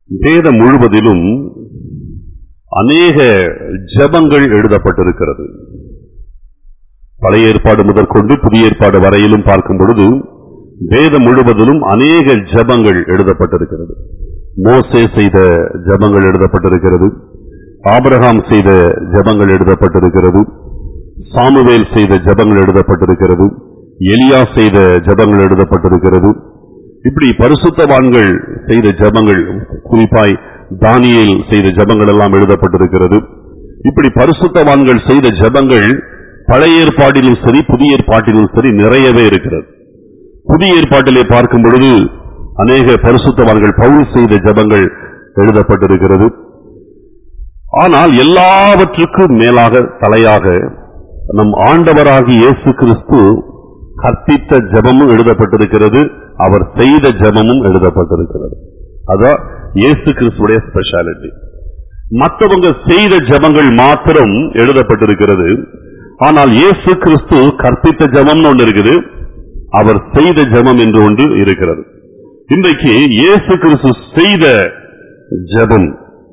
வேதம் முழுவதிலும் அநேக ஜெபங்கள் எழுதப்பட்டிருக்கிறது பழைய ஏற்பாடு முதற்கொண்டு புதிய ஏற்பாடு வரையிலும் பார்க்கும் பொழுது வேதம் முழுவதிலும் அநேக ஜெபங்கள் எழுதப்பட்டிருக்கிறது மோசே செய்த ஜெபங்கள் எழுதப்பட்டிருக்கிறது ஆபிரகாம் செய்த ஜெபங்கள் எழுதப்பட்டிருக்கிறது சாமுவேல் செய்த ஜெபங்கள் எழுதப்பட்டிருக்கிறது எலியா செய்த ஜெபங்கள் எழுதப்பட்டிருக்கிறது இப்படி பரிசுத்தவான்கள் செய்த ஜெபங்கள் குறிப்பாய் தானியேல் செய்த ஜெபங்கள் எல்லாம் எழுதப்பட்டிருக்கிறது இப்படி பரிசுத்தவான்கள் செய்த ஜெபங்கள் பழைய ஏற்பாட்டிலும் சரி புதிய ஏற்பாட்டிலும் சரி நிறையவே இருக்கிறது புதிய ஏற்பாட்டிலே பார்க்கும் பொழுது அநேக பரிசுத்தவான்கள் பவுல் செய்த ஜெபங்கள் எழுதப்பட்டிருக்கிறது ஆனால் எல்லாவற்றுக்கும் மேலாக தலையாக நம் ஆண்டவராகிய இயேசு கிறிஸ்து கற்பித்த ஜெபமும் எழுதப்பட்டிருக்கிறது அவர் செய்த ஜெபமும் எழுதப்பட்டிருக்கிறது அதான் இயேசு கிறிஸ்துடைய ஸ்பெஷாலிட்டி மற்றவங்க செய்த ஜெபங்கள் மாத்திரம் எழுதப்பட்டிருக்கிறது ஆனால் இயேசு கிறிஸ்து கற்பித்த ஜெபம்னு ஒன்று இருக்குது அவர் செய்த ஜெபம் என்று ஒன்று இருக்கிறது இன்றைக்கு இயேசு கிறிஸ்து செய்த ஜெபம்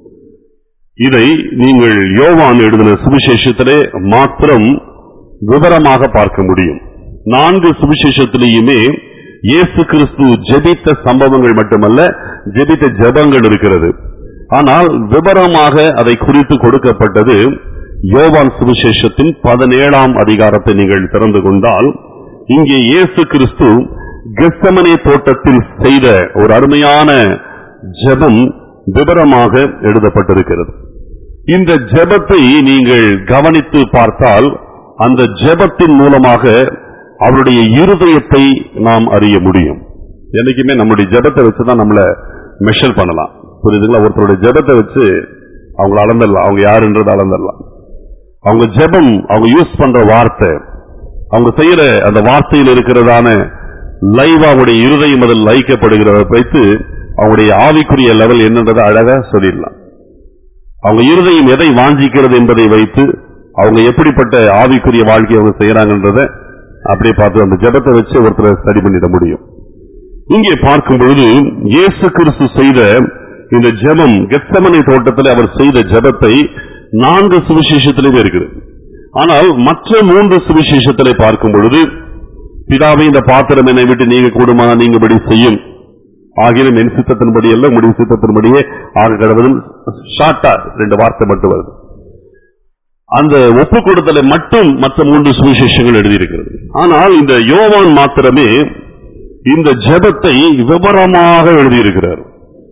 இதை நீங்கள் யோவான் எழுதின சுவிசேஷத்திலே மாத்திரம் விவரமாக பார்க்க முடியும் நான்கு சுவிசேஷத்திலேயுமே இயேசு கிறிஸ்து ஜெபித்த சம்பவங்கள் மட்டுமல்ல ஜெபித்த ஜெபங்கள் இருக்கிறது ஆனால் விவரமாக அதை குறித்து கொடுக்கப்பட்டது யோவான் சுவிசேஷத்தின் பதினேழாம் அதிகாரத்தை நீங்கள் திறந்து கொண்டால் இங்கே இயேசு கிறிஸ்து கெஸ்தமனே தோட்டத்தில் செய்த ஒரு அருமையான ஜெபம் விவரமாக எழுதப்பட்டிருக்கிறது இந்த ஜெபத்தை நீங்கள் கவனித்து பார்த்தால் அந்த ஜெபத்தின் மூலமாக அவருடைய இருதயத்தை நாம் அறிய முடியும் என்னைக்குமே நம்முடைய ஜெபத்தை வச்சு தான் நம்மள மெஷர் பண்ணலாம் புரியுதுங்களா ஒருத்தருடைய ஜெபத்தை வச்சு அவங்கள அளந்துடலாம் அவங்க யாருன்றது அளந்துடலாம் அவங்க ஜெபம் அவங்க யூஸ் பண்ற வார்த்தை அவங்க செய்யற அந்த வார்த்தையில் இருக்கிறதான லைவ் அவங்களுடைய இருதயம் அதில் லைக்கப்படுகிறத வைத்து அவங்களுடைய ஆவிக்குரிய லெவல் என்னன்றதை அழகா சொல்லிடலாம் அவங்க இருதயம் எதை வாஞ்சிக்கிறது என்பதை வைத்து அவங்க எப்படிப்பட்ட ஆவிக்குரிய வாழ்க்கையை அவங்க செய்யறாங்கன்றத அப்படியே பார்த்து அந்த ஜெபத்தை வச்சு ஒருத்தரை சரி பண்ணிட முடியும் இங்கே பார்க்கும் பொழுது இயேசு கிறிஸ்து செய்த இந்த ஜெபம் கெத்தமனை தோட்டத்தில் அவர் செய்த ஜெபத்தை நான்கு சுவிசேஷத்திலுமே இருக்குது ஆனால் மற்ற மூன்று சுவிசேஷத்திலே பார்க்கும் பொழுது பிதாவை இந்த பாத்திரம் என்னை விட்டு நீங்க கூடுமா நீங்கபடி செய்யும் ஆகிலும் என் சித்தத்தின்படி அல்ல முடிவு சித்தத்தின்படியே ஆக கடவுளும் ஷார்ட்டா ரெண்டு வார்த்தை மட்டும் வருது அந்த ஒப்பு கொடுத்தலை மட்டும் மற்ற மூன்று சுவிசேஷங்கள் எழுதியிருக்கிறது ஆனால் இந்த யோவான் மாத்திரமே இந்த ஜெபத்தை விவரமாக எழுதியிருக்கிறார்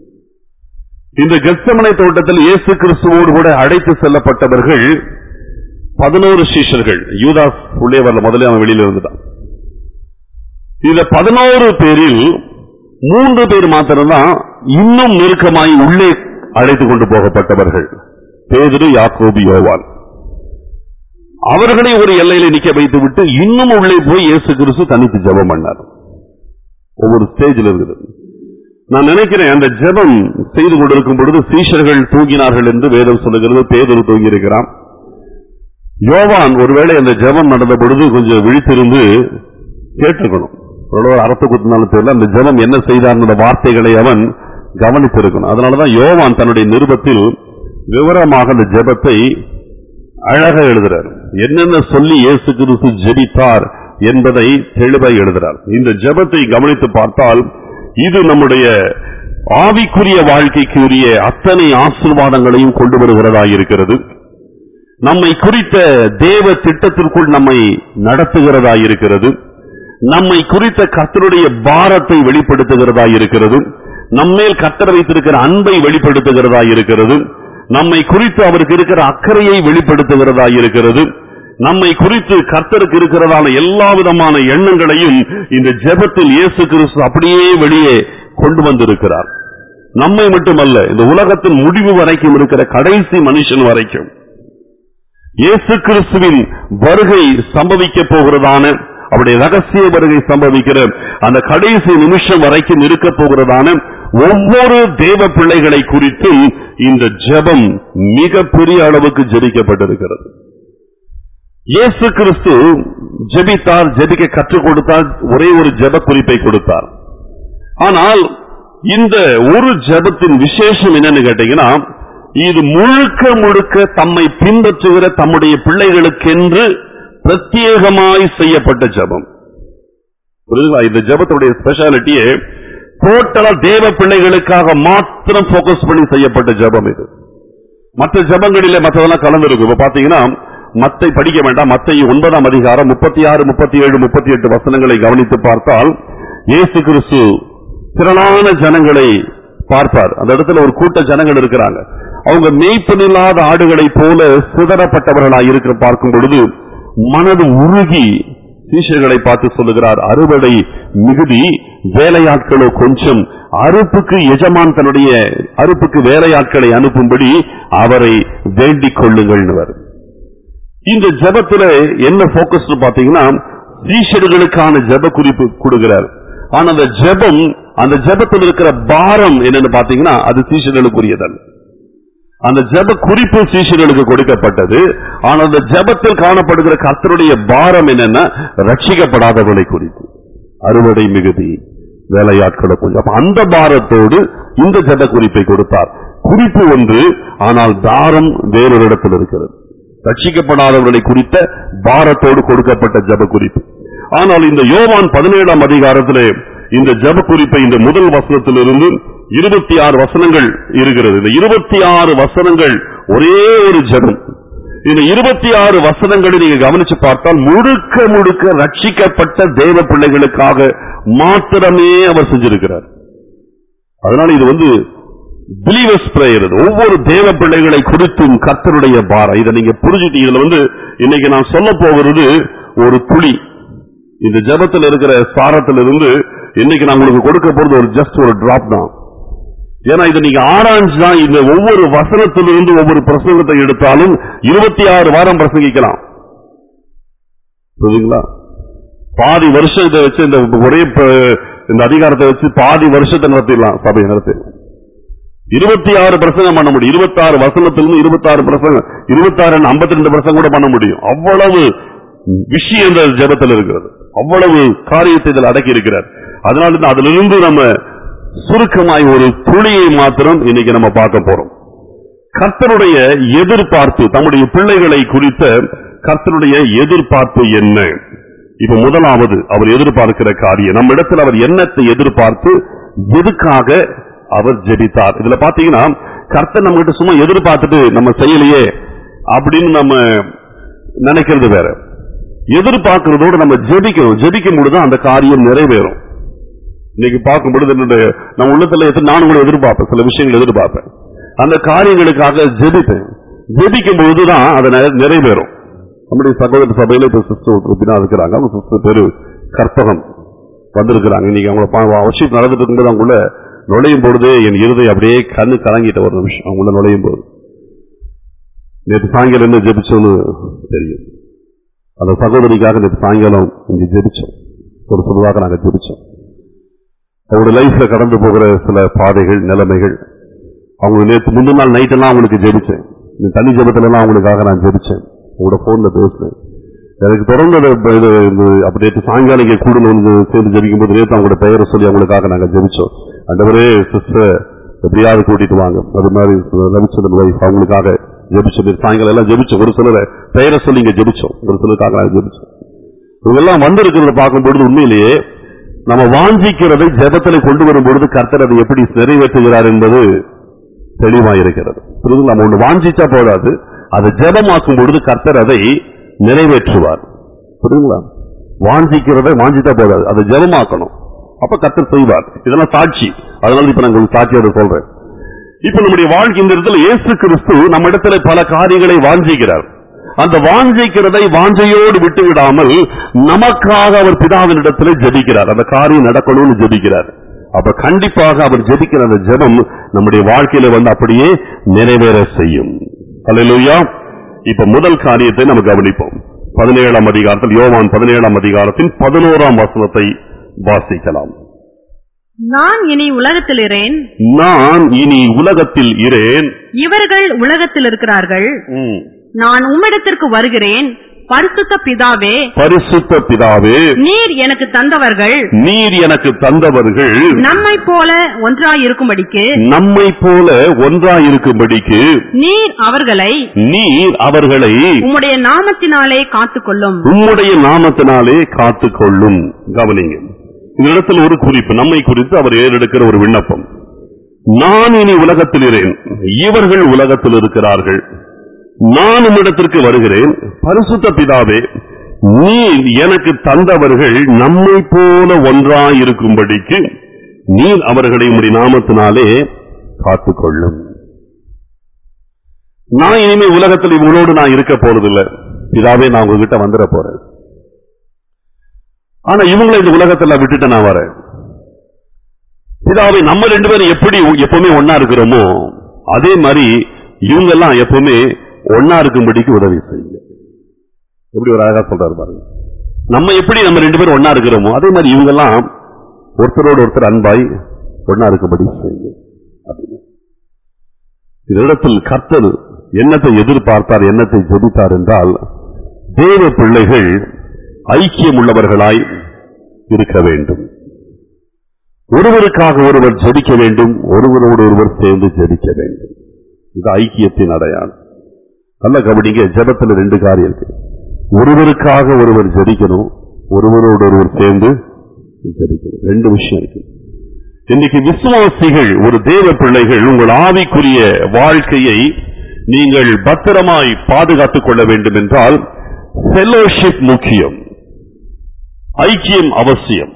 இந்த கெத்தமனை தோட்டத்தில் இயேசு கிறிஸ்துவோடு கூட அழைத்து செல்லப்பட்டவர்கள் பதினோரு சீஷர்கள் யூதாஸ் உள்ளே வரல முதல்ல அவன் வெளியில இருந்துட்டான் இந்த பதினோரு பேரில் மூன்று பேர் மாத்திரம்தான் இன்னும் நெருக்கமாய் உள்ளே அழைத்து கொண்டு போகப்பட்டவர்கள் பேதுரு யாக்கோபு யோவான் அவர்களை ஒரு எல்லையில நிக்க வைத்து விட்டு இன்னும் உள்ளே போய் இயேசு கிறிஸ்து தனித்து ஜெபம் பண்ணார் ஒவ்வொரு ஸ்டேஜில் இருக்குது நான் நினைக்கிறேன் அந்த ஜெபம் செய்து கொண்டிருக்கும் பொழுது சீஷர்கள் தூங்கினார்கள் என்று வேதம் சொல்லுகிறது பேதொரு தூங்கி இருக்கிறான் யோவான் ஒருவேளை அந்த ஜெபம் நடந்த பொழுது கொஞ்சம் விழித்திருந்து கேட்டிருக்கணும் எவ்வளவு அர்த்த குத்தினாலும் தெரியல அந்த ஜெபம் என்ன செய்தார் வார்த்தைகளை அவன் கவனித்திருக்கணும் அதனாலதான் யோவான் தன்னுடைய நிருபத்தில் விவரமாக அந்த ஜெபத்தை அழகா எழுதுறார் என்னென்ன சொல்லி இயேசு கிறிஸ்து ஜெபித்தார் என்பதை தெளிவாய் எழுதுறார் இந்த ஜெபத்தை கவனித்து பார்த்தால் இது நம்முடைய ஆவிக்குரிய வாழ்க்கைக்கு உரிய அத்தனை ஆசீர்வாதங்களையும் கொண்டு வருகிறதா இருக்கிறது நம்மை குறித்த தேவ திட்டத்திற்குள் நம்மை நடத்துகிறதா இருக்கிறது நம்மை குறித்த கர்த்தருடைய பாரத்தை வெளிப்படுத்துகிறதா இருக்கிறது நம்மேல் கர்த்தர் வைத்திருக்கிற அன்பை வெளிப்படுத்துகிறதா இருக்கிறது நம்மை குறித்து அவருக்கு இருக்கிற அக்கறையை வெளிப்படுத்துகிறதா இருக்கிறது நம்மை குறித்து கர்த்தருக்கு இருக்கிறதான எல்லா விதமான எண்ணங்களையும் இந்த ஜெபத்தில் இயேசு கிறிஸ்து அப்படியே வெளியே கொண்டு வந்திருக்கிறார் நம்மை மட்டுமல்ல இந்த உலகத்தின் முடிவு வரைக்கும் இருக்கிற கடைசி மனுஷன் வரைக்கும் இயேசு கிறிஸ்துவின் வருகை சம்பவிக்க போகிறதான அவருடைய ரகசிய வருகை சம்பவிக்கிற அந்த கடைசி நிமிஷம் வரைக்கும் இருக்க போகிறதான ஒவ்வொரு தேவ பிள்ளைகளை குறித்தும் இந்த ஜெபம் மிக பெரிய அளவுக்கு ஜெபிக்கப்பட்டிருக்கிறது இயேசு கிறிஸ்து ஜெபித்தார் ஜெபிக்க கற்றுக் கொடுத்தார் ஒரே ஒரு ஜெப குறிப்பை கொடுத்தார் ஆனால் இந்த ஒரு ஜெபத்தின் விசேஷம் என்னன்னு கேட்டீங்கன்னா இது முழுக்க முழுக்க தம்மை பின்பற்றுகிற தம்முடைய பிள்ளைகளுக்கென்று பிரத்யேகமாய் செய்யப்பட்ட ஜெபம் புரியுதுங்களா இந்த ஜெபத்துடைய ஸ்பெஷாலிட்டியே டோட்டலா தேவ பிள்ளைகளுக்காக மாத்திரம் போக்கஸ் பண்ணி செய்யப்பட்ட ஜெபம் இது மற்ற ஜெபங்களிலே மற்றதெல்லாம் கலந்துருக்கும் இப்ப பாத்தீங்கன்னா மத்தை படிக்க வேண்டாம் மத்தை ஒன்பதாம் அதிகாரம் முப்பத்தி ஆறு முப்பத்தி ஏழு முப்பத்தி எட்டு வசனங்களை கவனித்து பார்த்தால் இயேசு கிறிஸ்து திரளான ஜனங்களை பார்ப்பார் அந்த இடத்துல ஒரு கூட்ட ஜனங்கள் இருக்கிறாங்க அவங்க மேய்ப்பனில்லாத ஆடுகளைப் போல சிதறப்பட்டவர்களாய் இருக்க பார்க்கும் பொழுது மனது உருகி சீஷர்களை பார்த்து சொல்லுகிறார் அறுவடை மிகுதி வேலையாட்களோ கொஞ்சம் அறுப்புக்கு எஜமான் தன்னுடைய அறுப்புக்கு வேலையாட்களை அனுப்பும்படி அவரை வேண்டிக் கொள்ளுங்கள் இந்த ஜெபத்துல என்ன போக்கஸ் பாத்தீங்கன்னா சீஷர்களுக்கான ஜெப குறிப்பு கொடுக்கிறார் ஆனா அந்த ஜெபம் அந்த ஜெபத்தில் இருக்கிற பாரம் என்னன்னு பாத்தீங்கன்னா அது சீஷர்களுக்குரியதல்ல அந்த ஜெப குறிப்பு சீஷர்களுக்கு கொடுக்கப்பட்டது ஆனால் அந்த ஜெபத்தில் காணப்படுகிற கர்த்தருடைய பாரம் என்னன்னா ரட்சிக்கப்படாதவர்களை குறித்து அறுவடை மிகுதி வேலையாட்களை கொஞ்சம் அப்ப அந்த பாரத்தோடு இந்த ஜெப குறிப்பை கொடுத்தார் குறிப்பு ஒன்று ஆனால் தாரம் வேறொரு இடத்தில் இருக்கிறது ரட்சிக்கப்படாதவர்களை குறித்த பாரத்தோடு கொடுக்கப்பட்ட ஜெப குறிப்பு ஆனால் இந்த யோவான் பதினேழாம் அதிகாரத்திலே இந்த ஜெப குறிப்பை இந்த முதல் வசனத்திலிருந்து இருபத்தி ஆறு வசனங்கள் இருக்கிறது இந்த இருபத்தி ஆறு வசனங்கள் ஒரே ஒரு ஜெபம் இந்த இருபத்தி ஆறு வசனங்களை நீங்க கவனிச்சு பார்த்தால் முழுக்க முழுக்க ரட்சிக்கப்பட்ட தேவ பிள்ளைகளுக்காக மாத்திரமே அவர் செஞ்சிருக்கிறார் அதனால இது வந்து பிலீவர்ஸ் பிரேயர் இது. ஒவ்வொரு தேவ பிள்ளைகளை குறித்தும் கர்த்தருடைய பாரம் இதை நீங்க புரிஞ்சுட்டு இதுல வந்து இன்னைக்கு நான் சொல்ல போகிறது ஒரு துளி இந்த ஜெபத்தில் இருக்கிற சாரத்திலிருந்து இன்னைக்கு நான் உங்களுக்கு கொடுக்க போறது ஒரு ஜஸ்ட் ஒரு டிராப் தான் ஏன்னா இதை நீங்க ஆராய்ஞ்சா இந்த ஒவ்வொரு வசனத்திலிருந்து ஒவ்வொரு பிரசங்கத்தை எடுத்தாலும் இருபத்தி ஆறு வாரம் பிரசங்கிக்கலாம் புரியுதுங்களா பாதி வருஷம் இதை வச்சு இந்த ஒரே ப- இந்த அதிகாரத்தை வச்சு பாதி வருஷத்தை நடத்திடலாம் சபையை நடத்திடலாம் இருபத்தி ஆறு பிரசங்கம் பண்ண முடியும் இருபத்தாறு வசனத்திலிருந்து இருபத்தாறு பிரசங்கம் இருபத்தாறு ஐம்பத்தி ரெண்டு பிரசங்கம் கூட பண்ண முடியும் அவ்வளவு விஷயம் இந்த ஜெபத்தில் இருக்கிறது அவ்வளவு காரியத்தை இதில் அடக்கி இருக்கிறார் அதனால தான் அதிலிருந்து நம்ம சுருக்கமாய் ஒரு துளியை மாத்திரம் இன்னைக்கு நம்ம பார்க்க போறோம் கர்த்தருடைய எதிர்பார்ப்பு தம்முடைய பிள்ளைகளை குறித்த கர்த்தருடைய எதிர்பார்ப்பு என்ன இப்ப முதலாவது அவர் எதிர்பார்க்கிற காரியம் நம்ம இடத்துல அவர் என்னத்தை எதிர்பார்த்து எதுக்காக அவர் ஜெபித்தார் இதுல பாத்தீங்கன்னா கர்த்தர் நம்ம கிட்ட சும்மா எதிர்பார்த்துட்டு நம்ம செய்யலையே அப்படின்னு நம்ம நினைக்கிறது வேற எதிர்பார்க்கிறதோடு நம்ம ஜெபிக்கணும் ஜெபிக்கும் பொழுது அந்த காரியம் நிறைவேறும் இன்னைக்கு பார்க்கும் பொழுது என்னுடைய நான் உள்ளத்துல எத்தனை நானும் கூட எதிர்பார்ப்பேன் சில விஷயங்கள் எதிர்பார்ப்பேன் அந்த காரியங்களுக்காக ஜெபிப்பேன் ஜெபிக்கும் பொழுதுதான் அது நிறை- நிறைவேறும் நம்முடைய சகோதர சபையில இப்ப சிஸ்டர் உறுப்பினா இருக்கிறாங்க அவங்க சிஸ்டர் பேரு கற்பகம் வந்திருக்கிறாங்க இன்னைக்கு அவங்க வர்ஷிப் நடந்துட்டு இருக்கும்போது அவங்கள நுழையும் பொழுது என் இருதயம் அப்படியே கண்ணு கலங்கிட்ட ஒரு நிமிஷம் அவங்கள நுழையும் போது நேற்று சாயங்காலம் என்ன ஜெபிச்சோன்னு தெரியும் அந்த சகோதரிக்காக நேற்று சாயங்காலம் இங்க ஜெபிச்சோம் ஒரு பொதுவாக நாங்க ஜெபிச்சோம் அவங்களுடைய லைஃப்ல கடந்து போகிற சில பாதைகள் நிலைமைகள் அவங்க நேற்று முந்தின நாள் நைட் எல்லாம் அவங்களுக்கு ஜெபிச்சேன் இந்த தனி ஜெபத்துல எல்லாம் அவங்களுக்காக நான் ஜெபிச்சேன் உங்களோட போன்ல பேசினேன் எனக்கு தொடர்ந்து அது ப- இது இந்த அப்படி நேற்று சாயங்காலம் இங்கே கூடல வந்து சேர்ந்து ஜெபிக்கும் போது நேற்று அவங்களோட பெயரை சொல்லி அவங்களுக்காக நாங்க ஜெபிச்சோம் அந்தவரே சிஸ்டர் எப்படியாவது கூட்டிட்டு வாங்க அது மாதிரி ரவிச்சந்திரன் வைஃப் அவங்களுக்காக ஜெபிச்சோம் நேற்று சாயங்காலம் எல்லாம் ஜெபிச்சோம் ஒரு சிலரை பெயரை சொல்லி இங்க ஜெபிச்சோம் ஒரு சிலருக்காக நாங்க ஜெபிச்சோம் இவங்க எல்லாம் வந்திருக்கிறத பார்க்கும் பொழுது உண்மையிலேயே நம்ம வாஞ்சிக்கிறதை ஜெபத்துல கொண்டு வரும் பொழுது கர்த்தர் அதை எப்படி நிறைவேற்றுகிறார் என்பது தெளிவா இருக்கிறது புரியுதுங்களா? நம்ம ஒண்ணு வாஞ்சிச்சா போதாது அதை ஜெபமாக்கும் பொழுது கர்த்தர் அதை நிறைவேற்றுவார் புரியுதுங்களா வாஞ்சிக்கிறதை வாஞ்சித்தா போதாது அதை ஜெபமாக்கணும் அப்ப கர்த்தர் செய்வார் இதெல்லாம் சாட்சி அதனால இப்ப நான் உங்களுக்கு சாட்சியோட சொல்றேன் இப்ப நம்முடைய வாழ்க்கை இந்த இடத்துல இயேசு கிறிஸ்து நம்ம இடத்துல பல காரியங்களை வாஞ்சிக்கிறார் அந்த வாஞ்சிக்கிறதை வாஞ்சையோடு விட்டு விடாமல் நமக்காக அவர் பிதாவினிடத்திலே ஜெபிக்கிறார் அந்த காரியம் நடக்கணும்னு ஜெபிக்கிறார் அப்ப கண்டிப்பாக அவர் ஜெபிக்கிற அந்த ஜெபம் நம்முடைய வாழ்க்கையில வந்து அப்படியே நிறைவேற செய்யும் அல்லேலூயா இப்ப முதல் காரியத்தை நம்ம கவனிப்போம் பதினேழாம் அதிகாரத்தில் யோவான் பதினேழாம் அதிகாரத்தின் பதினோராம் வசனத்தை வாசிக்கலாம் நான் இனி உலகத்தில் இரேன் நான் இனி உலகத்தில் இரேன் இவர்கள் உலகத்தில் இருக்கிறார்கள் ம், நான் உம்மிடத்திற்கு வருகிறேன் பரிசுத்த பிதாவே பரிசுத்த பிதாவே நீர் எனக்கு தந்தவர்கள் நீர் எனக்கு தந்தவர்கள் நம்மை போல ஒன்றாயிருக்கும்படிக்கு நம்மை போல ஒன்றாயிருக்கும்படிக்கு நீர் அவர்களை நீர் அவர்களை உம்முடைய நாமத்தினாலே காத்துக்கொள்ளும் உம்முடைய நாமத்தினாலே காத்துக்கொள்ளும் கவனிங்க இந்த இடத்துல ஒரு குறிப்பு நம்மை குறித்து அவர் ஏறெடுக்கிற ஒரு விண்ணப்பம் நான் இனி உலகத்தில் இரேன் இவர்கள் உலகத்தில் இருக்கிறார்கள் நான் உம்மிடத்திற்கு வருகிறேன் பரிசுத்த பிதாவே நீர் எனக்கு தந்தவர்கள் நம்மை போல ஒன்றாயிருக்கும்படிக்கு நீர் அவர்களை உம்முடைய நாமத்தினாலே காத்துக்கொள்ளும் நான் இனிமே உலகத்தில் இவங்களோடு நான் இருக்க போறதில்லை பிதாவே நான் உங்ககிட்ட வந்துட போறேன் ஆனா இவங்களை இந்த உலகத்துல விட்டுட்டு நான் வரேன் பிதாவை நம்ம ரெண்டு பேரும் எப்படி எப்பவுமே ஒன்னா இருக்கிறோமோ அதே மாதிரி இவங்க எல்லாம் எப்பவுமே ஒன்னா இருக்கும்படிக்கு உதவி செய்யுங்க எப்படி ஒரு அழகா சொல்றாரு பாருங்க நம்ம எப்படி நம்ம ரெண்டு பேரும் ஒன்னா இருக்கிறோமோ அதே மாதிரி இவங்க எல்லாம் ஒருத்தரோடு ஒருத்தர் அன்பாய் ஒன்னா இருக்கும்படி செய்யுங்க அப்படின்னு இதனிடத்தில் கர்த்தர் என்னத்தை எதிர்பார்த்தார் என்னத்தை ஜெபித்தார் என்றால் தேவ பிள்ளைகள் ஐக்கியம் உள்ளவர்களாய் இருக்க வேண்டும் ஒருவருக்காக ஒருவர் ஜெபிக்க வேண்டும் ஒருவரோடு ஒருவர் சேர்ந்து ஜெபிக்க வேண்டும் இது ஐக்கியத்தின் அடையாளம் நல்ல கவனிங்க ஜெபத்துல ரெண்டு காரியம் இருக்கு ஒருவருக்காக ஒருவர் ஜெபிக்கணும் ஒருவரோடு ஒருவர் சேர்ந்து ஜெபிக்கணும் ரெண்டு விஷயம் இருக்கு இன்னைக்கு விசுவாசிகள் ஒரு தேவ பிள்ளைகள் உங்கள் ஆவிக்குரிய வாழ்க்கையை நீங்கள் பத்திரமாய் பாதுகாத்துக் கொள்ள வேண்டும் என்றால் ஃபெலோஷிப் முக்கியம் ஐக்கியம் அவசியம்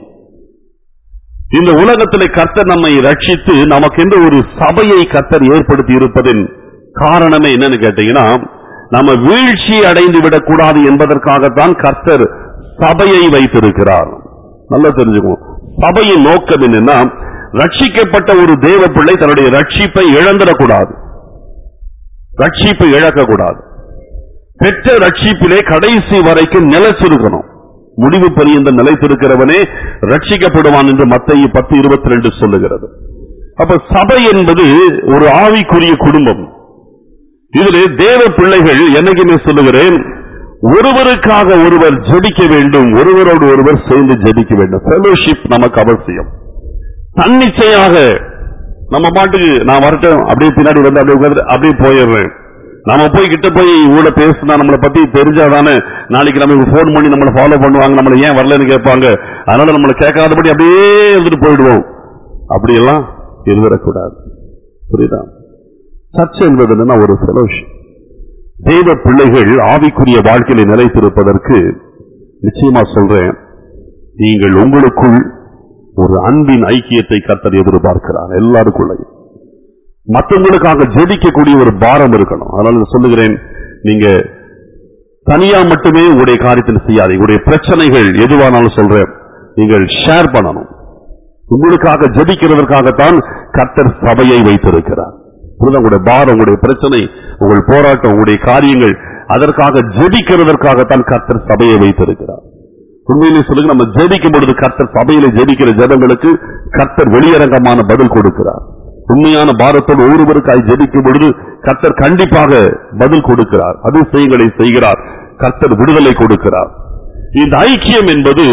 இந்த உலகத்திலே கர்த்தர் நம்மை ரட்சித்து நமக்கென்று ஒரு சபையை கர்த்தர் ஏற்படுத்தி இருப்பதின் காரணமே என்னன்னு கேட்டீங்கன்னா நம்ம வீழ்ச்சி அடைந்து விடக்கூடாது என்பதற்காகத்தான் கர்த்தர் சபையை வைத்திருக்கிறார் நல்லா தெரிஞ்சுக்குவோம் சபையின் நோக்கம் என்னன்னா ரட்சிக்கப்பட்ட ஒரு தேவ பிள்ளை தன்னுடைய ரட்சிப்பை இழந்துடக்கூடாது ரட்சிப்பை இழக்கக்கூடாது பெற்ற ரட்சிப்பிலே கடைசி வரைக்கும் நிலைச்சிருக்கணும் முடிவு பரியந்த நிலைத்திருக்கிறவனே ரட்சிக்கப்படுவான் என்று மத்திய பத்து இருபத்தி ரெண்டு சொல்லுகிறது அப்ப சபை என்பது ஒரு ஆவிக்குரிய குடும்பம் இதிலே தேவ பிள்ளைகள் என்னைக்குமே சொல்லுகிறேன் ஒருவருக்காக ஒருவர் ஜெபிக்க வேண்டும் ஒருவரோடு ஒருவர் சேர்ந்து ஜெபிக்க வேண்டும் ஃபெலோஷிப் நமக்கு அவசியம் தன்னிச்சையாக நம்ம பாட்டுக்கு நான் வரட்டும் அப்படியே பின்னாடி வந்து அப்படியே உட்கார்ந்து அப்படியே போயிடுறேன் நாம போய் கிட்ட போய் இவ்வளோ பேசினா நம்மளை பத்தி தெரிஞ்சாதானே நாளைக்கு நமக்கு ஃபோன் பண்ணி நம்மளை ஃபாலோ பண்ணுவாங்க நம்மளை ஏன் வரலன்னு கேட்பாங்க அதனால நம்மளை கேட்காதபடி அப்படியே இருந்துட்டு போயிடுவோம் அப்படியெல்லாம் இருந்துடக்கூடாது புரியுதா சர்ச்சை என்பது என்னன்னா ஒரு ஃபெலோஷிப் தெய்வ பிள்ளைகள் ஆவிக்குரிய வாழ்க்கையில நிலைத்திருப்பதற்கு நிச்சயமா சொல்றேன் நீங்கள் உங்களுக்குள் ஒரு அன்பின் ஐக்கியத்தை கர்த்தர் எதிர்பார்க்கிறார் எல்லாருக்குள்ளையும் மற்றவங்களுக்காக ஜெபிக்கக்கூடிய ஒரு பாரம் இருக்கணும் அதனால நான் சொல்லுகிறேன் நீங்க தனியா மட்டுமே உங்களுடைய காரியத்தில் செய்யாதீங்க உங்களுடைய பிரச்சனைகள் எதுவானாலும் சொல்றேன் நீங்கள் ஷேர் பண்ணணும் உங்களுக்காக ஜெபிக்கிறதற்காகத்தான் கர்த்தர் சபையை வைத்திருக்கிறார் புரியுதா? உங்களுடைய பாரம் உங்களுடைய பிரச்சனை உங்கள் போராட்டம் உங்களுடைய காரியங்கள் அதற்காக ஜெபிக்கிறதற்காகத்தான் கர்த்தர் சபையை வைத்திருக்கிறார் உண்மையிலே சொல்லுங்க நம்ம ஜெபிக்கும் பொழுது கர்த்தர் சபையில ஜெபிக்கிற ஜனங்களுக்கு கர்த்தர் வெளியரங்கமான பதில் கொடுக்கிறார் உண்மையான பாரத்தோடு ஒருவருக்காய் ஜெபிக்கும் பொழுது கர்த்தர் கண்டிப்பாக பதில் கொடுக்கிறார் அதிசயங்களை செய்கிறார் கர்த்தர் விடுதலை கொடுக்கிறார் இந்த ஐக்கியம் என்பது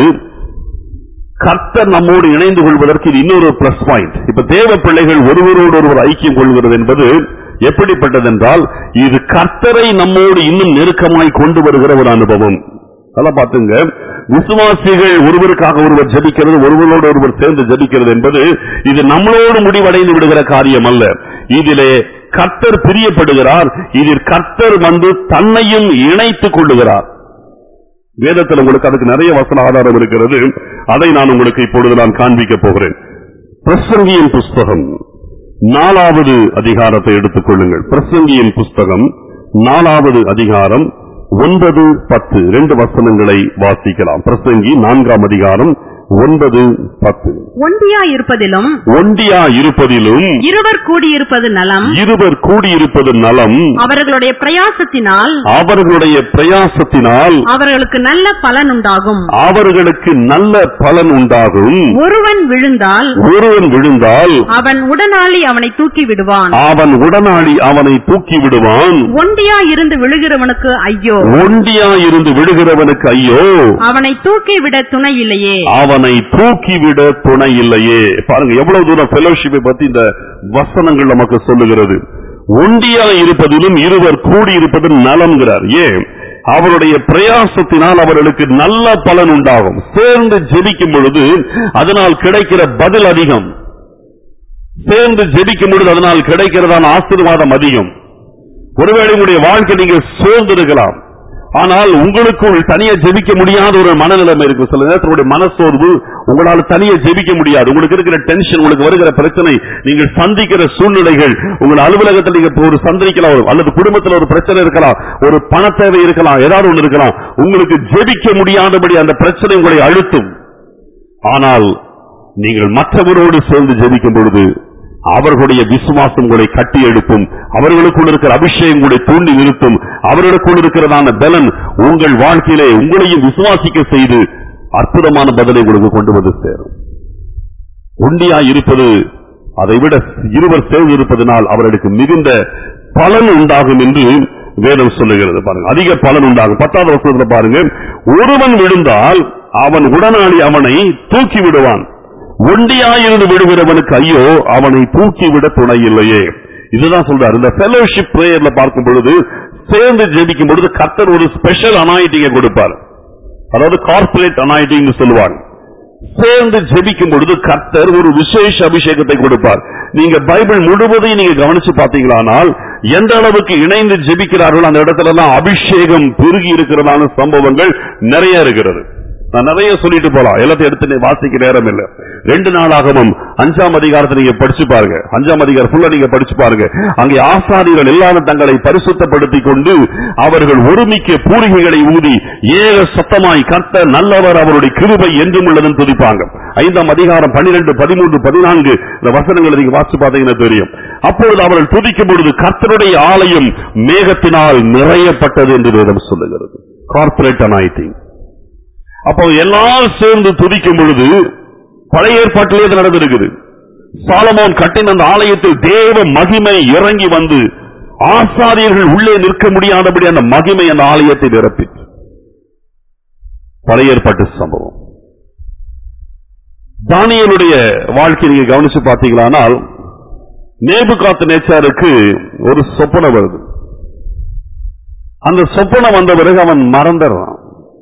கர்த்தர் நம்மோடு இணைந்து கொள்வதற்கு இது இன்னொரு பிளஸ் பாயிண்ட் இப்ப தேவ பிள்ளைகள் ஒருவரோடு ஒருவர் ஐக்கியம் கொள்கிறது என்பது எப்படிப்பட்டது என்றால் இது கர்த்தரை நம்மோடு இன்னும் நெருக்கமாய் கொண்டு வருகிற ஒரு அனுபவம் நல்லா பாத்துங்க விசுவாசிகள் ஒருவருக்காக ஒருவர் ஜெபிக்கிறது ஒருவரோடு ஒருவர் சேர்ந்து ஜெபிக்கிறது என்பது இது நம்மளோடு முடிவடைந்து விடுகிற காரியம் அல்ல இதிலே கர்த்தர் பிரியப்படுகிறார் இதில் கர்த்தர் வந்து தன்னையும் இணைத்துக் கொள்ளுகிறார் வேதத்தில் உங்களுக்கு அதுக்கு நிறைய வசன ஆதாரம் இருக்கிறது அதை நான் உங்களுக்கு இப்பொழுது நான் காண்பிக்க போகிறேன் பிரசங்கியின் புஸ்தகம் நாலாவது அதிகாரத்தை எடுத்துக் கொள்ளுங்கள் பிரசங்கியின் புஸ்தகம் நாலாவது அதிகாரம் ஒன்பது பத்து ரெண்டு வசனங்களை வாசிக்கலாம் பிரசங்கி நான்காம் அதிகாரம் ஒன்பது பத்து ஒண்டியா இருப்பதிலும் ஒண்டியா இருப்பதிலும் இருவர் கூடியிருப்பது நலம் இருவர் கூடியிருப்பது நலம் அவர்களுடைய பிரயாசத்தினால் அவர்களுடைய பிரயாசத்தினால் அவர்களுக்கு நல்ல பலன் உண்டாகும் அவர்களுக்கு நல்ல பலன் உண்டாகும் ஒருவன் விழுந்தால் ஒருவன் விழுந்தால் அவன் உடனாளி அவனை தூக்கி விடுவான் அவன் உடனாடி அவனை தூக்கி விடுவான் ஒண்டியா இருந்து விழுகிறவனுக்கு ஐயோ ஒண்டியா இருந்து விடுகிறவனுக்கு ஐயோ அவனை தூக்கி விட துணை இல்லையே அவனை தூக்கிவிட துணை இல்லையே பாருங்க எவ்வளவு தூரம் ஃபெலோஷிப்பை பத்தி இந்த வசனங்கள் நமக்கு சொல்லுகிறது ஒண்டியா இருப்பதிலும் இருவர் கூடி இருப்பது நலம்ங்கிறார் ஏன் அவருடைய பிரயாசத்தினால் அவர்களுக்கு நல்ல பலன் உண்டாகும் சேர்ந்து ஜெபிக்கும் பொழுது அதனால் கிடைக்கிற பதில் அதிகம் சேர்ந்து ஜெபிக்கும் பொழுது அதனால் கிடைக்கிறதான ஆசீர்வாதம் அதிகம் ஒருவேளை உங்களுடைய வாழ்க்கை நீங்க சோர்ந்து இருக்கலாம் ஆனால் உங்களுக்குள் தனியா ஜெபிக்க முடியாத ஒரு மனநிலைமை இருக்கு சில நேரத்தில் உங்களுடைய மனசோர்வு உங்களால தனியா ஜெபிக்க முடியாது உங்களுக்கு இருக்கிற டென்ஷன் உங்களுக்கு வருகிற பிரச்சனை நீங்கள் சந்திக்கிற சூழ்நிலைகள் உங்கள் அலுவலகத்தில் நீங்க இப்ப ஒரு சந்திக்கலாம் ஒரு- அல்லது குடும்பத்தில் ஒரு பிரச்சனை இருக்கலாம் ஒரு பண தேவை இருக்கலாம் ஏதாவது ஒன்று இருக்கலாம் உங்களுக்கு ஜெபிக்க முடியாதபடி அந்த பிரச்சனை உங்களை அழுத்தும் ஆனால் நீங்கள் மற்றவரோடு சேர்ந்து ஜெபிக்கும் பொழுது அவர்களுடைய விசுவாசம் உங்களை கட்டி எழுப்பும் அவர்களுக்குள் இருக்கிற அபிஷேகம் உங்களை தூண்டி நிறுத்தும் அவர்களுக்குள் இருக்கிறதான பலன் உங்கள் வாழ்க்கையிலே உங்களையும் விசுவாசிக்க செய்து அற்புதமான பதிலை உங்களுக்கு கொண்டு வந்து சேரும் ஒண்டியா இருப்பது அதைவிட இருவர் சேர்ந்து இருப்பதனால் அவர்களுக்கு மிகுந்த பலன் உண்டாகும் என்று வேதம் சொல்லுகிறது பாருங்க அதிக பலன் உண்டாகும் பத்தாவது வருஷத்துல பாருங்க ஒருவன் விழுந்தால் அவன் உடனாளி அவனை தூக்கி விடுவான் ஒண்டியாயிருந்து விடுகிறவனுக்கு ஐயோ அவனை தூக்கிவிட துணை இல்லையே இதுதான் சொல்றாரு இந்த ஃபெலோஷிப் பிரேயர்ல பார்க்கும் பொழுது சேர்ந்து ஜெபிக்கும் பொழுது கர்த்தர் ஒரு ஸ்பெஷல் அனாயிட்டிங்க கொடுப்பார் அதாவது கார்பரேட் அனாயிட்டிங் சொல்லுவாங்க சேர்ந்து ஜெபிக்கும் பொழுது கர்த்தர் ஒரு விசேஷ அபிஷேகத்தை கொடுப்பார் நீங்க பைபிள் முழுவதையும் நீங்க கவனிச்சு பார்த்தீங்களானால் எந்த அளவுக்கு இணைந்து ஜெபிக்கிறார்கள் அந்த இடத்துல எல்லாம் அபிஷேகம் பெருகி இருக்கிறதான சம்பவங்கள் நிறைய இருக்கிறது நான் நிறைய சொல்லிட்டு போலாம் எல்லாத்தையும் எடுத்து நீ வாசிக்க நேரம் இல்ல ரெண்டு நாளாகவும் அஞ்சாம் அதிகாரத்தை நீங்க படிச்சு பாருங்க அஞ்சாம் அதிகாரம் ஃபுல்லா நீங்க படிச்சு பாருங்க அங்கே ஆசாரியர்கள் எல்லாரும் தங்களை பரிசுத்தப்படுத்திக் கொண்டு அவர்கள் ஒருமிக்க பூரிகைகளை ஊதி ஏக சத்தமாய் கத்த நல்லவர் அவருடைய கிருபை என்றும் உள்ளதுன்னு துதிப்பாங்க ஐந்தாம் அதிகாரம் பன்னிரெண்டு பதிமூன்று பதினான்கு இந்த வசனங்களை நீங்க வாசிச்சு பார்த்தீங்கன்னா தெரியும் அப்பொழுது அவர்கள் துதிக்கும் பொழுது கர்த்தருடைய ஆலயம் மேகத்தினால் நிறையப்பட்டது என்று வேதம் சொல்லுகிறது கார்பரேட் அனாயிட்டிங் அப்போ எல்லாரும் சேர்ந்து துதிக்கும் பொழுது பழைய ஏற்பாட்டிலே இது நடந்திருக்குது சாலமோன் கட்டின அந்த ஆலயத்தில் தேவ மகிமை இறங்கி வந்து ஆசாரியர்கள் உள்ளே நிற்க முடியாதபடி அந்த மகிமை அந்த ஆலயத்தை நிரப்பிற்று பழைய ஏற்பாட்டு சம்பவம் தானியலுடைய வாழ்க்கை நீங்க கவனிச்சு பார்த்தீங்களானால் நேபுகாத்து நேச்சாருக்கு ஒரு சொப்பனை வருது அந்த சொப்பனை வந்த பிறகு அவன் மறந்துடுறான்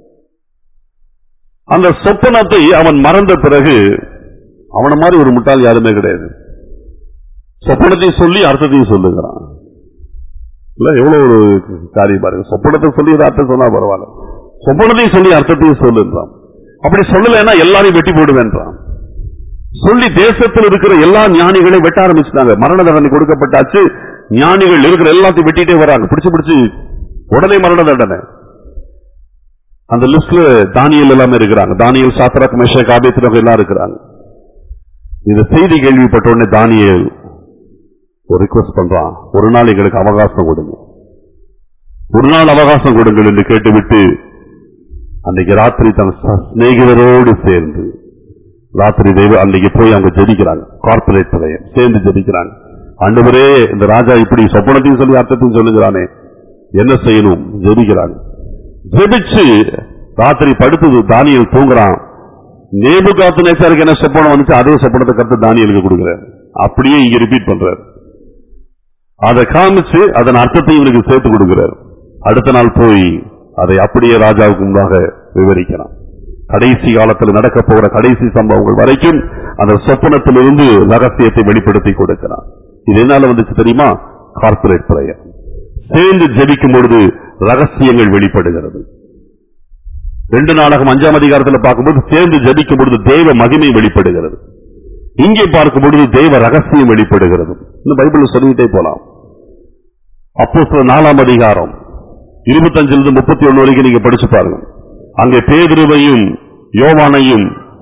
அந்த சொப்பனத்தை அவன் மறந்த பிறகு அவன மாதிரி ஒரு முட்டாள் யாருமே கிடையாது சொப்பனத்தையும் சொல்லி அர்த்தத்தையும் சொல்லுகிறான் இல்ல எவ்வளவு ஒரு காரியம் பாருங்க சொப்பனத்தை சொல்லி ஒரு அர்த்தம் சொன்னா பரவாயில்ல சொப்பனத்தையும் சொல்லி அர்த்தத்தையும் சொல்லுன்றான் அப்படி சொல்லலைன்னா எல்லாரையும் வெட்டி போடுவேன்றான் சொல்லி தேசத்தில் இருக்கிற எல்லா ஞானிகளையும் வெட்ட ஆரம்பிச்சுட்டாங்க மரண தண்டனை கொடுக்கப்பட்டாச்சு ஞானிகள் இருக்கிற எல்லாத்தையும் வெட்டிட்டே வராங்க பிடிச்சு பிடிச்சு உடனே மரண தண்டனை அந்த லிஸ்ட்ல தானியல் எல்லாமே இருக்கிறாங்க தானியல் சாத்ராக் மேஷக் ஆபேத்ரக எல்லாம் இருக்கிறாங்க இந்த செய்தி கேள்விப்பட்ட உடனே தானியல் ஒரு ரிக்வஸ்ட் பண்றான் ஒரு நாள் எங்களுக்கு அவகாசம் கொடுங்க ஒரு நாள் அவகாசம் கொடுங்கள் என்று கேட்டுவிட்டு அன்னைக்கு ராத்திரி தன் ச- சிநேகிதரோடு சேர்ந்து ராத்திரி தெய்வ அன்னைக்கு போய் அவங்க ஜெபிக்கிறாங்க கார்பரேட் தலையம் சேர்ந்து ஜெபிக்கிறாங்க ஆண்டவரே இந்த ராஜா இப்படி சொப்பனத்தையும் சொல்லி அர்த்தத்தையும் சொல்லுகிறானே என்ன செய்யணும் ஜெபிக்கிறாங்க ஜெபிச்சு ராத்திரி படுத்து தானியல் தூங்குறான் நேபு காத்து நேச்சாருக்கு என்ன சொப்பனம் வந்துச்சு அதே சொப்பனத்தை கத்து தானியலுக்கு கொடுக்குறாரு அப்படியே இங்க ரிப்பீட் பண்றாரு அதை காமிச்சு அதன் அர்த்தத்தையும் இவனுக்கு சேர்த்து கொடுக்கிறார் அடுத்த நாள் போய் அதை அப்படியே ராஜாவுக்கு முன்பாக விவரிக்கிறான் கடைசி காலத்தில் நடக்க போகிற கடைசி சம்பவங்கள் வரைக்கும் அந்த சொப்பனத்திலிருந்து ரகசியத்தை வெளிப்படுத்தி கொடுக்கிறான் இது என்னால வந்துச்சு தெரியுமா கார்பரேட் பிரயர் சேர்ந்து ஜெபிக்கும் பொழுது ரகசியங்கள் வெளிப்படுகிறது ரெண்டு நாடகம் அஞ்சாம் அதிகாரத்தில் பார்க்கும்போது சேர்ந்து ஜெபிக்கும் பொழுது தெய்வ மகிமை வெளிப்படுகிறது இங்கே பார்க்கும் பொழுது தெய்வ ரகசியம் வெளிப்படுகிறது இந்த பைபிள் சொல்லிட்டே போலாம் அப்போ நாலாம் அதிகாரம் இருபத்தஞ்சிலிருந்து முப்பத்தி ஒண்ணு வரைக்கும் நீங்க படிச்சு பாருங்க அங்கே பேதுருவையும் யோவானையும்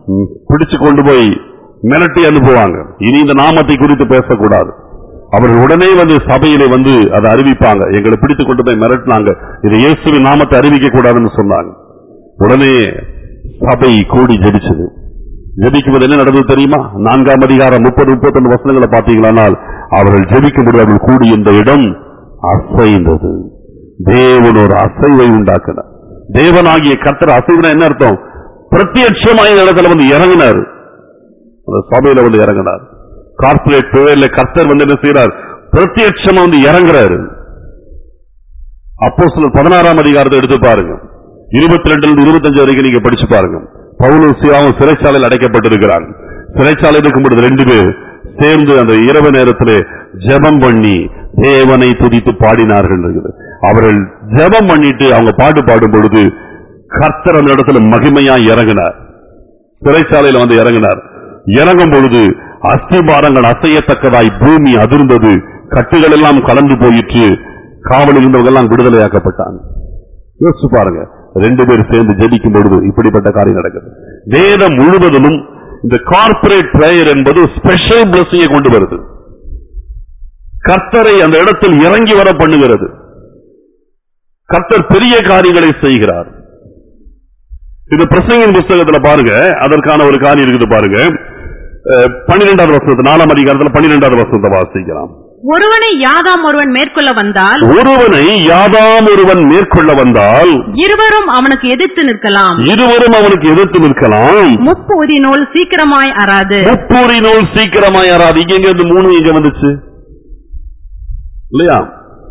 ம், பிடிச்சு கொண்டு போய் மிரட்டி அனுப்புவாங்க இனி இந்த நாமத்தை குறித்து பேசக்கூடாது அவர்கள் உடனே வந்து சபையிலே வந்து அதை அறிவிப்பாங்க எங்களை பிடித்து கொண்டு போய் மிரட்டினாங்க இது இயேசுவின் நாமத்தை அறிவிக்க கூடாதுன்னு சொன்னாங்க உடனே சபை கூடி ஜெபிச்சது ஜெபிக்கும்போது என்ன நடந்தது தெரியுமா நான்காம் அதிகாரம் முப்பது முப்பத்தொன்னு வசனங்களை பார்த்தீங்களானால் அவர்கள் ஜெபிக்கும்போது அவர்கள் கூடி இந்த இடம் அசைந்தது தேவன் ஒரு அசைவை உண்டாக்கினார் தேவனாகிய கர்த்தர் அசைவுனா என்ன அர்த்தம் பிரத்யட்சமாக இந்த இடத்துல வந்து இறங்கினார் அந்த சபையில வந்து இறங்கினார் கார்பரேட் பேர்ல கர்த்தர் வந்து என்ன செய்யறார் பிரத்யட்சமா வந்து இறங்குறாரு அப்போ சில பதினாறாம் அதிகாரத்தை எடுத்து பாருங்க இருபத்தி ரெண்டுல இருந்து இருபத்தஞ்சு வரைக்கும் நீங்க படிச்சு பாருங்க பவுலூசியாவும் சிறைச்சாலையில் அடைக்கப்பட்டிருக்கிறாங்க சிறைச்சாலை இருக்கும் பொழுது ரெண்டு பேர் சேர்ந்து அந்த இரவு நேரத்திலே ஜெபம் பண்ணி தேவனை துதித்து பாடினார்கள் இருக்குது அவர்கள் ஜெபம் பண்ணிட்டு அவங்க பாட்டு பாடும் பொழுது கர்த்தர் அந்த இடத்துல மகிமையா இறங்கினார் சிறைச்சாலையில வந்து இறங்கினார் இறங்கும் பொழுது அஸ்திபாரங்கள் அசையத்தக்கதாய் பூமி அதிர்ந்தது கட்டுகள் எல்லாம் கலந்து போயிற்று காவலில் இருந்தவங்க எல்லாம் விடுதலையாக்கப்பட்டாங்க யோசிச்சு பாருங்க ரெண்டு பேர் சேர்ந்து ஜெபிக்கும் பொழுது இப்படிப்பட்ட காரியம் நடக்குது வேதம் முழுவதிலும் இந்த கார்ப்பரேட் பிரேயர் என்பது ஸ்பெஷல் பிளஸிங்கை கொண்டு வருது கர்த்தரை அந்த இடத்தில் இறங்கி வர பண்ணுகிறது கர்த்தர் பெரிய காரியங்களை செய்கிறார் இந்த பிரசங்கின் புஸ்தகத்துல பாருங்க அதற்கான ஒரு காரியம் இருக்குது பாருங்க அஹ், பன்னிரெண்டாவது வசனத்து நாலாம் அதிகாரத்துல பன்னிரெண்டாவது வசனத்தை வாசிக்கலாம் ஒருவனை யாதாம் ஒருவன் மேற்கொள்ள வந்தால் ஒருவனை யாதாம் ஒருவன் மேற்கொள்ள வந்தால் இருவரும் அவனுக்கு எதிர்த்து நிற்கலாம் இருவரும் அவனுக்கு எதிர்த்து நிற்கலாம் முப்பூதி நூல் சீக்கிரமாய் அறாது முப்பூரினுள் சீக்கிரமாய் யாராது இங்க எங்க இருந்து மூணு இங்க வந்துச்சு இல்லையா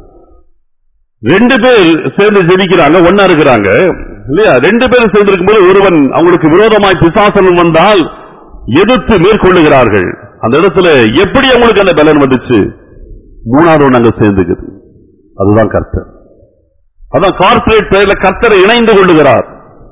ரெண்டு பேர் சேர்ந்து ஜெபிக்கிறாங்க ஒன்னா இருக்கிறாங்க இல்லையா ரெண்டு பேரும் சேர்ந்து இருக்கும்போது ஒருவன் அவங்களுக்கு விரோதமாய் பிசாசனம் வந்தால் எதிர்த்து மேற்கொள்ளுகிறார்கள் அந்த இடத்துல எப்படி அவங்களுக்கு அந்த பலன் வந்துச்சு மூணாவது ஒண்ணு அங்க சேர்ந்துக்குது அதுதான் கர்த்தர் அதான் கார்ப்பரேட் பெயர்ல கர்த்தரை இணைந்து கொள்ளுகிறார்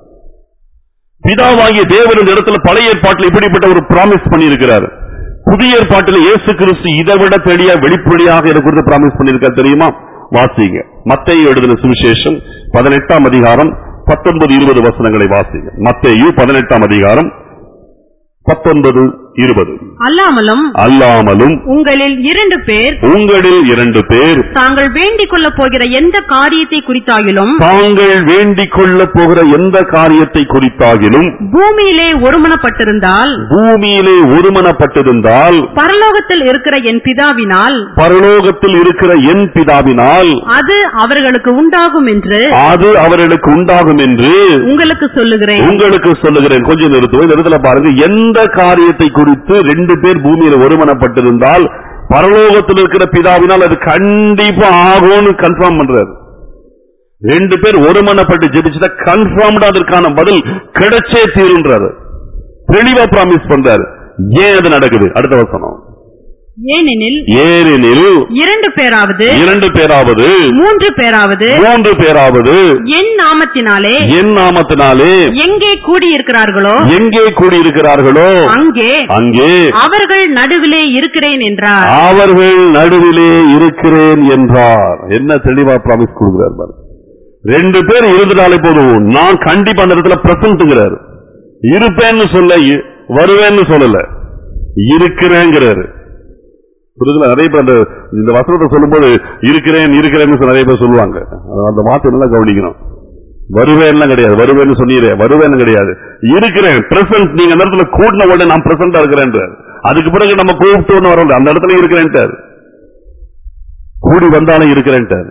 பிதாவாகிய தேவன் இந்த இடத்துல பழைய ஏற்பாட்டில் இப்படிப்பட்ட ஒரு ப்ராமிஸ் பண்ணியிருக்கிறார் புதிய ஏற்பாட்டில் இயேசு கிறிஸ்து இதை விட தெளிய வெளிப்படையாக இருக்கிறது ப்ராமிஸ் பண்ணியிருக்கார் தெரியுமா வாசிங்க மத்தேயு எழுதின சுவிசேஷம் பதினெட்டாம் அதிகாரம் பத்தொன்பது இருபது வசனங்களை வாசிங்க மத்தேயு பதினெட்டாம் அதிகாரம் பத்தொன்பது இருபது அல்லாமலும் அல்லாமலும் உங்களில் இரண்டு பேர் உங்களில் இரண்டு பேர் தாங்கள் வேண்டிக் கொள்ளப் போகிற எந்த காரியத்தை குறித்தாகிலும் தாங்கள் வேண்டிக் கொள்ளப் போகிற எந்த காரியத்தை குறித்தாகிலும் பூமியிலே ஒருமனப்பட்டிருந்தால் பூமியிலே ஒருமனப்பட்டிருந்தால் பரலோகத்தில் இருக்கிற என் பிதாவினால் பரலோகத்தில் இருக்கிற என் பிதாவினால் அது அவர்களுக்கு உண்டாகும் என்று அது அவர்களுக்கு உண்டாகும் என்று உங்களுக்கு சொல்லுகிறேன் உங்களுக்கு சொல்லுகிறேன் கொஞ்சம் நிறுத்துவோம் இந்த இடத்துல பாருங்க எந்த காரியத்தை குறித்து ரெண்டு பேர் பூமியில ஒருமனப்பட்டிருந்தால் பரலோகத்தில் இருக்கிற பிதாவினால் அது கண்டிப்பா ஆகும்னு கன்ஃபார்ம் பண்றாரு ரெண்டு பேர் ஒருமனப்பட்டு ஜெபிச்சுட்டா கன்ஃபார்ம்டா அதற்கான பதில் கிடைச்சே தீருன்றாரு தெளிவா ப்ராமிஸ் பண்றாரு ஏன் அது நடக்குது அடுத்த வசனம் ஏனெனில் ஏனெனில் இரண்டு பேராவது இரண்டு பேராவது மூன்று பேராவது மூன்று பேராவது என் நாமத்தினாலே என் நாமத்தினாலே எங்கே கூடியிருக்கிறார்களோ எங்கே கூடியிருக்கிறார்களோ அங்கே அங்கே அவர்கள் நடுவிலே இருக்கிறேன் என்றார் அவர்கள் நடுவிலே இருக்கிறேன் என்றார் என்ன தெளிவா ப்ராமிஸ் கொடுக்கிறார் பாருங்க. ரெண்டு பேர் இருந்துட்டாலே போதும் நான் கண்டிப்பா அந்த இடத்துல பிரசன்ட்ங்கிறாரு இருப்பேன்னு சொல்ல இ- வருவேன்னு சொல்லல இருக்கிறேங்கிறாரு புரியுதுல நிறைய பேர் அந்த இந்த வசனத்தை சொல்லும்போது இருக்கிறேன் இருக்கிறேன்னு சொல்லி நிறைய பேர் சொல்லுவாங்க அது அந்த வார்த்தை நல்லா கவனிக்கணும் வருவேன்லாம் கிடையாது வருவேன்னு சொன்னீரே வருவேன்னு கிடையாது இருக்கிறேன் பிரசன்ட் நீங்க அந்த இடத்துல கூட்டின உடனே நான் பிரசன்டா இருக்கிறேன்றார் அதுக்கு பிறகு நம்ம கூப்பிட்டு ஒண்ணு வரோம் அந்த இடத்துல இருக்கிறேன்ட்டார் கூடி வந்தாலும் இருக்கிறேன்ட்டார்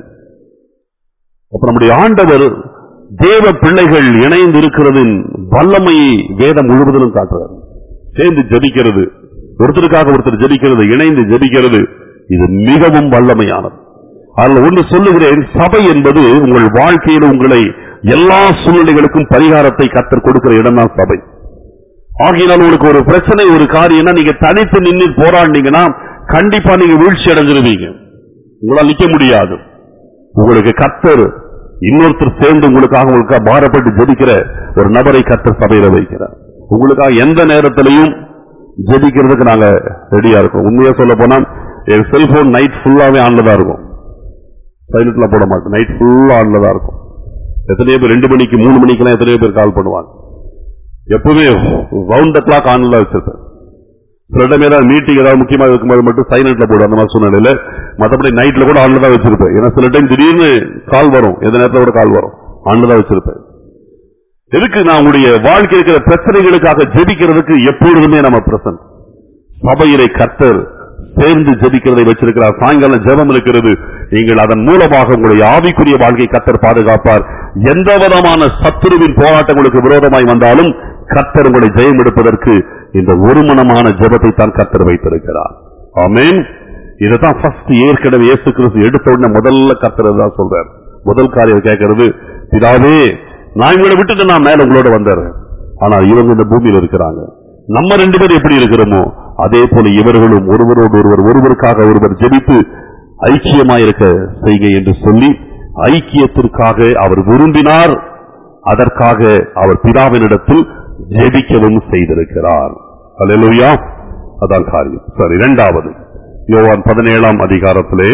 அப்ப நம்முடைய ஆண்டவர் தேவ பிள்ளைகள் இணைந்து இருக்கிறதின் வல்லமையை வேதம் முழுவதிலும் காட்டுறார் சேர்ந்து ஜெபிக்கிறது ஒருத்தருக்காக ஒருத்தர் ஜெபிக்கிறது இணைந்து ஜெபிக்கிறது இது மிகவும் வல்லமையானது அதில் ஒன்று சொல்லுகிறேன் சபை என்பது உங்கள் வாழ்க்கையில் உங்களை எல்லா சூழ்நிலைகளுக்கும் பரிகாரத்தை கத்தர் கொடுக்கிற இடம் தான் சபை ஆகையினால் உங்களுக்கு ஒரு பிரச்சனை ஒரு காரியம்னா நீங்க தனித்து நின்று போராடினீங்கன்னா கண்டிப்பா நீங்க வீழ்ச்சி அடைஞ்சிருவீங்க உங்களால் நிக்க முடியாது உங்களுக்கு கத்தர் இன்னொருத்தர் சேர்ந்து உங்களுக்காக உங்களுக்காக பாரப்பட்டு ஜெபிக்கிற ஒரு நபரை கத்தர் சபையில வைக்கிறார் உங்களுக்காக எந்த நேரத்திலையும் ஜெபிக்கிறதுக்கு நாங்க ரெடியா இருக்கோம் உண்மையா சொல்ல போனா என் செல்போன் நைட் ஃபுல்லாவே ஆன்ல தான் இருக்கும் சைலண்ட்ல போட மாட்டோம் நைட் ஃபுல்லா ஆன்ல தான் இருக்கும் எத்தனையோ பேர் ரெண்டு மணிக்கு மூணு மணிக்கெல்லாம் எத்தனையோ பேர் கால் பண்ணுவாங்க எப்பவுமே ரவுண்ட் த கிளாக் ஆன்ல வச்சிருப்பேன் சில டைம் ஏதாவது மீட்டிங் ஏதாவது முக்கியமா இருக்கும்போது மட்டும் சைலண்ட்ல போடும் அந்த மாதிரி சூழ்நிலையில மற்றபடி நைட்ல கூட ஆன்ல தான் வச்சிருப்பேன் ஏன்னா சில டைம் திடீர்னு கால் வரும் எந்த நேரத்துல கூட கால் வரும் ஆன்ல தான் வச்சிருப்பேன் எதுக்கு நான் உங்களுடைய வாழ்க்கை இருக்கிற பிரச்சனைகளுக்காக ஜெபிக்கிறதுக்கு எப்பொழுதுமே நம்ம பிரசன்ட் சபையிலே கர்த்தர் சேர்ந்து ஜெபிக்கிறதை வச்சிருக்கிறார் சாயங்காலம் ஜெபம் இருக்கிறது நீங்கள் அதன் மூலமாக உங்களுடைய ஆவிக்குரிய வாழ்க்கை கர்த்தர் பாதுகாப்பார் எந்த விதமான சத்துருவின் போராட்டங்களுக்கு விரோதமாய் வந்தாலும் கர்த்தர் உங்களை ஜெயம் எடுப்பதற்கு இந்த ஒருமனமான ஜெபத்தை தான் கர்த்தர் வைத்திருக்கிறார் ஆமென் இதுதான் ஃபர்ஸ்ட் ஏற்கனவே இயேசு கிறிஸ்து எடுத்த உடனே முதல்ல கர்த்தர் தான் சொல்றார் முதல் காரியம் கேட்கறது பிதாவே நான் இவங்களை விட்டுட்டு நான் மேல உங்களோட வந்துடுறேன் ஆனா இவங்க இந்த பூமியில இருக்கிறாங்க நம்ம ரெண்டு பேரும் எப்படி இருக்கிறோமோ அதே போல இவர்களும் ஒருவரோடு ஒருவர் ஒருவருக்காக ஒருவர் ஜெபித்து ஐக்கியமாயிருக்க செய்க என்று சொல்லி ஐக்கியத்திற்காக அவர் விரும்பினார் அதற்காக அவர் பிதாவினிடத்தில் ஜெபிக்கவும் செய்திருக்கிறார் அல்லேலூயா அதான் காரியம் சரி இரண்டாவது யோவான் பதினேழாம் அதிகாரத்திலே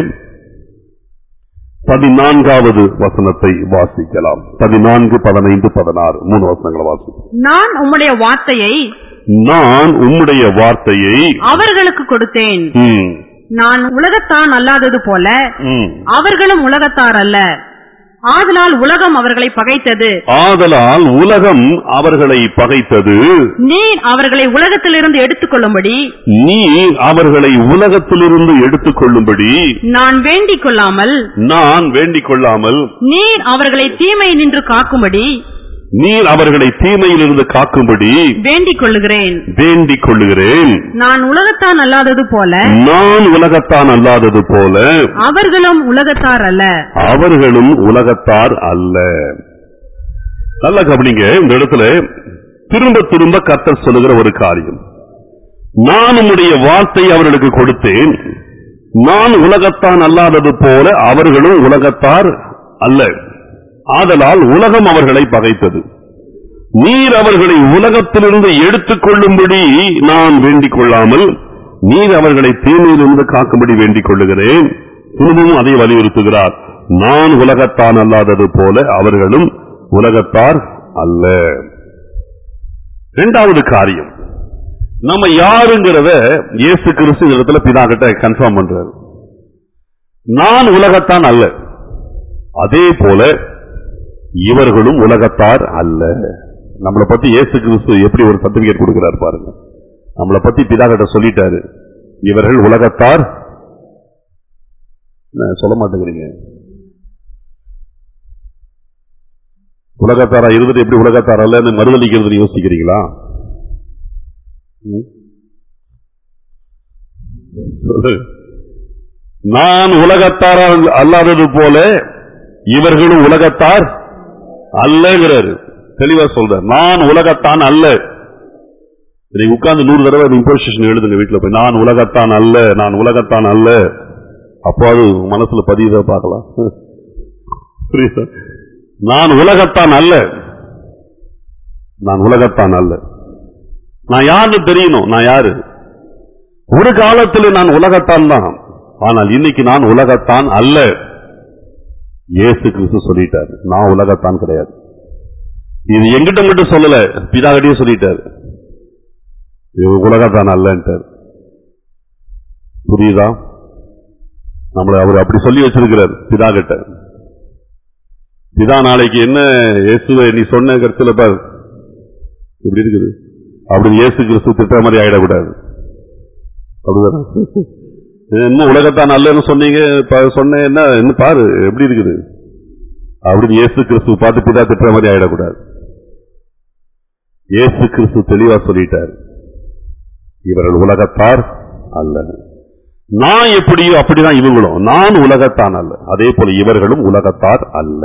பதினான்காவது வசனத்தை வாசிக்கலாம் பதினான்கு பதினைந்து பதினாறு மூணு வசனங்களை வாசிக்கலாம் நான் உம்முடைய வார்த்தையை நான் உம்முடைய வார்த்தையை அவர்களுக்கு கொடுத்தேன் ம், நான் உலகத்தான் அல்லாதது போல ம். அவர்களும் உலகத்தார் அல்ல ஆதலால் உலகம் அவர்களை பகைத்தது ஆதலால் உலகம் அவர்களை பகைத்தது நீர் அவர்களை உலகத்திலிருந்து எடுத்துக்கொள்ளும்படி நீ அவர்களை உலகத்திலிருந்து எடுத்துக் கொள்ளும்படி நான் வேண்டிக் கொள்ளாமல் நான் வேண்டிக் கொள்ளாமல் நீர் அவர்களை தீமை நின்று காக்கும்படி நீர் அவர்களை தீமையிலிருந்து காக்கும்படி வேண்டிக் கொள்ளுகிறேன் வேண்டிக் கொள்ளுகிறேன் நான் உலகத்தான் அல்லாதது போல நான் உலகத்தான் அல்லாதது போல அவர்களும் உலகத்தார் அல்ல அவர்களும் உலகத்தார் அல்ல நல்ல கவனிங்க இந்த இடத்துல திரும்ப திரும்ப கர்த்தர் சொல்லுகிற ஒரு காரியம் நான் உம்முடைய வார்த்தை அவர்களுக்கு கொடுத்தேன் நான் உலகத்தான் அல்லாதது போல அவர்களும் உலகத்தார் அல்ல ஆதலால் உலகம் அவர்களை பகைத்தது நீர் அவர்களை உலகத்திலிருந்து எடுத்துக் கொள்ளும்படி நான் வேண்டிக் கொள்ளாமல் நீர் அவர்களை தீமையிலிருந்து காக்கும்படி வேண்டிக் கொள்ளுகிறேன் திரும்பவும் அதை வலியுறுத்துகிறார் நான் உலகத்தான் அல்லாதது போல அவர்களும் உலகத்தார் அல்ல இரண்டாவது காரியம் நம்ம யாருங்கிறத இயேசு கிறிஸ்து இந்த இடத்துல பிதா கிட்ட கன்ஃபார்ம் பண்றாரு நான் உலகத்தான் அல்ல அதே போல இவர்களும் உலகத்தார் அல்ல நம்மளை பத்தி இயேசு கிறிஸ்து எப்படி ஒரு சர்டிபிகேட் கொடுக்கிறார் பாருங்க நம்மளை பத்தி பிதா கிட்ட சொல்லிட்டாரு இவர்கள் உலகத்தார் என்ன, சொல்ல மாட்டேங்கிறீங்க உலகத்தாரா இருந்துட்டு எப்படி உலகத்தார் அல்லன்னு மறுதளிக்கிறது யோசிக்கிறீங்களா ம்? சொல்லு. நான் உலகத்தார் அல்லாதது போல இவர்களும் உலகத்தார் அல்லங்கிறாரு தெளிவா சொல்றார் நான் உலகத்தான் அல்ல நீங்க உட்கார்ந்து நூறு தடவை இம்போசிஷன் எழுதுங்க வீட்டுல போய் நான் உலகத்தான் அல்ல நான் உலகத்தான் அல்ல அப்போ அது மனசுல பதியுதா பார்க்கலாம் புரியுதா நான் உலகத்தான் அல்ல நான் உலகத்தான் அல்ல நான் யாருன்னு தெரியணும் நான் யாரு ஒரு காலத்தில் நான் உலகத்தான் தான் ஆனால் இன்னைக்கு நான் உலகத்தான் அல்ல இயேசு கிறிஸ்து சொல்லிட்டாரு நான் உலகத்தான் கிடையாது இது எங்கிட்ட மட்டும் சொல்லல பிதாகட்டியும் சொல்லிட்டாரு இவன் உலகத்தான் அல்லன்ட்டார் புரியுதா நம்மளை அவர் அப்படி சொல்லி வச்சிருக்கிறார் பிதா கிட்ட பிதா நாளைக்கு என்ன இயேசுவை நீ சொன்ன கருத்துல பாரு இப்படி இருக்குது அப்படி இயேசு கிறிஸ்து திட்ட மாதிரி ஆயிடக்கூடாது அப்படிதானே இன்னும் உலகத்தான் நல்லன்னு சொன்னீங்க ப- சொன்னேன் என்ன இன்னும் பாரு எப்படி இருக்குது அப்படின்னு இயேசு கிறிஸ்து பார்த்து பிதா திட்டுற மாதிரி ஆயிடக்கூடாது இயேசு கிறிஸ்து தெளிவா சொல்லிட்டார் இவர்கள் உலகத்தார் அல்ல நான் எப்படியோ அப்படிதான் இவங்களும் நான் உலகத்தான் அல்ல அதே போல இவர்களும் உலகத்தார் அல்ல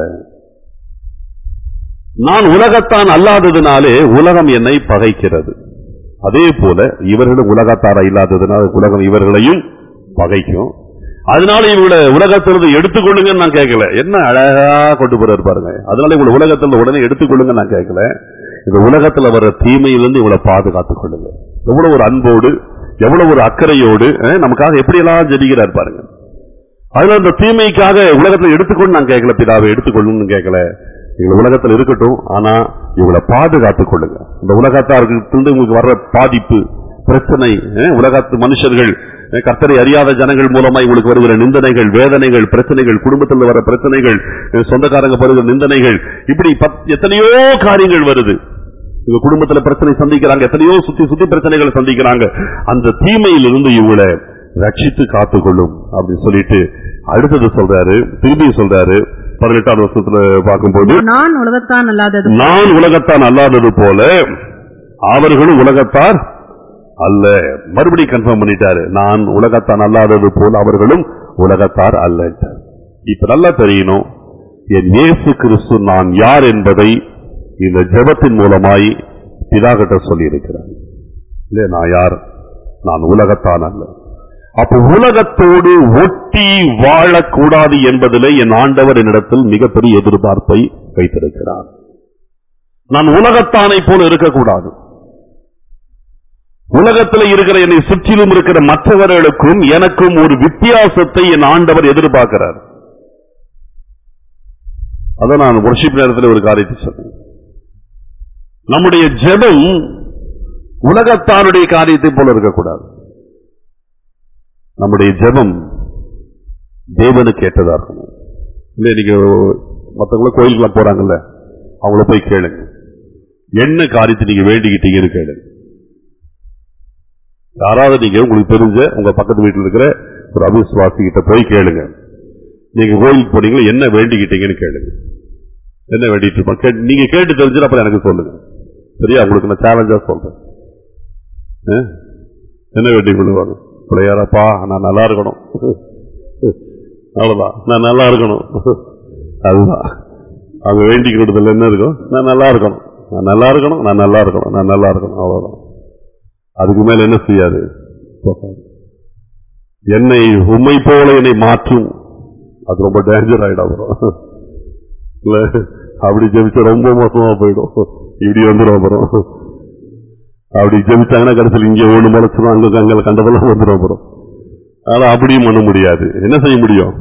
நான் உலகத்தான் அல்லாததினாலே உலகம் என்னை பகைக்கிறது அதே போல இவர்களும் உலகத்தாரா இல்லாததுனால உலகம் இவர்களையும் பகைக்கும் அதனால இவங்களை உலகத்திலிருந்து எடுத்துக்கொள்ளுங்கன்னு நான் கேட்கல என்ன அழகா கொண்டு போறாரு பாருங்க அதனால இவங்களை உலகத்துல உடனே எடுத்துக்கொள்ளுங்க நான் கேட்கல இந்த உலகத்துல வர தீமையிலிருந்து இவங்களை பாதுகாத்துக் கொள்ளுங்க எவ்வளவு ஒரு அன்போடு எவ்வளவு ஒரு அக்கறையோடு அஹ், நமக்காக எப்படியெல்லாம் ஜெபிக்கிறார் பாருங்க அதனால இந்த தீமைக்காக உலகத்துல எடுத்துக்கொண்டு நான் கேட்கல பிதாவை எடுத்துக்கொள்ளுன்னு கேட்கல இவங்க உலகத்துல இருக்கட்டும் ஆனா இவங்களை பாதுகாத்துக் கொள்ளுங்க இந்த உலகத்தார்கிட்ட உங்களுக்கு வர்ற பாதிப்பு பிரச்சனை அஹ், உலகத்து மனுஷர்கள் அஹ், கர்த்தரை அறியாத ஜனங்கள் மூலமா உங்களுக்கு வருகிற நிந்தனைகள் வேதனைகள் பிரச்சனைகள் குடும்பத்தில் வர பிரச்சனைகள் அஹ், சொந்தக்காரங்க படுகிற நிந்தனைகள் இப்படி பத்- எத்தனையோ காரியங்கள் வருது இவங்க குடும்பத்துல பிரச்சனை சந்திக்கிறாங்க எத்தனையோ சுத்தி சுத்தி பிரச்சனைகளை சந்திக்கிறாங்க அந்த தீமையிலிருந்து இவங்களை ரட்சித்து காத்துக்கொள்ளும் அப்படின்னு சொல்லிட்டு அடுத்தது சொல்றாரு திரும்பி சொல்றாரு பதினெட்டாவது வருஷத்துல பார்க்கும்போது நான் உலகத்தான் அல்லாதது நான் உலகத்தான் அல்லாதது போல அவர்களும் உலகத்தார் அல்ல மறுபடி கன்ஃபார்ம் பண்ணிட்டாரு நான் உலகத்தான் அல்லாதது போல அவர்களும் உலகத்தார் அல்ல இப்ப நல்லா தெரியணும் என் இயேசு கிறிஸ்து நான் யார் என்பதை இந்த ஜெபத்தின் மூலமாய் பிதாகிட்ட சொல்லி இருக்கிறார் இல்ல நான் யார் நான் உலகத்தான் அல்ல அப்ப உலகத்தோடு ஒட்டி வாழக்கூடாது என்பதிலே என் ஆண்டவர் என்னிடத்தில் மிகப்பெரிய எதிர்பார்ப்பை வைத்திருக்கிறார் நான் உலகத்தானை போல இருக்கக்கூடாது உலகத்தில் இருக்கிற என்னை சுற்றிலும் இருக்கிற மற்றவர்களுக்கும் எனக்கும் ஒரு வித்தியாசத்தை என் ஆண்டவர் எதிர்பார்க்கிறார் அதான் நான் worship நேரத்தில் ஒரு காரியத்தை சொன்னேன் நம்முடைய ஜெபம் உலகத்தாருடைய காரியத்தை போல இருக்கக்கூடாது நம்முடைய ஜெபம் தேவனுக்கு ஏற்றதா இருக்கணும் இல்ல நீங்க மத்தவங்கள கோயிலுக்குலாம் போறாங்கல்ல அவங்கள போய் கேளுங்க என்ன காரியத்தை நீங்க வேண்டிக்கிட்டீங்கன்னு கேளுங்க யாராவது நீங்க உங்களுக்கு தெரிஞ்ச உங்க பக்கத்து வீட்டில் இருக்கிற ஒரு அவிசுவாசி கிட்ட போய் கேளுங்க நீங்க கோயிலுக்கு போனீங்களா என்ன வேண்டிக்கிட்டீங்கன்னு கேளுங்க என்ன வேண்டிட்டு இருப்போம் கே- நீங்க கேட்டு தெரிஞ்சுட்டு அப்புறம் எனக்கு சொல்லுங்க சரியா உங்களுக்கு நான் சேலஞ்சா சொல்றேன் ஆ? என்ன வேண்டி கொள்ளுவாங்க பிள்ளையாரப்பா நான் நல்லா இருக்கணும் அவ்வளவுதான் நான் நல்லா இருக்கணும் அதுதான் அவங்க வேண்டிக்கிறதுல என்ன இருக்கும் நான் நல்லா இருக்கணும் நான் நல்லா இருக்கணும் நான் நல்லா இருக்கணும் நான் நல்லா இருக்கணும் அவ்வளவுதான் அதுக்கு மேல என்ன செய்யாது போகாது. என்னை உண்மை போல என்னை மாற்றும் அது ரொம்ப டேஞ்சர் ஆயிடும் அப்புறம் இல்ல அப்படி ஜெபிச்சா ரொம்ப மோசமா போயிடும் இப்படி வந்துடும் அப்புறம் அப்படி ஜெபிச்சாங்கன்னா கடைசியில் இங்க ஒண்ணு முளைச்சிடும் அங்க அங்க கண்டதெல்லாம் வந்துடும் அப்புறம் ஆனா அப்படியும் பண்ண முடியாது என்ன செய்ய முடியும்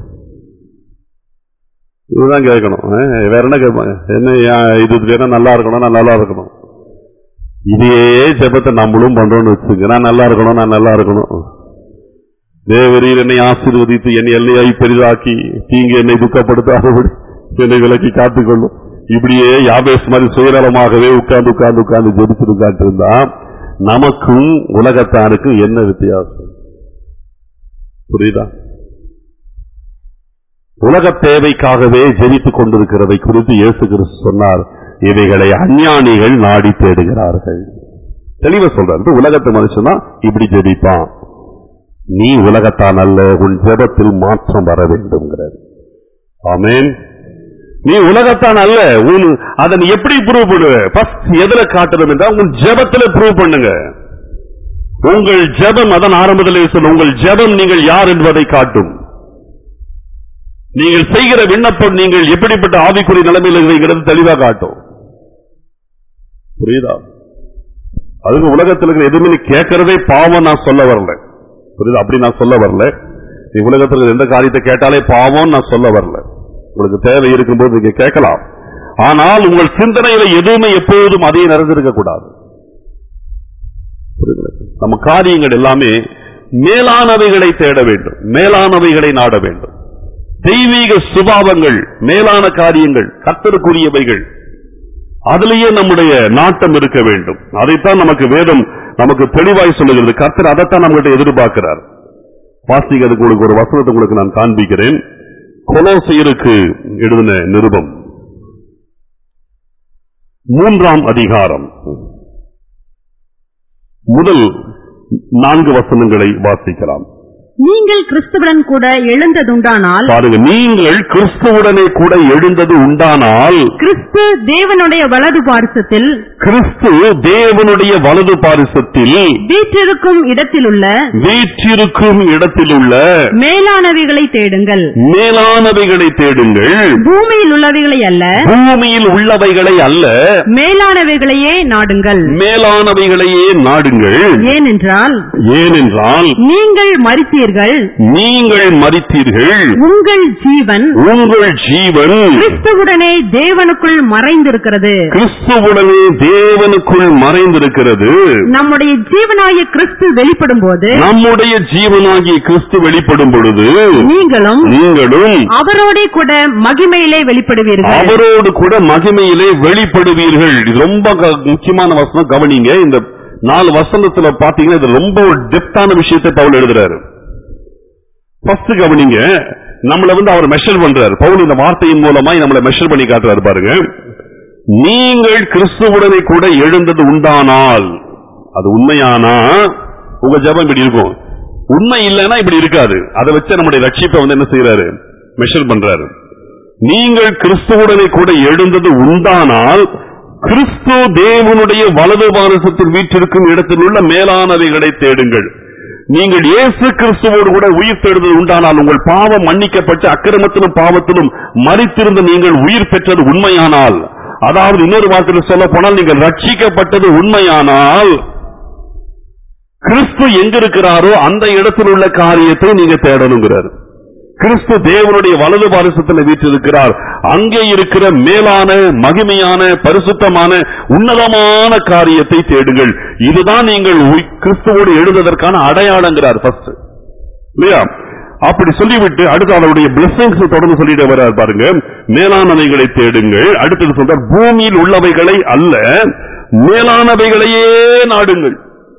இதுதான் கேட்கணும் அஹ், வேற என்ன கேட்பாங்க என்ன ஏன் இது வேணா நல்லா இருக்கணும் நான் நல்லா இருக்கணும் இதே ஜெபத்தை நம்மளும் பண்றோம்னு வச்சுங்க நான் நல்லா இருக்கணும் நான் நல்லா இருக்கணும் தேவரீர் என்னை ஆசீர்வதித்து என் எல்லையாய் பெரிதாக்கி தீங்கு என்னை துக்கப்படுத்தாதபடி என்னை விலக்கி காத்துக்கொள்ளும் இப்படியே யாபேஸ் மாதிரி சுயநலமாகவே உட்கார்ந்து உட்கார்ந்து உட்கார்ந்து ஜெபிச்சுட்டு உட்கார்ந்து நமக்கும் உலகத்தானுக்கும் என்ன வித்தியாசம் புரியுதா உலக தேவைக்காகவே ஜெபித்துக் கொண்டிருக்கிறதை குறித்து இயேசு கிறிஸ்து சொன்னார் இவைகளை அஞ்ஞானிகள் நாடி தேடுகிறார்கள் தெளிவா சொல்றாரு உலகத்து மனுஷனா இப்படி ஜெபிப்பான் நீ உலகத்தான் அல்ல உன் ஜெபத்தில் மாற்றம் வர வேண்டும்ங்கிறார் ஆமென் நீ உலகத்தான் அல்ல உன் அதை நீ எப்படி ப்ரூவ் பண்ணுவ ஃபர்ஸ்ட் எதுல காட்டணும் என்றால் உன் ஜெபத்துல ப்ரூவ் பண்ணுங்க உங்கள் ஜெபம் அதன் ஆரம்பத்திலே சொல்ல உங்கள் ஜெபம் நீங்கள் யார் என்பதை காட்டும் நீங்கள் செய்கிற விண்ணப்பம் நீங்கள் எப்படிப்பட்ட ஆவிக்குறி நிலைமையில் இருக்கிறது தெளிவா காட்டும் புரியுதா அதுக்கு உலகத்தில் இருக்கிற எதுவுமே நீ கேட்கறதே பாவம் நான் சொல்ல வரல புரியுதா அப்படி நான் சொல்ல வரல நீ உலகத்தில் இருக்கிற எந்த காரியத்தை கேட்டாலே பாவம் நான் சொல்ல வரல உங்களுக்கு தேவை இருக்கும்போது நீங்க கேட்கலாம் ஆனால் உங்கள் சிந்தனையில எதுவுமே எப்போதும் அதே நிறைந்திருக்க கூடாது புரியுதுங்களா? நம்ம காரியங்கள் எல்லாமே மேலானவைகளை தேட வேண்டும் மேலானவைகளை நாட வேண்டும் தெய்வீக சுபாவங்கள் மேலான காரியங்கள் கத்தருக்குரியவைகள் அதிலேயே நம்முடைய நாட்டம் இருக்க வேண்டும் அதைத்தான் நமக்கு வேதம் நமக்கு தெளிவாய் சொல்லுகிறது கர்த்தர் அதைத்தான் நம்மகிட்ட எதிர்பார்க்கிறார் வாசிக்கிறதுக்கு உங்களுக்கு ஒரு வசனத்தை உங்களுக்கு நான் காண்பிக்கிறேன் கொலோசையருக்கு எழுதின நிருபம் மூன்றாம் அதிகாரம் முதல் நான்கு வசனங்களை வாசிக்கலாம் நீங்கள் கிறிஸ்துவுடன் கூட எழுந்ததுண்டானால் பாருங்க நீங்கள் கிறிஸ்துவுடனே கூட எழுந்தது உண்டானால் கிறிஸ்து தேவனுடைய வலது பாரிசத்தில் கிறிஸ்து தேவனுடைய வலது பாரிசத்தில் வீற்றிருக்கும் இடத்திலுள்ள வீற்றிருக்கும் இடத்திலுள்ள மேலானவைகளை தேடுங்கள் மேலானவைகளை தேடுங்கள் பூமியில் உள்ளவைகளை அல்ல பூமியில் உள்ளவைகளை அல்ல மேலானவைகளையே நாடுங்கள் மேலானவைகளையே நாடுங்கள் ஏனென்றால் ஏனென்றால் நீங்கள் மறித்தீர்கள் மறித்தீர்கள் நீங்கள் மறித்தீர்கள் உங்கள் ஜீவன் உங்கள் ஜீவன் கிறிஸ்துவுடனே தேவனுக்குள் மறைந்திருக்கிறது கிறிஸ்துவுடனே தேவனுக்குள் மறைந்திருக்கிறது நம்முடைய ஜீவனாய கிறிஸ்து வெளிப்படும் போது நம்முடைய ஜீவனாகிய கிறிஸ்து வெளிப்படும் பொழுது நீங்களும் நீங்களும் அவரோடே கூட மகிமையிலே வெளிப்படுவீர்கள் அவரோடு கூட மகிமையிலே வெளிப்படுவீர்கள் இது ரொம்ப க- முக்கியமான வசனம் கவனிங்க இந்த நாலு வசனத்துல பாத்தீங்கன்னா இது ரொம்ப ஒரு டெப்தான விஷயத்தை பவுல் எழுதுறாரு ஃபர்ஸ்ட் கவனிங்க நம்மள வந்து அவர் மெஷர் பண்றாரு பவுல் இந்த வார்த்தையின் மூலமாய் நம்மளை மெஷர் பண்ணி காட்டுறாரு பாருங்க நீங்கள் கிறிஸ்துவுடனே கூட எழுந்தது உண்டானால் அது உண்மையானா உங்க ஜெபம் இப்படி இருக்கும் உண்மை இல்லைன்னா இப்படி இருக்காது அதை வச்சு நம்முடைய ரட்சிப்பை வந்து என்ன செய்யறாரு மெஷர் பண்றாரு நீங்கள் கிறிஸ்துவுடனே கூட எழுந்தது உண்டானால் கிறிஸ்து தேவனுடைய வலது பாரசத்தில் வீற்றிருக்கும் இடத்தில் உள்ள மேலானவைகளை தேடுங்கள் நீங்கள் இயேசு கிறிஸ்துவோடு கூட உயிர் தேடுதல் உண்டானால் உங்கள் பாவம் மன்னிக்கப்பட்டு அக்கிரமத்திலும் பாவத்திலும் மறித்திருந்த நீங்கள் உயிர் பெற்றது உண்மையானால் அதாவது இன்னொரு வார்த்தையில் சொல்ல போனால் நீங்கள் ரட்சிக்கப்பட்டது உண்மையானால் கிறிஸ்து எங்க இருக்கிறாரோ அந்த இடத்தில் உள்ள காரியத்தை நீங்க தேடணுங்கிறார் கிறிஸ்து தேவனுடைய வலது பாரசத்தில் வீற்றிருக்கிறார் அங்கே இருக்கிற மேலான மகிமையான பரிசுத்தமான உன்னதமான காரியத்தை தேடுங்கள் இதுதான் நீங்கள் உய்- கிறிஸ்துவோடு எழுதுவதற்கான அடையாளங்கிறார் ஃபர்ஸ்ட் இல்லையா அப்படி சொல்லிவிட்டு அடுத்து அவருடைய பிளஸிங்ஸ் தொடர்ந்து சொல்லிட்டு வர்றார் பாருங்க மேலானவைகளை தேடுங்கள் அடுத்தது சொல்றார் பூமியில் உள்ளவைகளை அல்ல மேலானவைகளையே நாடுங்கள்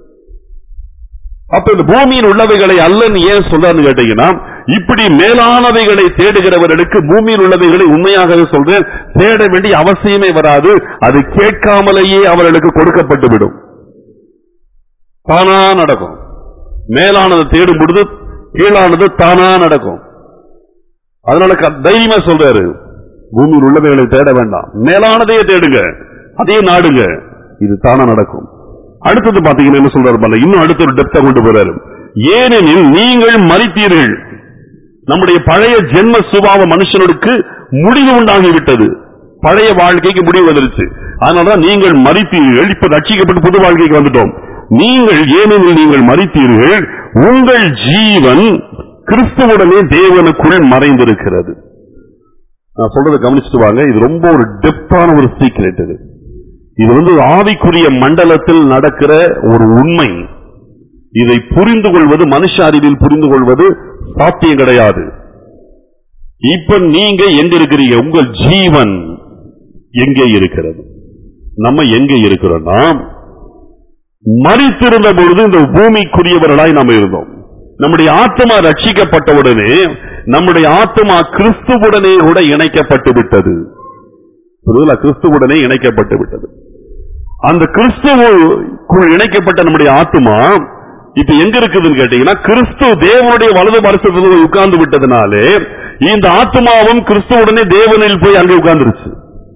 அப்ப இந்த பூமியில் உள்ளவைகளை அல்லன்னு ஏன் சொல்றான்னு கேட்டீங்கன்னா இப்படி மேலானவைகளை தேடுகிறவர்களுக்கு பூமியில் உள்ளவைகளை உண்மையாகவே சொல்றேன் தேட வேண்டிய அவசியமே வராது அது கேட்காமலேயே அவர்களுக்கு கொடுக்கப்பட்டு விடும் தானா நடக்கும் மேலானதை தேடும் பொழுது கீழானது தானா நடக்கும் அதனால க- தைரியமா சொல்றாரு பூமியில் உள்ளவைகளை தேட வேண்டாம் மேலானதையே தேடுங்க அதையே நாடுங்க இது தானா நடக்கும் அடுத்தது பாத்தீங்கன்னா என்ன சொல்றாரு பாருங்க, இன்னும் அடுத்த ஒரு டெப்தா கொண்டு போறாரு ஏனெனில் நீங்கள் மறித்தீர்கள் நம்முடைய பழைய ஜென்ம சுபாவ மனுஷனுக்கு முடிவு உண்டாகிவிட்டது பழைய வாழ்க்கைக்கு முடிவு வந்துருச்சு அதனாலதான் நீங்கள் மறித்தீர்கள் இப்ப ரட்சிக்கப்பட்டு புது வாழ்க்கைக்கு வந்துட்டோம் நீங்கள் ஏனெனில் நீங்கள் மறித்தீர்கள் உங்கள் ஜீவன் கிறிஸ்துவுடனே தேவனுக்குள் மறைந்திருக்கிறது நான் சொல்றதை கவனிச்சுட்டு வாங்க இது ரொம்ப ஒரு டெப்தான ஒரு சீக்ரெட் இது இது வந்து ஆவிக்குரிய மண்டலத்தில் நடக்கிற ஒரு உண்மை இதை புரிந்து கொள்வது மனுஷ அறிவில் புரிந்து கொள்வது சாத்தியம் கிடையாது இப்ப நீங்க எங்க இருக்கிறீங்க உங்கள் ஜீவன் எங்கே இருக்கிறது நம்ம எங்க இருக்கிறோம்னா மறித்திருந்த பொழுது இந்த பூமிக்குரியவர்களாய் நாம் இருந்தோம் நம்முடைய ஆத்மா ரட்சிக்கப்பட்டவுடனே நம்முடைய ஆத்மா கிறிஸ்துவுடனே கூட இணைக்கப்பட்டு விட்டது புரியுதுங்களா? கிறிஸ்துவுடனே இணைக்கப்பட்டு விட்டது அந்த கிறிஸ்துவுக்குள் இணைக்கப்பட்ட நம்முடைய ஆத்மா இப்ப எங்க இருக்குதுன்னு கேட்டீங்கன்னா கிறிஸ்து தேவனுடைய வலது பரிசத்தில் போய் உட்கார்ந்து விட்டதுனாலே இந்த ஆத்மாவும் கிறிஸ்துவுடனே தேவனில் போய் அங்கே உட்கார்ந்துருச்சு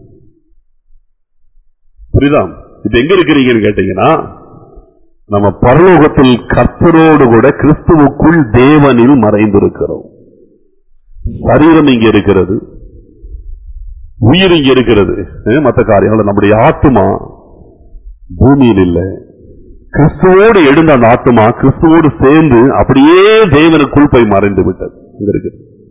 புரியுதா இப்ப எங்க இருக்கிறீங்கன்னு கேட்டீங்கன்னா நம்ம பரலோகத்தில் கர்த்தரோடு கூட கிறிஸ்துவுக்குள் தேவனில் மறைந்திருக்கிறோம் சரீரம் இங்க இருக்கிறது உயிர் இங்க இருக்கிறது அஹ் மத்த காரியங்கள் நம்முடைய ஆத்மா பூமியில் இல்ல கிறிஸ்துவோடு எழுந்த அந்த ஆத்மா கிறிஸ்துவோடு சேர்ந்து அப்படியே தேவனுக்குள் போய் மறைந்து விட்டது இங்க இருக்கு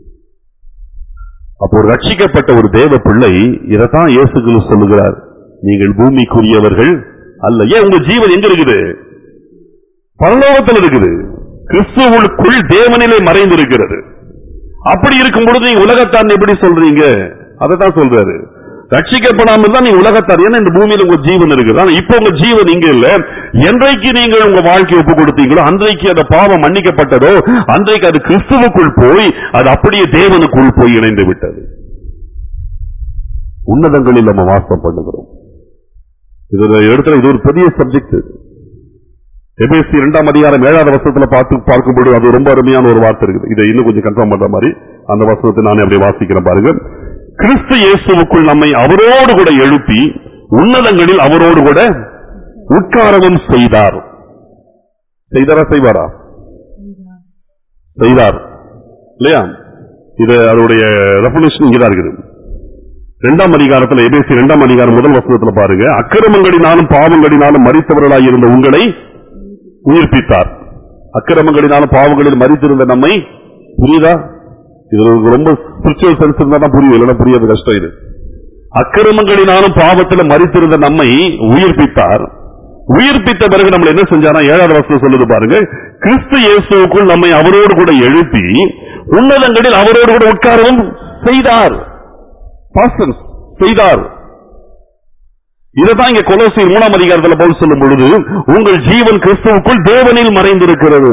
அப்போ ஒரு ரட்சிக்கப்பட்ட ஒரு தேவ பிள்ளை இதைத்தான் இயேசு கிறிஸ்து சொல்லுகிறார் நீங்கள் பூமிக்குரியவர்கள் அல்ல ஏன் உங்க ஜீவன் எங்க இருக்குது பரலோகத்தில் இருக்குது கிறிஸ்துவுக்குள் தேவனிலே மறைந்திருக்கிறது அப்படி இருக்கும் பொழுது நீங்க உலகத்தான் எப்படி சொல்றீங்க அதை தான் சொல்றாரு ரட்சிக்கப்படாமல் தான் நீங்க உலகத்தார் ஏன்னா இந்த பூமியில உங்க ஜீவன் இருக்குது ஆனா இப்ப உங்க ஜீவன் இங்க இல்ல என்றைக்கு நீங்கள் உங்க வாழ்க்கையை ஒப்பு கொடுத்தீங்களோ அன்றைக்கு அந்த பாவம் மன்னிக்கப்பட்டதோ அன்றைக்கு அது கிறிஸ்துவுக்குள் போய் அது அப்படியே தேவனுக்குள் போய் இணைந்து விட்டது உன்னதங்களில் நம்ம வாசம் பண்ணுகிறோம் இது ஒரு இடத்துல இது ஒரு பெரிய சப்ஜெக்ட் எபேசி இரண்டாம் அதிகாரம் ஏழாவது வசனத்துல பார்த்து பார்க்கும்போது அது ரொம்ப அருமையான ஒரு வார்த்தை இருக்குது இதை இன்னும் கொஞ்சம் கன்ஃபார்ம் பண்ற மாதிரி அந்த வசனத்தை நானே அப்படியே வாசிக்கிறேன் பாருங்க கிறிஸ்து இயேசுவுக்குள் நம்மை அவரோடு கூட எழுப்பி உன்னதங்களில் அவரோடு கூட உட்காரவும் செய்தார் செய்தாரா செய்வாரா செய்தார் இல்லையா இது அதனுடைய ரெஃபர்மேஷன் இங்கதான் இருக்குது இரண்டாம் அதிகாரத்துல எபேசி இரண்டாம் அதிகாரம் முதல் வசனத்துல பாருங்க அக்கிரமங்களினாலும் பாவங்களினாலும் மறித்தவர்களாய் இருந்த உங்களை உயிர்ப்பித்தார் அக்கிரமங்களினாலும் பாவங்களில் மறித்திருந்த நம்மை புரியுதா இது உங்களுக்கு ரொம்ப ஸ்பிரிச்சுவல் சென்ஸ் இருந்தா தான் புரியும் இல்லைன்னா புரியாது கஷ்டம் இது அக்கிரமங்களினாலும் பாவத்தில் மறித்திருந்த நம்மை உயிர்ப்பித்தார் உயிர்ப்பித்த பிறகு நம்மள என்ன செஞ்சாரா ஏழாவது வருஷம் சொல்லுது பாருங்க கிறிஸ்து இயேசுவுக்குள் நம்மை அவரோடு கூட எழுப்பி உன்னதங்களில் அவரோடு கூட உட்காரவும் செய்தார் Persons, செய்தார் இதுதான் இங்க கொலோசியர் மூணாம் அதிகாரத்தில் பவுல் சொல்லும் பொழுது உங்கள் ஜீவன் கிறிஸ்துவுக்குள் தேவனில் மறைந்திருக்கிறது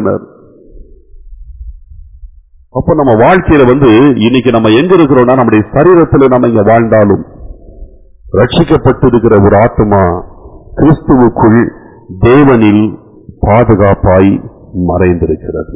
அப்ப நம்ம வாழ்க்கையில வந்து இன்னைக்கு நம்ம எங்க இருக்கிறோம்னா நம்முடைய சரீரத்தில் நம்ம இங்க வாழ்ந்தாலும் ரட்சிக்கப்பட்டிருக்கிற ஒரு ஆத்மா கிறிஸ்துவுக்குள் தேவனில் பாதுகாப்பாய் மறைந்திருக்கிறது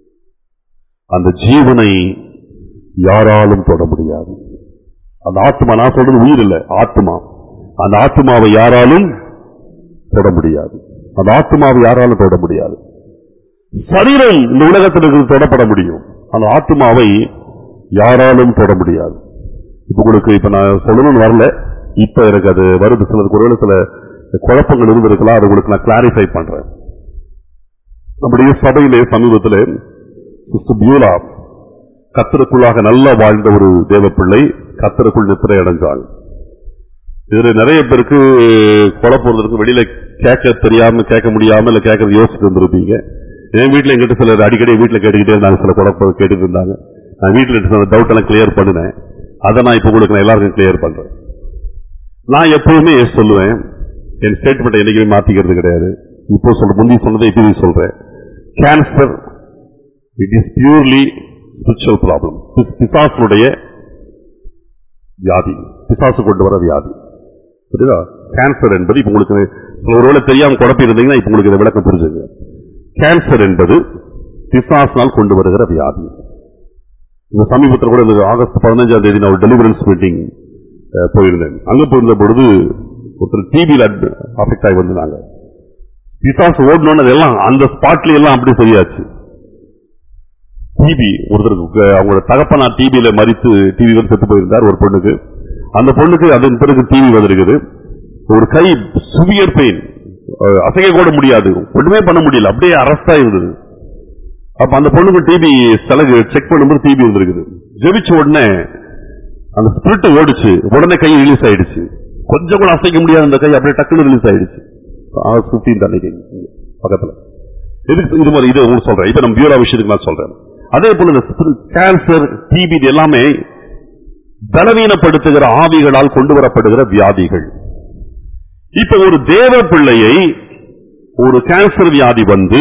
அந்த ஜீவனை யாராலும் தொட முடியாது அந்த ஆத்மா நான் சொல்றது உயிர் இல்ல ஆத்மா அந்த ஆத்மாவை யாராலும் தொட முடியாது அந்த ஆத்மாவை யாராலும் தொட முடியாது சரீரம் இந்த உலகத்தில் இருக்கிறது தொடப்பட முடியும் அந்த ஆத்மாவை யாராலும் தொட முடியாது இப்ப உங்களுக்கு இப்ப நான் சொல்லணும்னு வரல இப்ப எனக்கு அது வருது சிலருக்கு ஒருவேளை சில குழப்பங்கள் இருந்திருக்கலாம் அதை உங்களுக்கு நான் கிளாரிஃபை பண்றேன் நம்முடைய சபையிலே சமீபத்தில் சிஸ்டர் பியூலா கத்தருக்குள்ளாக நல்லா வாழ்ந்த ஒரு தேவ பிள்ளை கத்தருக்குள் நித்திரை அடைஞ்சாங்க இதுல நிறைய பேருக்கு குழப்பம் இருந்திருக்கு வெளியில கேட்க தெரியாம கேட்க முடியாம இல்ல கேட்கறது யோசிச்சு இருந்திருப்பீங்க என் வீட்டுல எங்கிட்ட சிலர் அடிக்கடி வீட்டுல கேட்டுக்கிட்டே இருந்தாங்க சில குழப்பம் கேட்டுட்டு இருந்தாங்க நான் வீட்டுல டவுட் எல்லாம் கிளியர் பண்ணினேன் அதை நான் இப்ப உங்களுக்கு நான் எல்லாருக்கும் கிளியர் பண்றேன் நான் எப்பவுமே சொல்லுவேன் என் ஸ்டேட்மெண்ட் என்னைக்குமே மாத்திக்கிறது கிடையாது இப்போ சொல்ற முந்தி சொன்னதை இப்படி சொல்றேன் cancer it is purely spiritual problem பிசாசுடைய வியாதி பிசாசு கொண்டு வர வியாதி புரியுதா கேன்சர் என்பது இப்ப உங்களுக்கு ஒருவேளை தெரியாம குழப்பி இருந்தீங்கன்னா இப்ப உங்களுக்கு இதை விளக்கம் புரிஞ்சுங்க கேன்சர் என்பது பிசாசினால் கொண்டு வருகிற வியாதி இந்த சமீபத்தில் கூட இந்த ஆகஸ்ட் பதினஞ்சாம் தேதி நான் ஒரு டெலிவரன்ஸ் மீட்டிங் போயிருந்தேன் அங்க போயிருந்த பொழுது ஒருத்தர் டிவியில் அஃபெக்ட் ஆகி வந்தாங்க பிசாசு ஓடணும்னு எல்லாம் அந்த ஸ்பாட்ல எல்லாம் அப்படி சரியாச்சு டிபி ஒருத்தருக்கு அவங்களோட தகப்பனா டிபியில மறித்து டிவி வந்து செத்து போயிருந்தார் ஒரு பொண்ணுக்கு அந்த பொண்ணுக்கு அதன் பிறகு டிவி வந்திருக்குது ஒரு கை சுவியர் பெயின் அசைக்க கூட முடியாது ஒண்ணுமே பண்ண முடியல அப்படியே அரஸ்டா இருந்தது அப்ப அந்த பொண்ணுக்கு டிபி செலகு செக் பண்ணும்போது டிபி இருந்திருக்குது ஜெபிச்ச உடனே அந்த ஸ்பிரிட் ஓடிச்சு உடனே கை ரிலீஸ் ஆயிடுச்சு கொஞ்சம் கூட அசைக்க முடியாத அந்த கை அப்படியே டக்குன்னு ரிலீஸ் ஆயிடுச்சு பிப்டீன் அன்னைக்கு பக்கத்துல எதுக்கு இது மாதிரி இது உங்களுக்கு சொல்றேன் இப்ப நம்ம பியூரா விஷயத்துக்கு நான் சொல்றேன் அதே போல இந்த கேன்சர் டிபி இது எல்லாமே பலவீனப்படுத்துகிற ஆவிகளால் கொண்டு வரப்படுகிற வியாதிகள் இப்ப ஒரு தேவ பிள்ளையை ஒரு கேன்சர் வியாதி வந்து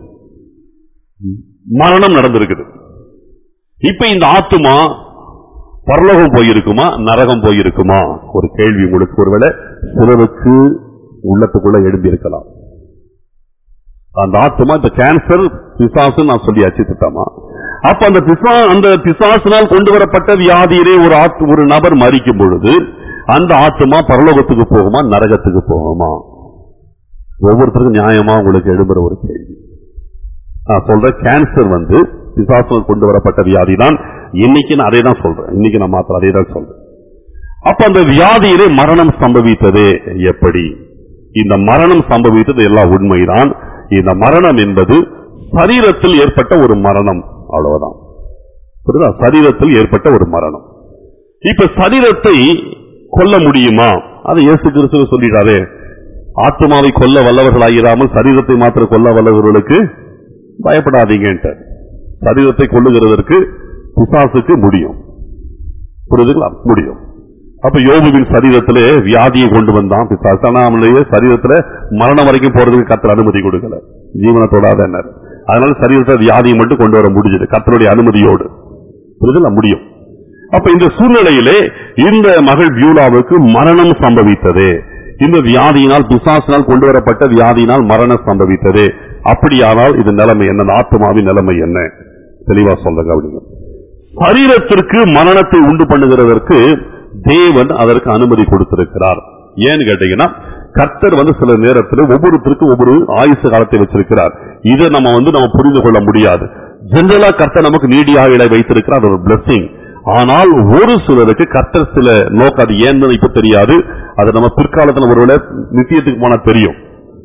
மரணம் நடந்திருக்குது இப்ப இந்த ஆத்துமா பரலோகம் போயிருக்குமா நரகம் போயிருக்குமா ஒரு கேள்வி உங்களுக்கு ஒருவேளை சிலருக்கு உள்ளத்துக்குள்ள எழும்பி இருக்கலாம் அந்த ஆத்மா இப்ப கேன்சர் பிசாசு நான் சொல்லியாச்சு திட்டமா அப்ப அந்த பிசா அந்த பிசாசினால் கொண்டு வரப்பட்ட வியாதியிலே ஒரு ஆத்து ஒரு நபர் மறிக்கும் பொழுது அந்த ஆத்மா பரலோகத்துக்கு போகுமா நரகத்துக்கு போகுமா ஒவ்வொருத்தருக்கும் நியாயமா உங்களுக்கு எழும்புற ஒரு கேள்வி நான் சொல்றேன் கேன்சர் வந்து பிசாசினால் கொண்டு வரப்பட்ட வியாதி தான் இன்னைக்கு நான் அதே தான் சொல்றேன் இன்னைக்கு நான் மாத்திரம் அதே தான் சொல்றேன் அப்ப அந்த வியாதியிலே மரணம் சம்பவித்ததே எப்படி இந்த மரணம் சம்பவித்தது எல்லாம் உண்மைதான் இந்த மரணம் என்பது சரீரத்தில் ஏற்பட்ட ஒரு மரணம் அவ்வளவுதான் புரியுதா சரீரத்தில் ஏற்பட்ட ஒரு மரணம் இப்ப சரீரத்தை கொல்ல முடியுமா அதை இயேசு கிறிஸ்துவ சொல்லிடாதே ஆத்மாவை கொல்ல வல்லவர்களாயிராமல் சரீரத்தை மாத்திர கொல்ல வல்லவர்களுக்கு பயப்படாதீங்கன்ட்டு சரீரத்தை கொல்லுகிறதற்கு பிசாசுக்கு முடியும் புரியுதுங்களா முடியும் அப்ப யோகுவின் சரீரத்திலே வியாதியை கொண்டு வந்தான் பிசாசு ஆனா அவனுடைய சரீரத்துல மரணம் வரைக்கும் போறதுக்கு கத்தர் அனுமதி கொடுக்கல ஜீவனை தொடாத என்ன அதனால சரீரத்தை வியாதியை மட்டும் கொண்டு வர முடிஞ்சது கத்தருடைய அனுமதியோடு புரியுதுங்களா முடியும் அப்ப இந்த சூழ்நிலையிலே இந்த மகள் பியூலாவுக்கு மரணம் சம்பவித்தது இந்த வியாதியினால் பிசாசினால் கொண்டு வரப்பட்ட வியாதியினால் மரணம் சம்பவித்தது அப்படியானால் இது நிலைமை என்ன இந்த ஆத்மாவின் நிலைமை என்ன தெளிவா சொல்லுங்க அப்படிங்க சரீரத்திற்கு மரணத்தை உண்டு பண்ணுகிறதற்கு தேவன் அதற்கு அனுமதி கொடுத்திருக்கிறார் ஏன்னு கேட்டீங்கன்னா கர்த்தர் வந்து சில நேரத்தில் ஒவ்வொருத்தருக்கும் ஒவ்வொரு ஆயுசு காலத்தை வச்சிருக்கிறார் இதை நம்ம வந்து நம்ம புரிந்து கொள்ள முடியாது ஜெனரலா கர்த்தர் நமக்கு நீடியாக வைத்திருக்கிறார் ஒரு பிளஸிங் ஆனால் ஒரு சிலருக்கு கர்த்தர் சில நோக்கம் அது ஏன்னு இப்ப தெரியாது அது நம்ம பிற்காலத்துல ஒருவேளை நித்தியத்துக்கு போனா தெரியும்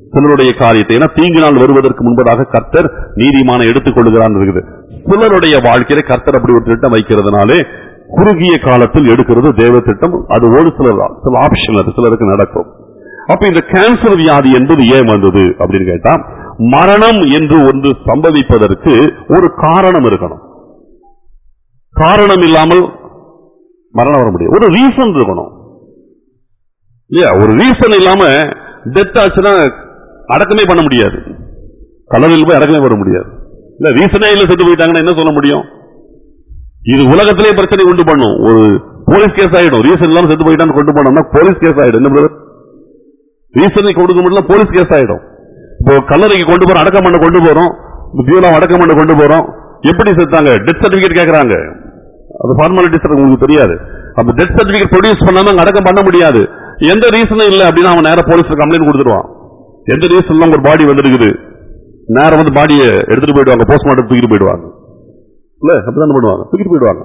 சிலருடைய காரியத்தை ஏன்னா தீங்கு நாள் வருவதற்கு முன்பதாக கர்த்தர் நீதிமான எடுத்துக் கொள்கிறான் இருக்குது சிலருடைய வாழ்க்கையில கர்த்தர் அப்படி ஒரு திட்டம் வைக்கிறதுனாலே குறுகிய காலத்தில் எடுக்கிறது தேவ திட்டம் அது ஒரு சில சில ஆப்ஷன் அது சிலருக்கு நடக்கும் அப்ப இந்த கேன்சர் வியாதி என்பது ஏன் வந்தது அப்படின்னு கேட்டா மரணம் என்று ஒன்று சம்பவிப்பதற்கு ஒரு காரணம் இருக்கணும் காரணம் இல்லாமல் மரணம் வர முடியும் ஒரு ரீசன் இருக்கணும் இல்லையா ஒரு ரீசன் இல்லாம டெத் ஆச்சுன்னா அடக்கமே பண்ண முடியாது கலரில் போய் அடக்கமே பண்ண முடியாது இல்ல ரீசனே இல்ல செத்து போயிட்டாங்கன்னா என்ன சொல்ல முடியும் இது உலகத்திலே பிரச்சனை கொண்டு பண்ணும் ஒரு போலீஸ் கேஸ் ஆயிடும் ரீசன் இல்லாம செத்து போயிட்டான்னு கொண்டு போனோம்னா போலீஸ் கேஸ் ஆயிடும் என்ன brother? ரீசனை கொடுக்க முடியல போலீஸ் கேஸ் ஆயிடும் இப்போ கல்லறைக்கு கொண்டு போறோம் அடக்கம் பண்ண கொண்டு போறோம் பியூலாம் அடக்கம் பண்ண கொண்டு போறோம் எப்படி செத்தாங்க டெத் சர்டிபிகேட் கேக்குறாங்க அது ஃபார்மாலிட்டிஸ் உங்களுக்கு தெரியாது அப்ப டெத் சர்டிபிகேட் ப்ரொடியூஸ் பண்ணாம அங்க அடக்கம் பண்ண முடியாது எந்த ரீசனும் இல்ல அப்படின்னா அவன் நேரா போலீஸ்ல கம்ப்ளைண்ட் கொடுத்துருவான் எந்த ரீசன் ஒரு பாடி வந்திருக்குது நேரம் வந்து பாடியை எடுத்துட்டு போயிடுவாங்க போஸ்ட்மார்ட்டம் தூக்கிட்டு போயிடுவாங்க இல்ல அப்படிதான் பண்ணுவாங்க தூக்கிட்டு போயிடுவாங்க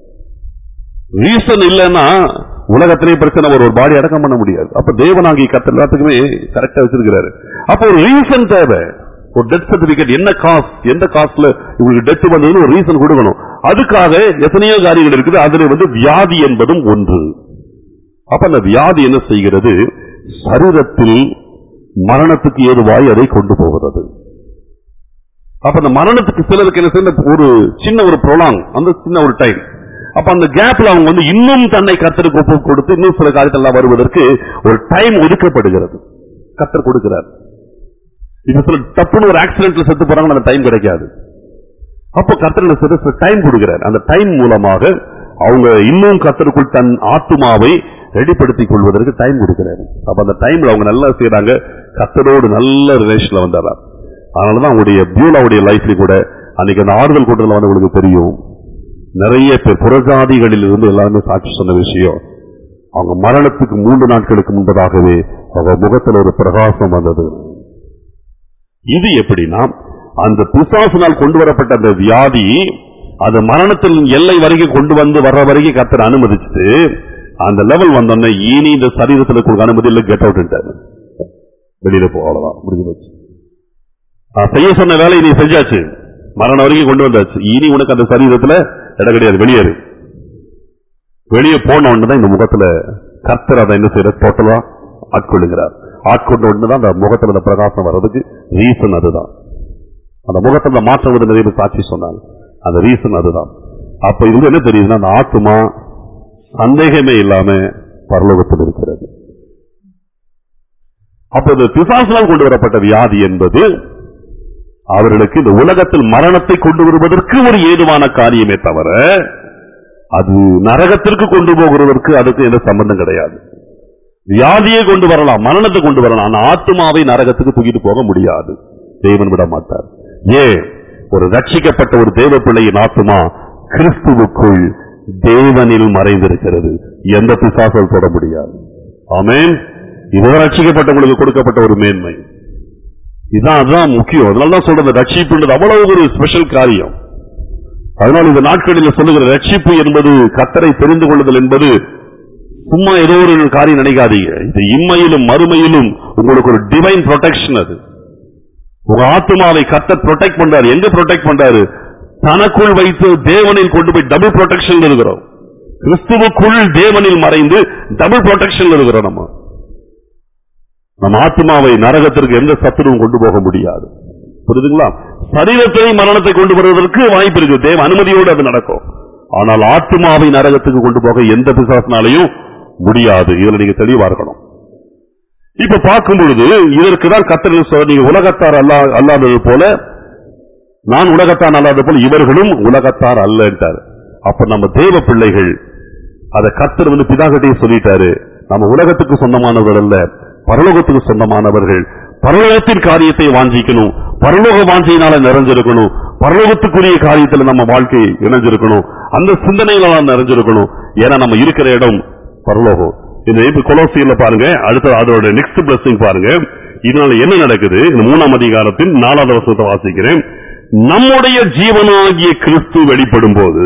ரீசன் இல்லைன்னா உலகத்திலே பிரச்சனை வரும் ஒரு பாடி அடக்கம் பண்ண முடியாது அப்ப தேவனாகி கத்த எல்லாத்துக்குமே கரெக்டா வச்சிருக்கிறாரு அப்ப ஒரு ரீசன் தேவை ஒரு டெத் சர்டிபிகேட் என்ன காஸ்ட் எந்த காஸ்ட்ல உங்களுக்கு டெத் வந்ததுன்னு ஒரு ரீசன் கொடுக்கணும் அதுக்காக எத்தனையோ காரியங்கள் இருக்குது அதுல வந்து வியாதி என்பதும் ஒன்று அப்ப அந்த வியாதி என்ன செய்கிறது சரீரத்தில் மரணத்துக்கு ஏதுவாய் அதை கொண்டு போகிறது அப்ப அந்த மரணத்துக்கு சிலருக்கு என்ன செய்ய ஒரு சின்ன ஒரு ப்ரொலாங் அந்த சின்ன ஒரு டைம் அப்ப அந்த கேப்ல அவங்க வந்து இன்னும் தன்னை கத்தருக்கு ஒப்பு கொடுத்து இன்னும் சில காரியத்தெல்லாம் வருவதற்கு ஒரு டைம் ஒதுக்கப்படுகிறது கத்தர் கொடுக்கிறார் இப்ப சில தப்புன்னு ஒரு ஆக்சிடென்ட்ல செத்து போறாங்க அந்த டைம் கிடைக்காது அப்ப கத்தர் என்ன செய்யறார்? சில டைம் கொடுக்கிறார் அந்த டைம் மூலமாக அவங்க இன்னும் கத்தருக்குள் தன் ஆத்துமாவை ரெடிப்படுத்திக் கொள்வதற்கு டைம் கொடுக்கிறாரு அப்ப அந்த டைம்ல அவங்க நல்லா செய்யறாங்க கத்தரோடு நல்ல ரிலேஷன்ல வந்தாரா அதனாலதான் அவங்களுடைய பியூலாவுடைய லைஃப்ல கூட அன்னைக்கு அந்த ஆறுதல் கூட்டத்தில் வந்து உங்களுக்கு தெரியும் நிறைய பேர் புறஜாதிகளில் இருந்து எல்லாருமே சாட்சி சொன்ன விஷயம் அவங்க மரணத்துக்கு மூன்று நாட்களுக்கு முன்பதாகவே அவங்க முகத்தில் ஒரு பிரகாசம் வந்தது இது எப்படின்னா அந்த பிசாசினால் கொண்டு வரப்பட்ட அந்த வியாதி அது மரணத்தின் எல்லை வரைக்கும் கொண்டு வந்து வர்ற வரைக்கும் கத்தர் அனுமதிச்சுட்டு அந்த லெவல் வந்தோடனே இனி இந்த சரீரத்தில் கொடுக்க அனுமதி இல்லை கெட் அவுட் வெளியில போ அவ்வளவுதான் முடிஞ்சு போச்சு நான் செய்ய சொன்ன வேலையை நீ செஞ்சாச்சு மரணம் வரைக்கும் கொண்டு வந்தாச்சு இனி உனக்கு அந்த சரீரத்துல இடம் கிடையாது வெளியேறு வெளியே போன உடனே தான் இந்த முகத்துல கர்த்தர் அதை என்ன செய்யற டோட்டலா ஆட்கொள்ளுகிறார் ஆட்கொண்ட உடனே தான் அந்த முகத்துல அந்த பிரகாசம் வர்றதுக்கு ரீசன் அதுதான் அந்த முகத்துல மாற்றம் வந்து நிறைய பேர் சாட்சி சொன்னாங்க அந்த ரீசன் அதுதான் அப்ப இது என்ன தெரியுதுன்னா அந்த ஆத்மா சந்தேகமே இல்லாம பரலோகத்தில் இருக்கிறது அப்போது பிசாசினால் கொண்டு வரப்பட்ட வியாதி என்பது அவர்களுக்கு இந்த உலகத்தில் மரணத்தை கொண்டு வருவதற்கு ஒரு ஏதுவான காரியமே தவிர அது நரகத்திற்கு கொண்டு போகிறதற்கு அதுக்கு எந்த சம்பந்தம் கிடையாது வியாதியை கொண்டு வரலாம் மரணத்தை கொண்டு வரலாம் ஆனா ஆத்மாவை நரகத்துக்கு தூக்கிட்டு போக முடியாது தேவன் விட மாட்டார் ஏன் ஒரு ரட்சிக்கப்பட்ட ஒரு தேவ பிள்ளையின் ஆத்மா கிறிஸ்துவுக்குள் தேவனில் மறைந்திருக்கிறது எந்த பிசாசல் தொட முடியாது ஆமென் இதுதான் ரட்சிக்கப்பட்டவங்களுக்கு கொடுக்கப்பட்ட ஒரு மேன்மை இதுதான் அதுதான் முக்கியம் அதனால தான் சொல்றது ரட்சிப்புன்றது அவ்வளவு ஒரு ஸ்பெஷல் காரியம் அதனால் இந்த நாட்களில் சொல்லுகிற ரட்சிப்பு என்பது கத்தரை தெரிந்து கொள்ளுதல் என்பது சும்மா ஏதோ ஒரு காரியம் நினைக்காதீங்க இது இம்மையிலும் மறுமையிலும் உங்களுக்கு ஒரு டிவைன் ப்ரொடெக்ஷன் அது உங்க ஆத்மாவை கத்தர் ப்ரொடெக்ட் பண்றாரு எங்க ப்ரொடெக்ட் பண்றாரு தனக்குள் வைத்து தேவனில் கொண்டு போய் டபுள் ப்ரொடெக்ஷன் இருக்கிறோம் கிறிஸ்துவுக்குள் தேவனில் மறைந்து டபுள் ப்ரொடெக்ஷன் இருக்கிறோம் நம்ம நம்ம ஆத்மாவை நரகத்திற்கு எந்த சத்துருவும் கொண்டு போக முடியாது புரியுதுங்களா சரீரத்தை மரணத்தை கொண்டு வருவதற்கு வாய்ப்பு இருக்கு தேவ அனுமதியோடு அது நடக்கும் ஆனால் ஆத்மாவை நரகத்துக்கு கொண்டு போக எந்த பிசாசினாலையும் முடியாது இதுல நீங்க தெளிவா இருக்கணும் இப்ப பார்க்கும் பொழுது இதற்கு தான் கத்தர்கள் சொல்ல நீங்க உலகத்தார் அல்லா அல்லாதது போல நான் உலகத்தான் அல்லாதது போல இவர்களும் உலகத்தார் அல்லன்ட்டார் அப்ப நம்ம தேவ பிள்ளைகள் அதை கத்தர் வந்து பிதாகட்டையே சொல்லிட்டாரு நம்ம உலகத்துக்கு சொந்தமானவர்கள் அல்ல பரலோகத்துக்கு சொந்தமானவர்கள் பரலோகத்தின் காரியத்தை வாஞ்சிக்கணும் பரலோக வாஞ்சையினால நிறைஞ்சிருக்கணும் பரலோகத்துக்குரிய காரியத்துல நம்ம வாழ்க்கை இணைஞ்சிருக்கணும் அந்த சிந்தனையில நாம் நிறைஞ்சிருக்கணும் ஏன்னா நம்ம இருக்கிற இடம் பரலோகம் இந்த இப்ப கொலோசியில பாருங்க அடுத்த அதோட நெக்ஸ்ட் பிளஸிங் பாருங்க இதனால என்ன நடக்குது இந்த மூணாம் அதிகாரத்தின் நாலாவது வருஷத்தை வாசிக்கிறேன் நம்முடைய ஜீவனாகிய கிறிஸ்து வெளிப்படும் போது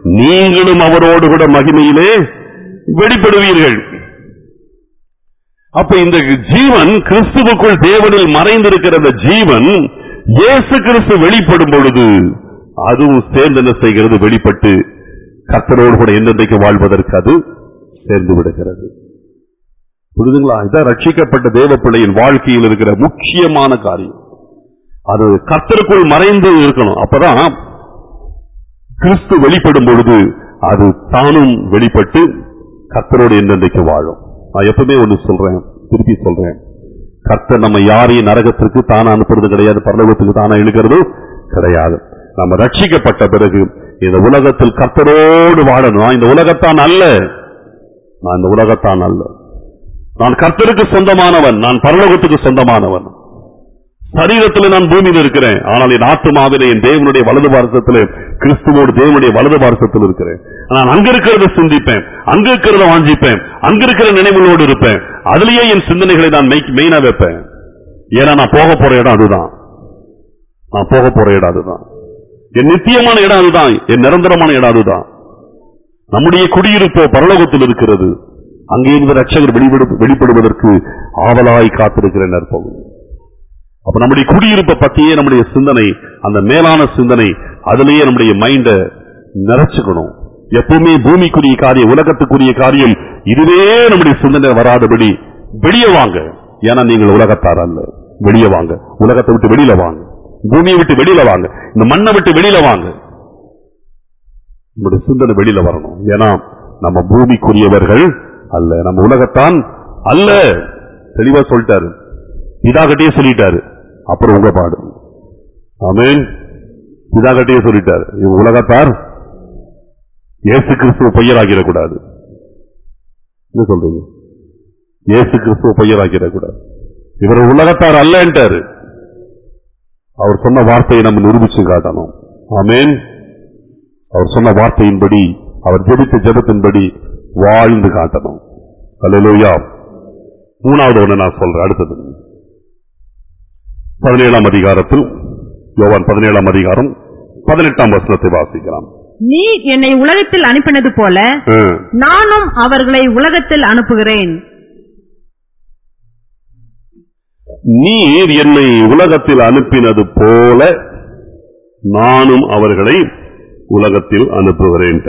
நீங்களும் அவரோடு கூட மகிமையிலே வெளிப்படுவீர்கள் அப்ப இந்த ஜீவன் கிறிஸ்துவுக்குள் தேவனில் மறைந்திருக்கிற அந்த ஜீவன் இயேசு கிறிஸ்து வெளிப்படும் பொழுது அதுவும் சேர்ந்து என்ன செய்கிறது வெளிப்பட்டு கர்த்தரோடு கூட என்னென்றைக்கு வாழ்வதற்கு அது சேர்ந்து விடுகிறது புரியுதுங்களா இதான் ரட்சிக்கப்பட்ட தேவ பிள்ளையின் வாழ்க்கையில் இருக்கிற முக்கியமான காரியம் அது கர்த்தருக்குள் மறைந்து இருக்கணும் அப்பதான் கிறிஸ்து வெளிப்படும் பொழுது அது தானும் வெளிப்பட்டு கர்த்தரோடு என்னென்றைக்கு வாழும் நான் எப்பவுமே ஒண்ணு சொல்றேன் திருப்பி சொல்றேன் கர்த்தர் நம்ம யாரையும் நரகத்திற்கு தானா அனுப்புறது கிடையாது பரலோகத்துக்கு தானா இழுக்கிறதும் கிடையாது நம்ம ரட்சிக்கப்பட்ட பிறகு இந்த உலகத்தில் கர்த்தரோடு வாழணும் நான் இந்த உலகத்தான் அல்ல நான் இந்த உலகத்தான் அல்ல நான் கர்த்தருக்கு சொந்தமானவன் நான் பரலோகத்துக்கு சொந்தமானவன் சரீரத்தில் நான் பூமியில் இருக்கிறேன் ஆனால் என் ஆத்மாவிலே என் தேவனுடைய வலது பாரசத்தில் கிறிஸ்துவோடு தேவனுடைய வலது பாரசத்தில் இருக்கிறேன் நான் அங்க இருக்கிறத சிந்திப்பேன் அங்க இருக்கிறத வாஞ்சிப்பேன் அங்க இருக்கிற நினைவுகளோடு இருப்பேன் அதுலயே என் சிந்தனைகளை நான் மெயினா வைப்பேன் ஏன்னா நான் போக போற இடம் அதுதான் நான் போக போற இடம் அதுதான் என் நித்தியமான இடம் அதுதான் என் நிரந்தரமான இடம் அதுதான் நம்முடைய குடியிருப்போ பரலோகத்தில் இருக்கிறது அங்கிருந்து ரட்சகர் வெளிப்படு- வெளிப்படுவதற்கு ஆவலாய் காத்திருக்கிற நற்பகும் அப்ப நம்முடைய குடியிருப்பை பத்தியே நம்முடைய சிந்தனை அந்த மேலான சிந்தனை அதிலேயே நம்முடைய மைண்ட நிறைச்சுக்கணும் எப்பவுமே பூமிக்குரிய காரியம் உலகத்துக்குரிய காரியம் இதுவே நம்முடைய சிந்தனை வராதபடி வெளியே வாங்க ஏன்னா நீங்கள் உலகத்தார் அல்ல வெளியே வாங்க உலகத்தை விட்டு வெளியில வாங்க பூமியை விட்டு வெளியில வாங்க இந்த மண்ணை விட்டு வெளியில வாங்க நம்முடைய சிந்தனை வெளியில வரணும் ஏன்னா நம்ம பூமிக்குரியவர்கள் அல்ல நம்ம உலகத்தான் அல்ல தெளிவா சொல்லிட்டாரு இதாகட்டே சொல்லிட்டாரு அப்புறம் உங்க பாடு ஆமென் இதாகட்டே சொல்லிட்டாரு இவங்க உலகத்தார் இயேசு கிறிஸ்துவ பையராகிடக்கூடாது என்ன சொல்றீங்க இயேசு கிறிஸ்துவ பையராகிடக்கூடாது இவர் உலகத்தார் அல்லன்ட்டாரு அவர் சொன்ன வார்த்தையை நம்ம நிரூபிச்சு காட்டணும் ஆமென் அவர் சொன்ன வார்த்தையின்படி அவர் ஜெபித்த ஜெபத்தின்படி வாழ்ந்து காட்டணும் அல்லேலூயா மூணாவது ஒண்ணு நான் சொல்றேன் அடுத்தது பதினேழாம் அதிகாரத்தில் யோவான் பதினேழாம் அதிகாரம் பதினெட்டாம் வசனத்தை வாசிக்கலாம் நீ என்னை உலகத்தில் அனுப்பினது போல ஆ. நானும் அவர்களை உலகத்தில் அனுப்புகிறேன் நீர் என்னை உலகத்தில் அனுப்பினது போல நானும் அவர்களை உலகத்தில் அனுப்புகிறேன்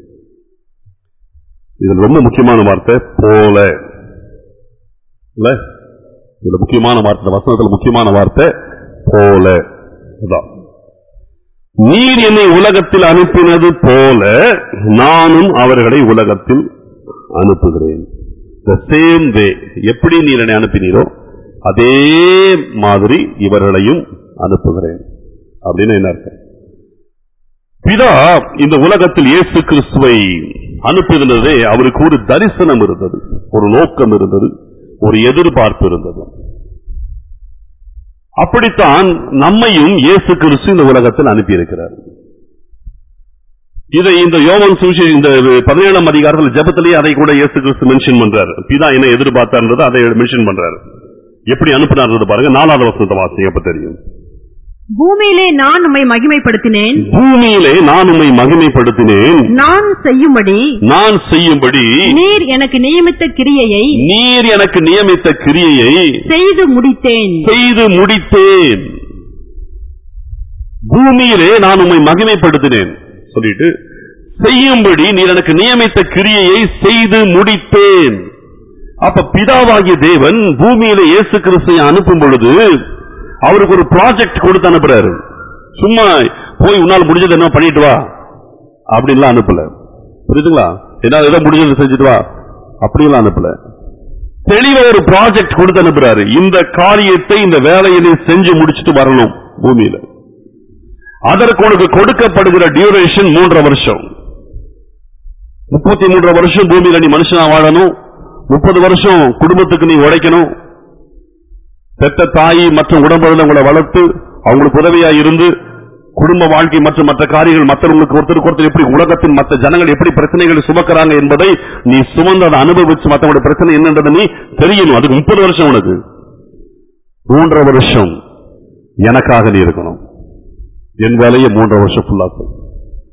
இது ரொம்ப முக்கியமான வார்த்தை போல இல்ல இதுல முக்கியமான வார்த்தை இந்த வசனத்துல முக்கியமான வார்த்தை போல இதான். நீர் என்னை உலகத்தில் அனுப்பினது போல நானும் அவர்களை உலகத்தில் அனுப்புகிறேன் the same way எப்படி நீர் என்னை அனுப்பினீரோ அதே மாதிரி இவர்களையும் அனுப்புகிறேன் அப்படின்னு என்ன அர்த்தம் பிதா இந்த உலகத்தில் இயேசு கிறிஸ்துவை அனுப்புகிறதே அவருக்கு ஒரு தரிசனம் இருந்தது ஒரு நோக்கம் இருந்தது ஒரு எதிர்பார்ப்பு இருந்தது அப்படித்தான் நம்மையும் இயேசு கிறிஸ்து இந்த உலகத்தில் அனுப்பியிருக்கிறார் இதை இந்த யோவன் சுவிசே இந்த பதினேழாம் அதிகாரத்தில் ஜெபத்திலேயே அதை கூட இயேசு கிறிஸ்து மென்ஷன் பண்றாரு பிதா என்ன எதிர்பார்த்தார்ன்றது அதை மென்ஷன் பண்றாரு எப்படி அனுப்பினார்ன்றது பாருங்க நாலாவது வசனத்தை வாசிங்க எப்ப தெரியும் பூமியிலே நான் உம்மை மகிமைப்படுத்தினேன் பூமியிலே நான் உம்மை மகிமைப்படுத்தினேன் நான் செய்யும்படி நான் செய்யும்படி நீர் எனக்கு நியமித்த கிரியையை நீர் எனக்கு நியமித்த கிரியையை செய்து முடித்தேன் செய்து முடித்தேன் பூமியிலே நான் உம்மை மகிமைப்படுத்தினேன் சொல்லிட்டு செய்யும்படி நீர் எனக்கு நியமித்த கிரியையை செய்து முடித்தேன் அப்ப பிதாவாகிய தேவன் பூமியில இயேசு கிறிஸ்துவை அனுப்பும் பொழுது அவருக்கு ஒரு ப்ராஜெக்ட் கொடுத்து அனுப்புறாரு சும்மா போய் உன்னால் முடிஞ்சது என்ன பண்ணிட்டு வா அப்படின்லாம் அனுப்பல புரியுதுங்களா என்ன ஏதோ முடிஞ்சது செஞ்சுட்டு வா அப்படிலாம் அனுப்பல தெளிவா ஒரு ப்ராஜெக்ட் கொடுத்து அனுப்புறாரு இந்த காரியத்தை இந்த வேலையை நீ செஞ்சு முடிச்சிட்டு வரணும் பூமியில அதற்கு உனக்கு கொடுக்கப்படுகிற டியூரேஷன் மூன்றரை வருஷம் முப்பத்தி மூன்றரை வருஷம் பூமியில நீ மனுஷனா வாழணும் முப்பது வருஷம் குடும்பத்துக்கு நீ உழைக்கணும் பெத்த தாய் மற்றும் உடம்புல உங்களை வளர்த்து அவங்களுக்கு உதவியா இருந்து குடும்ப வாழ்க்கை மற்றும் மற்ற காரியங்கள் மற்றவங்களுக்கு ஒருத்தருக்கு ஒருத்தர் எப்படி உலகத்தின் மற்ற ஜனங்கள் எப்படி பிரச்சனைகளை சுமக்கிறாங்க என்பதை நீ சுமந்து அதை அனுபவிச்சு மற்றவங்களோட பிரச்சனை என்னன்றதை நீ தெரியணும் அதுக்கு முப்பது வருஷம் உனக்கு மூன்றரை வருஷம் எனக்காக நீ இருக்கணும் என் வேலையை மூன்றரை வருஷம் ஃபுல்லா செய்.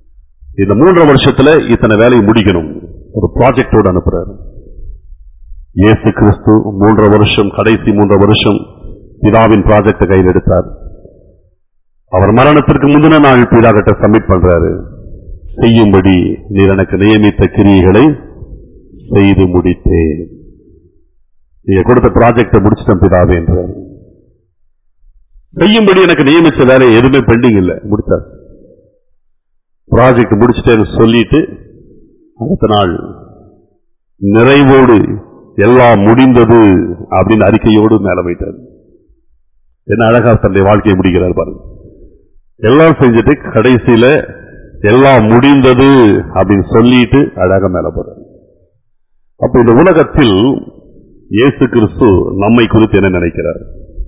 இந்த மூன்றரை வருஷத்துல இத்தனை வேலையை முடிக்கணும் ஒரு ப்ராஜெக்டோட அனுப்புறாரு இயேசு கிறிஸ்து மூன்றரை வருஷம் கடைசி மூன்றரை வருஷம் பிதாவின் ப்ராஜெக்ட் கையில் எடுத்தார் அவர் மரணத்திற்கு முந்தின நாள் பிதா கிட்ட சப்மிட் பண்றாரு செய்யும்படி நீர் எனக்கு நியமித்த கிரியைகளை செய்து முடித்தேன் நீங்க கொடுத்த ப்ராஜெக்ட முடிச்சிட்டேன் பிதாவே என்றார் செய்யும்படி எனக்கு நியமிச்ச வேலை எதுவுமே பெண்டிங் இல்ல முடிச்சார் ப்ராஜெக்ட் முடிச்சிட்டேன்னு சொல்லிட்டு அடுத்த நாள் நிறைவோடு எல்லாம் முடிந்தது அப்படின்னு அறிக்கையோடு மேல போயிட்டார் என்ன அழகா தன்னுடைய வாழ்க்கையை முடிக்கிறார் பாருங்க எல்லாம் செஞ்சுட்டு கடைசியில எல்லாம் முடிந்தது அப்படின்னு சொல்லிட்டு அழகா மேல போறார் அப்ப இந்த உலகத்தில் இயேசு கிறிஸ்து நம்மை குறித்து என்ன நினைக்கிறார்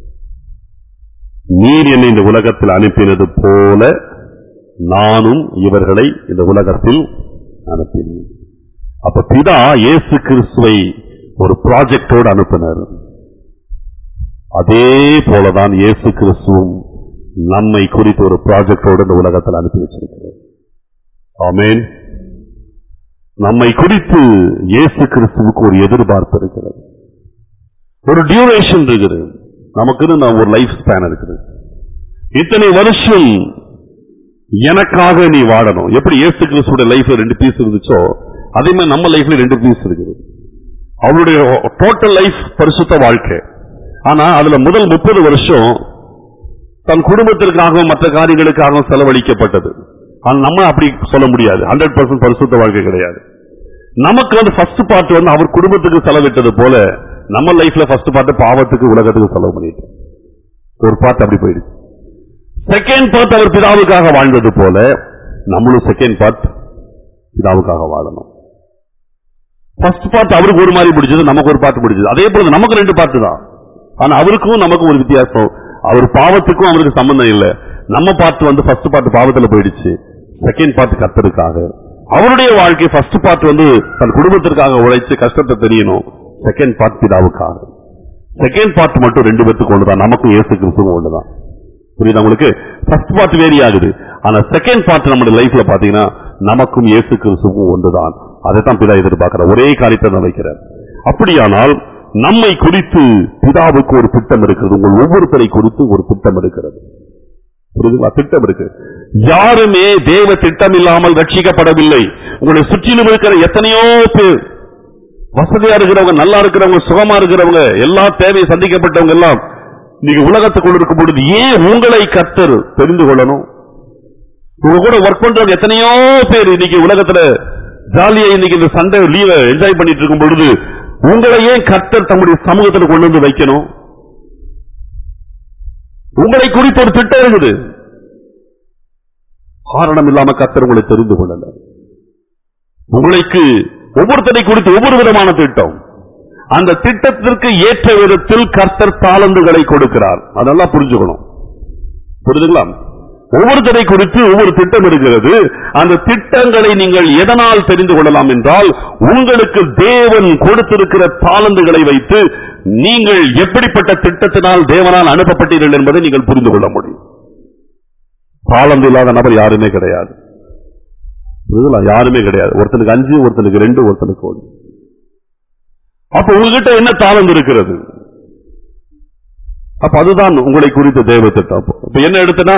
நீர் என்னை இந்த உலகத்தில் அனுப்பினது போல நானும் இவர்களை இந்த உலகத்தில் அனுப்பினேன் அப்ப பிதா இயேசு கிறிஸ்துவை ஒரு ப்ராஜெக்டோடு அனுப்பினார் அதே போலதான் இயேசு கிறிஸ்துவும் நம்மை குறித்து ஒரு ப்ராஜெக்டோடு இந்த உலகத்தில் அனுப்பி வச்சிருக்கிறார் ஆமென் நம்மை குறித்து இயேசு கிறிஸ்துவுக்கு ஒரு எதிர்பார்ப்பு இருக்கிறது ஒரு டியூரேஷன் இருக்குது நமக்குன்னு நான் ஒரு லைஃப் ஸ்பேன் இருக்குது இத்தனை வருஷம் எனக்காக நீ வாழணும் எப்படி இயேசு கிறிஸ்துவோட லைஃப்ல ரெண்டு பீஸ் இருந்துச்சோ அதே மாதிரி நம்ம லைஃப்ல ரெண்டு பீஸ் இருக்குது அவருடைய டோட்டல் லைஃப் பரிசுத்த வாழ்க்கை ஆனா அதுல முதல் முப்பது வருஷம் தன் குடும்பத்திற்காகவும் மற்ற காரியங்களுக்காகவும் செலவழிக்கப்பட்டது ஆனா நம்ம அப்படி சொல்ல முடியாது ஹண்ட்ரட் பர்சன்ட் பரிசுத்த வாழ்க்கை கிடையாது நமக்கு வந்து ஃபர்ஸ்ட் பார்ட் வந்து அவர் குடும்பத்துக்கு செலவிட்டது போல நம்ம லைஃப்ல ஃபர்ஸ்ட் பார்ட் பாவத்துக்கு உலகத்துக்கு செலவு பண்ணிட்டோம் ஒரு பார்ட் அப்படி போயிடுச்சு செகண்ட் பார்ட் அவர் பிதாவுக்காக வாழ்ந்தது போல நம்மளும் செகண்ட் பார்ட் பிதாவுக்காக வாழணும் ஃபர்ஸ்ட் பார்ட் அவருக்கு ஒரு மாதிரி பிடிச்சது நமக்கு ஒரு பார்ட் பிடிச்சது அதே போல நமக்கு ரெண்டு பார்ட் தான் ஆனா அவருக்கும் நமக்கும் ஒரு வித்தியாசம் அவர் பாவத்துக்கும் அவருக்கு சம்பந்தம் இல்லை நம்ம பார்ட் வந்து ஃபர்ஸ்ட் பார்ட் பாவத்துல போயிடுச்சு செகண்ட் பார்ட் கத்தருக்காக அவருடைய வாழ்க்கை ஃபர்ஸ்ட் பார்ட் வந்து தன் குடும்பத்திற்காக உழைச்சு கஷ்டத்தை தெரியணும் செகண்ட் பார்ட் பிதாவுக்காக செகண்ட் பார்ட் மட்டும் ரெண்டு பேத்துக்கு ஒண்ணுதான் நமக்கும் இயேசு கிறிஸ்துவும் ஒண்ணுதான் புரியுதா உங்களுக்கு ஃபர்ஸ்ட் பார்ட் வேரி ஆகுது ஆனா செகண்ட் பார்ட் நம்முடைய லைஃப்ல பாத்தீங்கன்னா நமக்கும் இயேசு கிறிஸ்துவும் ஒன்றுதான் அதைத்தான் பிதா எதிர்பார்க்கிற ஒரே காரியத்தை தான் வைக்கிறார் அப்படியானால் நம்மை குறித்து பிதாவுக்கு ஒரு திட்டம் இருக்கிறது உங்கள் ஒவ்வொருத்தரை குறித்து ஒரு திட்டம் இருக்கிறது புரியுதுங்களா திட்டம் இருக்கு யாருமே தேவ திட்டம் இல்லாமல் ரட்சிக்கப்படவில்லை உங்களை சுற்றிலும் இருக்கிற எத்தனையோ பேர் வசதியா இருக்கிறவங்க நல்லா இருக்கிறவங்க சுகமா இருக்கிறவங்க எல்லா தேவையை சந்திக்கப்பட்டவங்க எல்லாம் நீங்க உலகத்துக்குள்ள இருக்கும் பொழுது ஏன் உங்களை கத்தர் தெரிந்து கொள்ளணும் உங்க கூட ஒர்க் பண்றவங்க எத்தனையோ பேர் இன்னைக்கு உலகத்துல ஜாலியா இன்னைக்கு இந்த சண்டே லீவை என்ஜாய் பண்ணிட்டு இருக்கும் பொழுது உங்களை ஏன் கர்த்தர் தம்முடைய சமூகத்துல கொண்டு வந்து வைக்கணும் உங்களை குறித்து ஒரு திட்டம் இருக்குது காரணம் இல்லாம கர்த்தர் உங்களை தெரிந்து கொள்ளல உங்களுக்கு ஒவ்வொருத்தரை குறித்து ஒவ்வொரு விதமான திட்டம் அந்த திட்டத்திற்கு ஏற்ற விதத்தில் கர்த்தர் தாளந்துகளை கொடுக்கிறார் அதெல்லாம் புரிஞ்சுக்கணும் புரியுதுங்களா ஒவ்வொருத்தரை குறித்து ஒவ்வொரு திட்டம் இருக்கிறது அந்த திட்டங்களை நீங்கள் எதனால் தெரிந்து கொள்ளலாம் என்றால் உங்களுக்கு தேவன் கொடுத்திருக்கிற தாளந்துகளை வைத்து நீங்கள் எப்படிப்பட்ட திட்டத்தினால் தேவனால் அனுப்பப்பட்டீர்கள் என்பதை நீங்கள் புரிந்து கொள்ள முடியும் தாளந்து இல்லாத நபர் யாருமே கிடையாது புரியுதுங்களா? யாருமே கிடையாது ஒருத்தனுக்கு அஞ்சு ஒருத்தனுக்கு ரெண்டு ஒருத்தனுக்கு ஒன்று அப்ப உங்ககிட்ட என்ன தாளந்து இருக்கிறது அப்ப அதுதான் உங்களை குறித்த தேவ திட்டம் இப்ப என்ன எடுத்தனா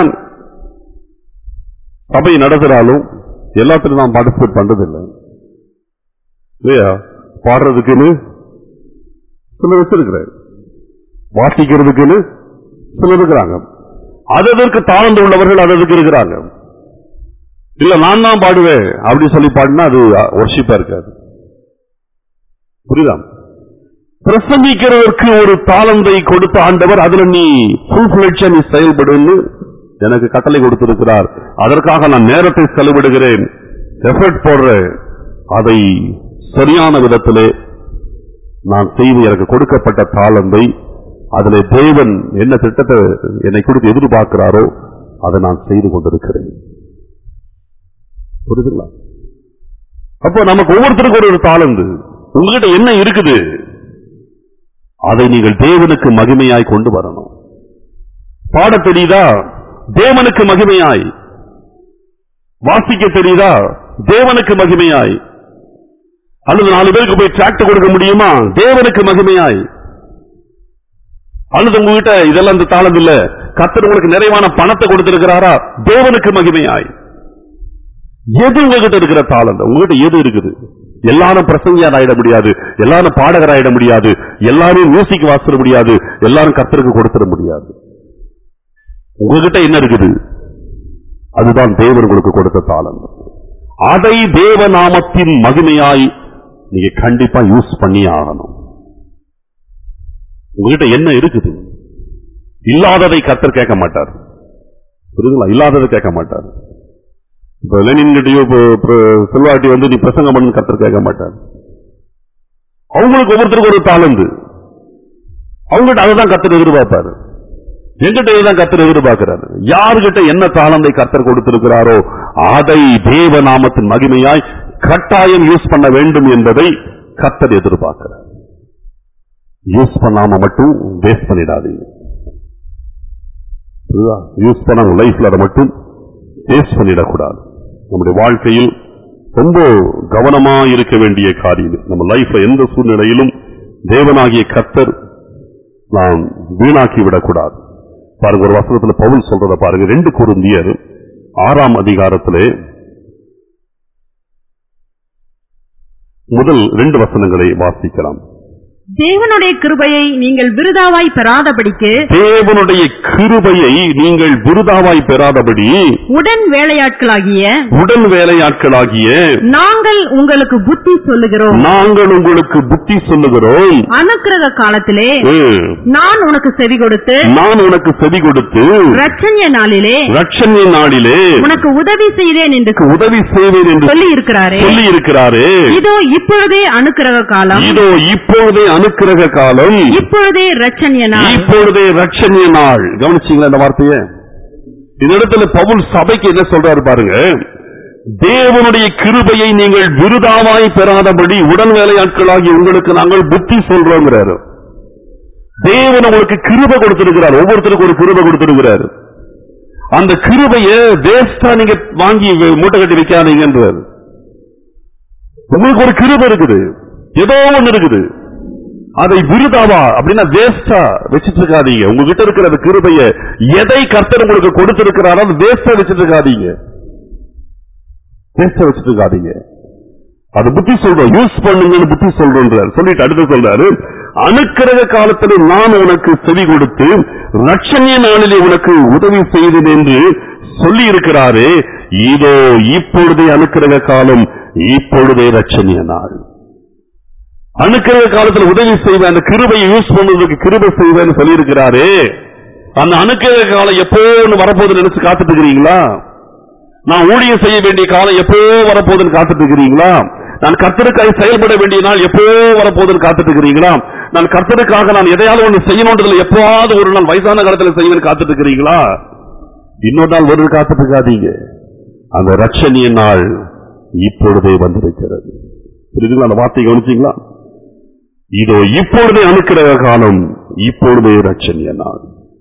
சபை நடத்துறாலும் எல்லாத்திலும் நான் பார்ட்டிசிபேட் பண்றது இல்லை இல்லையா பாடுறதுக்குன்னு சிலர் வச்சிருக்கிறார் வாசிக்கிறதுக்குன்னு சிலர் இருக்கிறாங்க அதற்கு தாழ்ந்து உள்ளவர்கள் அதற்கு இருக்கிறாங்க இல்ல நான் தான் பாடுவேன் அப்படின்னு சொல்லி பாடினா அது ஒர்ஷிப்பா இருக்காது புரியுதா பிரசங்கிக்கிறதற்கு ஒரு தாளந்தை கொடுத்த ஆண்டவர் அதுல நீ ஃபுல் ஃபிளட்சா நீ செயல்படுன்னு எனக்கு கட்டளை கொடுத்திருக்கிறார் அதற்காக நான் நேரத்தை செலவிடுகிறேன் எஃபர்ட் போடுறேன் அதை சரியான விதத்திலே நான் செய்து எனக்கு கொடுக்கப்பட்ட தாளந்தை அதிலே தேவன் என்ன திட்டத்தை என்னை குறித்து எதிர்பார்க்கிறாரோ அதை நான் செய்து கொண்டிருக்கிறேன் புரியுதுங்களா அப்போ நமக்கு ஒவ்வொருத்தருக்கும் ஒரு ஒரு தாளந்து உங்ககிட்ட என்ன இருக்குது அதை நீங்கள் தேவனுக்கு மகிமையாய் கொண்டு வரணும் பாட தெரியுதா தேவனுக்கு மகிமையாய் வாசிக்க தெரியுதா தேவனுக்கு மகிமையாய் அல்லது நாலு பேருக்கு போய் டிராக்ட் கொடுக்க முடியுமா தேவனுக்கு மகிமையாய் அல்லது உங்ககிட்ட இதெல்லாம் இந்த தாளம் இல்ல கர்த்தர் உங்களுக்கு நிறைவான பணத்தை கொடுத்திருக்கிறாரா தேவனுக்கு மகிமையாய் எது உங்ககிட்ட இருக்கிற தாளம் உங்ககிட்ட எது இருக்குது எல்லாரும் பிரசங்கியார் ஆயிட முடியாது எல்லாரும் பாடகர் ஆயிட முடியாது எல்லாரும் மியூசிக் வாசிட முடியாது எல்லாரும் கர்த்தருக்கு கொடுத்துட முடியாது உங்ககிட்ட என்ன இருக்குது அதுதான் தேவன் உங்களுக்கு கொடுத்த தாளம் அதை தேவநாமத்தின் மகிமையாய் நீங்க கண்டிப்பா யூஸ் பண்ணி ஆகணும் உங்ககிட்ட என்ன இருக்குது இல்லாததை கர்த்தர் கேட்க மாட்டார் புரியுதுங்களா இல்லாததை கேட்க மாட்டார் இப்ப லெனின் கிட்டயோ இப்போ இப்போ செல்வாட்டி வந்து நீ பிரசங்கம் பண்ணு கர்த்தர் கேட்க மாட்டார் அவங்களுக்கு ஒவ்வொருத்தருக்கும் ஒரு தாளந்து அவங்ககிட்ட அதை தான் கர்த்தர் எதிர்பார்ப்பாரு எங்கிட்ட இதுதான் கர்த்தர் எதிர்பார்க்கிறாரு யாருகிட்ட என்ன தாளந்தை கர்த்தர் கொடுத்திருக்கிறாரோ அதை தேவ நாமத்தின் மகிமையாய் கட்டாயம் யூஸ் பண்ண வேண்டும் என்பதை கர்த்தர் எதிர்பார்க்கிறார் யூஸ் பண்ணாம மட்டும் வேஸ்ட் பண்ணிடாதீங்க யூஸ் பண்ண லைஃப்ல அதை மட்டும் வேஸ்ட் பண்ணிடக்கூடாது நம்முடைய வாழ்க்கையில் ரொம்ப கவனமா இருக்க வேண்டிய காரியம் இது. நம்ம லைஃப்ல எந்த சூழ்நிலையிலும் தேவனாகிய கர்த்தர் நாம் வீணாக்கி விடக்கூடாது பாருங்க ஒரு வசனத்துல பவுல் சொல்றத பாருங்க ரெண்டு குருந்தியர் ஆறாம் அதிகாரத்திலே முதல் ரெண்டு வசனங்களை வாசிக்கலாம் தேவனுடைய கிருபையை நீங்கள் விருதாவாய் பெறாதபடிக்கு தேவனுடைய கிருபையை நீங்கள் விருதாவாய் பெறாதபடி உடன் வேலையாட்களாகிய உடன் வேலையாட்களாகிய நாங்கள் உங்களுக்கு புத்தி சொல்லுகிறோம் நாங்கள் உங்களுக்கு புத்தி சொல்லுகிறோம் அனுக்கிரக காலத்திலே ம், நான் உனக்கு செவி கொடுத்து நான் உனக்கு செவி கொடுத்து ரட்சண்ய நாளிலே ரட்சணிய நாளிலே உனக்கு உதவி செய்தேன் என்று உதவி செய்வேன் என்று சொல்லி இருக்கிறாரே சொல்லி இருக்கிறாரே இதோ இப்பொழுதே அனுக்கிரக காலம் இதோ இப்பொழுதே அனுக்கிரக காலம் இப்பொழுதே ரட்சண்ய நாள் இப்பொழுதே ரட்சணிய நாள் கவனிச்சீங்களா இந்த வார்த்தையை இந்த இடத்துல பவுல் சபைக்கு என்ன சொல்றாரு பாருங்க தேவனுடைய கிருபையை நீங்கள் விருதாவாய் பெறாதபடி உடன் வேலையாட்களாகி உங்களுக்கு நாங்கள் புத்தி சொல்றோங்கிறாரு தேவன் உங்களுக்கு கிருபை கொடுத்திருக்கிறார் ஒவ்வொருத்தருக்கும் ஒரு கிருபை கொடுத்திருக்கிறார் அந்த கிருபைய வேஸ்டா நீங்க வாங்கி மூட்டை கட்டி வைக்காதீங்கன்றார் உங்களுக்கு ஒரு கிருபை இருக்குது ஏதோ ஒண்ணு இருக்குது அதை விருதாவா அப்படின்னா வேஸ்டா வச்சிட்டு இருக்காதீங்க உங்ககிட்ட இருக்கிற அந்த கிருபைய எதை கர்த்தர் உங்களுக்கு கொடுத்திருக்கிறாரோ அது வேஸ்டா வச்சிட்டு இருக்காதீங்க வேஸ்டா வச்சிட்டு இருக்காதீங்க அது புத்தி சொல்றோம் யூஸ் பண்ணுங்கன்னு புத்தி சொல்றோன்றார் சொல்லிட்டு அடுத்து சொல்றாரு அனுக்கிரக காலத்தில் நான் உனக்கு செவி கொடுத்து ரட்சணிய நாளிலே உனக்கு உதவி செய்தேன் என்று சொல்லி இருக்கிறாரே இதோ இப்பொழுதே அனுக்கிரக காலம் இப்பொழுதே ரட்சணிய நாள் அனுக்கிரக காலத்துல உதவி செய்வேன் அந்த கிருபையை யூஸ் பண்ணுவதற்கு கிருபை செய்வேன்னு சொல்லியிருக்கிறாரே அந்த அனுக்கிரக காலம் எப்போ ஒண்ணு வரப்போகுதுன்னு நினைச்சு காத்துட்டு இருக்கிறீங்களா நான் ஊழியம் செய்ய வேண்டிய காலம் எப்போ வரப்போகுதுன்னு காத்துட்டு இருக்கிறீங்களா நான் கர்த்தருக்காக செயல்பட வேண்டிய நாள் எப்போ வரப்போகுதுன்னு காத்துட்டு இருக்கிறீங்களா நான் கர்த்தருக்காக நான் எதையாவது ஒண்ணு செய்யணுன்றதுல எப்போவாவது ஒரு நாள் வயசான காலத்துல செய்வேன்னு காத்துட்டு இருக்கிறீங்களா இன்னொரு நாள் ஒரு காத்துட்டு இருக்காதீங்க அந்த ரட்சணிய நாள் இப்பொழுதே வந்திருக்கிறது புரியுதுங்களா அந்த வார்த்தையை கவனிச்சீங்களா இதோ இப்பொழுதே அனுக்கிற காலம் இப்பொழுதே ரட்சணிய நாள்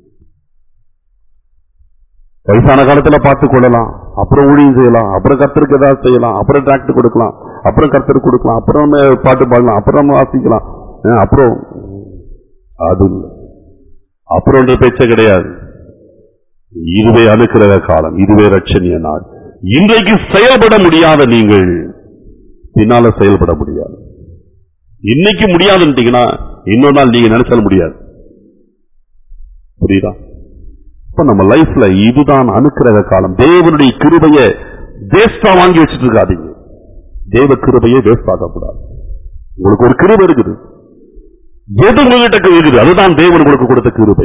வயசான காலத்துல பார்த்துக் கொள்ளலாம் அப்புறம் ஊழியம் செய்யலாம் அப்புறம் கர்த்தருக்கு ஏதாவது செய்யலாம் அப்புறம் டிராக்டர் கொடுக்கலாம் அப்புறம் கர்த்தருக்கு கொடுக்கலாம் அப்புறம் நம்ம பாட்டு பாடலாம் அப்புறம் நம்ம வாசிக்கலாம் அஹ் அப்புறம் அது இல்லை அப்புறம் பேச்சே கிடையாது இதுவே அனுக்கிரக காலம் இதுவே ரட்சணிய நாள் இன்றைக்கு செயல்பட முடியாத நீங்கள் பின்னால செயல்பட முடியாது இன்னைக்கு முடியாதுன்ட்டீங்கன்னா இன்னொரு நாள் நீங்க நினைச்சால முடியாது புரியுதா இப்ப நம்ம லைஃப்ல இதுதான் அனுக்கிரக காலம் தேவனுடைய கிருபைய வேஸ்டா வாங்கி வச்சிட்டு இருக்காதீங்க தேவ கிருபையை வேஸ்ட் ஆகக்கூடாது உங்களுக்கு ஒரு கிருபை இருக்குது எது உங்ககிட்ட இருக்குது அதுதான் தேவன் உங்களுக்கு கொடுத்த கிருபை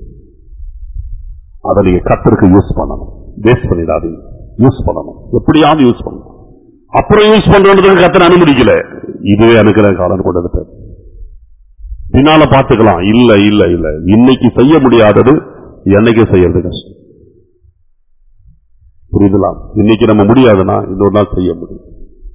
அதை நீங்க கத்தருக்கு யூஸ் பண்ணணும் வேஸ்ட் பண்ணிடாதீங்க யூஸ் பண்ணணும் எப்படியாவது யூஸ் பண்ணணும் அப்புறம் யூஸ் பண்றதுக்கு கத்தனை அனுமதிக்கல இதுவே அனுக்கிற காலம் கொண்டு வந்துட்டார் பின்னால பாத்துக்கலாம் இல்ல இல்ல இல்ல இன்னைக்கு செய்ய முடியாதது என்னைக்கு செய்யறது கஷ்டம் புரியுதுங்களா இன்னைக்கு நம்ம முடியாதுன்னா இன்னொரு நாள் செய்ய முடியும்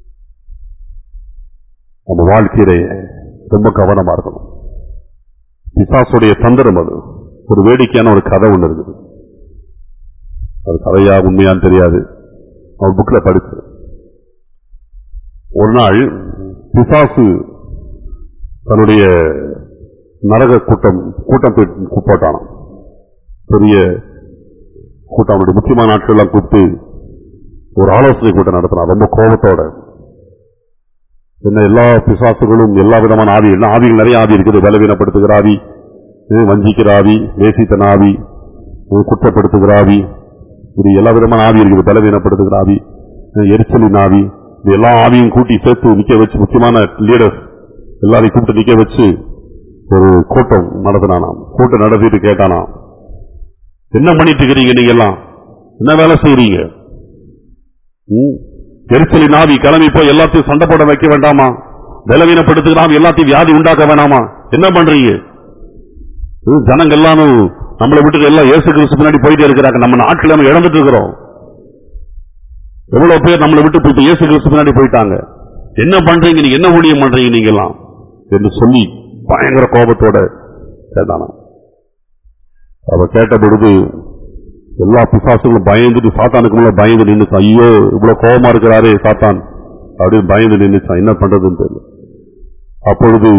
நம்ம வாழ்க்கையில ரொம்ப கவனமா இருக்கணும் பிசாசுடைய தந்திரம் அது ஒரு வேடிக்கையான ஒரு கதை ஒண்ணு இருக்குது அது கதையா உண்மையான்னு தெரியாது அவன் புக்ல படிச்சு ஒரு நாள் பிசாசு தன்னுடைய நரக கூட்டம் கூட்டம் போய் போட்டானாம் பெரிய கூட்டம் அவனுடைய முக்கியமான நாட்கள்லாம் கூப்பிட்டு ஒரு ஆலோசனை கூட்டம் நடத்தினான் ரொம்ப கோபத்தோட என்ன எல்லா பிசாசுகளும் எல்லா விதமான ஆவி எல்லாம் ஆவிகள் நிறைய ஆவி இருக்குது பலவீனப்படுத்துகிற ஆவி ஹம், வஞ்சிக்கிற ஆவி வேசித்தன ஆவி ஹம், குற்றப்படுத்துகிற ஆவி இப்படி எல்லா விதமான ஆவி இருக்குது பலவீனப்படுத்துகிற ஆவி ஹம், எரிச்சலின் ஆவி இது எல்லா ஆவியும் கூட்டி சேர்த்து நிக்க வச்சு முக்கியமான லீடர்ஸ் எல்லாரையும் கூப்பிட்டு நிக்க வச்சு ஒரு கூட்டம் நடத்தினானாம் கூட்டம் நடத்திட்டு கேட்டானாம் என்ன பண்ணிட்டு இருக்கிறீங்க நீங்க எல்லாம் என்ன வேலை செய்றீங்க ம்? எரிச்சலின் ஆவி கிளம்பி போய் எல்லாத்தையும் சண்டை போட வைக்க வேண்டாமா பலவீனப்படுத்துகிற ஆவி எல்லாத்தையும் வியாதி உண்டாக்க வேணாமா என்ன பண்றீங்க ம், ஜனங்க எல்லாரும் நம்மளை விட்டு எல்லாம் இயேசு கிறிஸ்து பின்னாடி போயிட்டே இருக்கிறாங்க நம்ம நாட்கள் நம்ம இழந்துட்டு இருக்கிறோம் எவ்வளவு பேர் நம்மளை விட்டு போய் இயேசு கிறிஸ்து பின்னாடி போயிட்டாங்க என்ன பண்றீங்க நீங்க என்ன ஊழியம் பண்றீங்க நீங்க எல்லாம் என்று சொல்லி பயங்கர கோபத்தோட கேட்டானா அவ கேட்ட பொழுது எல்லா பிசாசுகளும் பயந்துட்டு சாத்தானுக்கு முன்ன பயந்து நின்னுச்சான் ஐயோ இவ்வளவு கோபமா இருக்கிறாரே சாத்தான் அப்படின்னு பயந்து நின்னுச்சான் என்ன பண்றதுன்னு தெரியல அப்பொழுது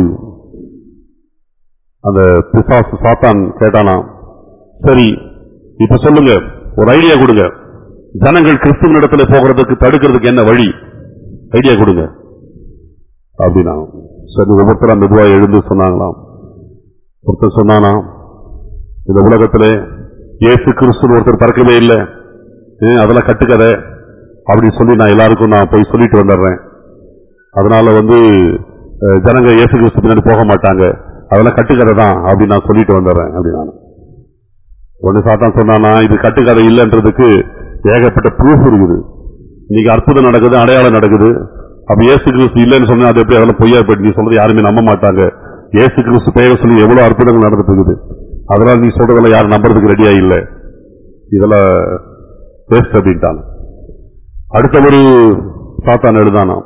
அந்த பிசாசு சாத்தான் கேட்டானா சரி இப்ப சொல்லுங்க ஒரு ஐடியா கொடுங்க ஜனங்கள் கிறிஸ்துவ இடத்துல போகிறதுக்கு தடுக்கிறதுக்கு என்ன வழி ஐடியா கொடுங்க அப்படின்னா சரி ஒவ்வொருத்தரும் மெதுவா எழுந்து சொன்னாங்களாம் ஒருத்தர் சொன்னானா இந்த உலகத்திலே இயேசு கிறிஸ்துன்னு ஒருத்தர் பிறக்கவே இல்லை ஏன் அதெல்லாம் கட்டுக்கதை அப்படி சொல்லி நான் எல்லாருக்கும் நான் போய் சொல்லிட்டு வந்துடுறேன் அதனால வந்து அஹ், ஜனங்க இயேசு கிறிஸ்து பின்னாடி போக மாட்டாங்க அதெல்லாம் கட்டுக்கதை தான் அப்படின்னு நான் சொல்லிட்டு வந்துடுறேன் அப்படின்னு நான் ஒன்னு சாத்தான் சொன்னானா இது கட்டுக்கதை இல்லைன்றதுக்கு ஏகப்பட்ட ப்ரூஃப் இருக்குது இன்னைக்கு அற்புதம் நடக்குது அடையாளம் நடக்குது அப்ப இயேசு கிறிஸ்து இல்லைன்னு சொன்னா அது எப்படி அதெல்லாம் பொய்யா போயிட்டு நீ சொல்றது யாருமே நம்ப மாட்டாங்க இயேசு கிறிஸ்து பெயர் சொல்லி எவ்வளவு அற்புதங்கள் நடந்துட்டு இருக்குது அதனால நீ சொல்றதெல்லாம் யாரும் நம்புறதுக்கு ரெடியா இல்ல இதெல்லாம் வேஸ்ட் அப்படின்ட்டான் அடுத்த ஒரு சாத்தான் எழுதானாம்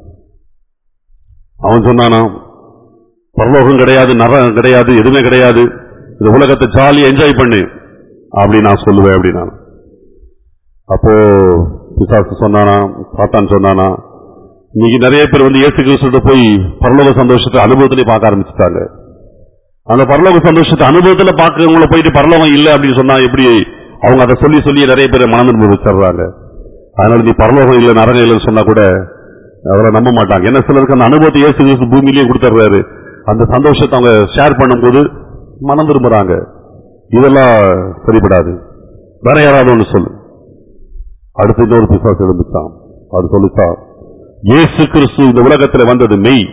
அவன் சொன்னானாம் பரலோகம் கிடையாது நரகம் கிடையாது எதுவுமே கிடையாது இந்த உலகத்தை ஜாலியா என்ஜாய் பண்ணு அப்படி நான் சொல்லுவேன் அப்படின்னா அப்போ பிசாசு சொன்னானா சாத்தான் சொன்னானா இன்னைக்கு நிறைய பேர் வந்து இயேசு கிறிஸ்துட்ட போய் பரலோக சந்தோஷத்தை அனுபவத்திலே பார்க்க ஆரம்பிச்சுட்டாங்க அந்த பரலோக சந்தோஷத்தை அனுபவத்துல பார்க்கறவங்கள போயிட்டு பரலோகம் இல்லை அப்படின்னு சொன்னா எப்படி அவங்க அதை சொல்லி சொல்லி நிறைய பேர் மனதில் வச்சிடுறாங்க அதனால நீ பரலோகம் இல்லை நரகம் இல்லைன்னு சொன்னா கூட அதெல்லாம் நம்ப மாட்டாங்க என்ன சிலருக்கு அந்த அனுபவத்தை இயேசு கிறிஸ்து பூமியிலேயே கொடுத்துட்றாரு அந்த சந்தோஷத்தை அவங்க ஷேர் பண்ணும்போது மனம் திரும்புறாங்க இதெல்லாம் சரிபடாது வேற யாராவது ஒண்ணு சொல்லு அடுத்து இன்னொரு பிசாசு எழுந்துச்சான் அது சொல்லிச்சான் இயேசு கிறிஸ்து இந்த உலகத்தில் வந்தது மெய்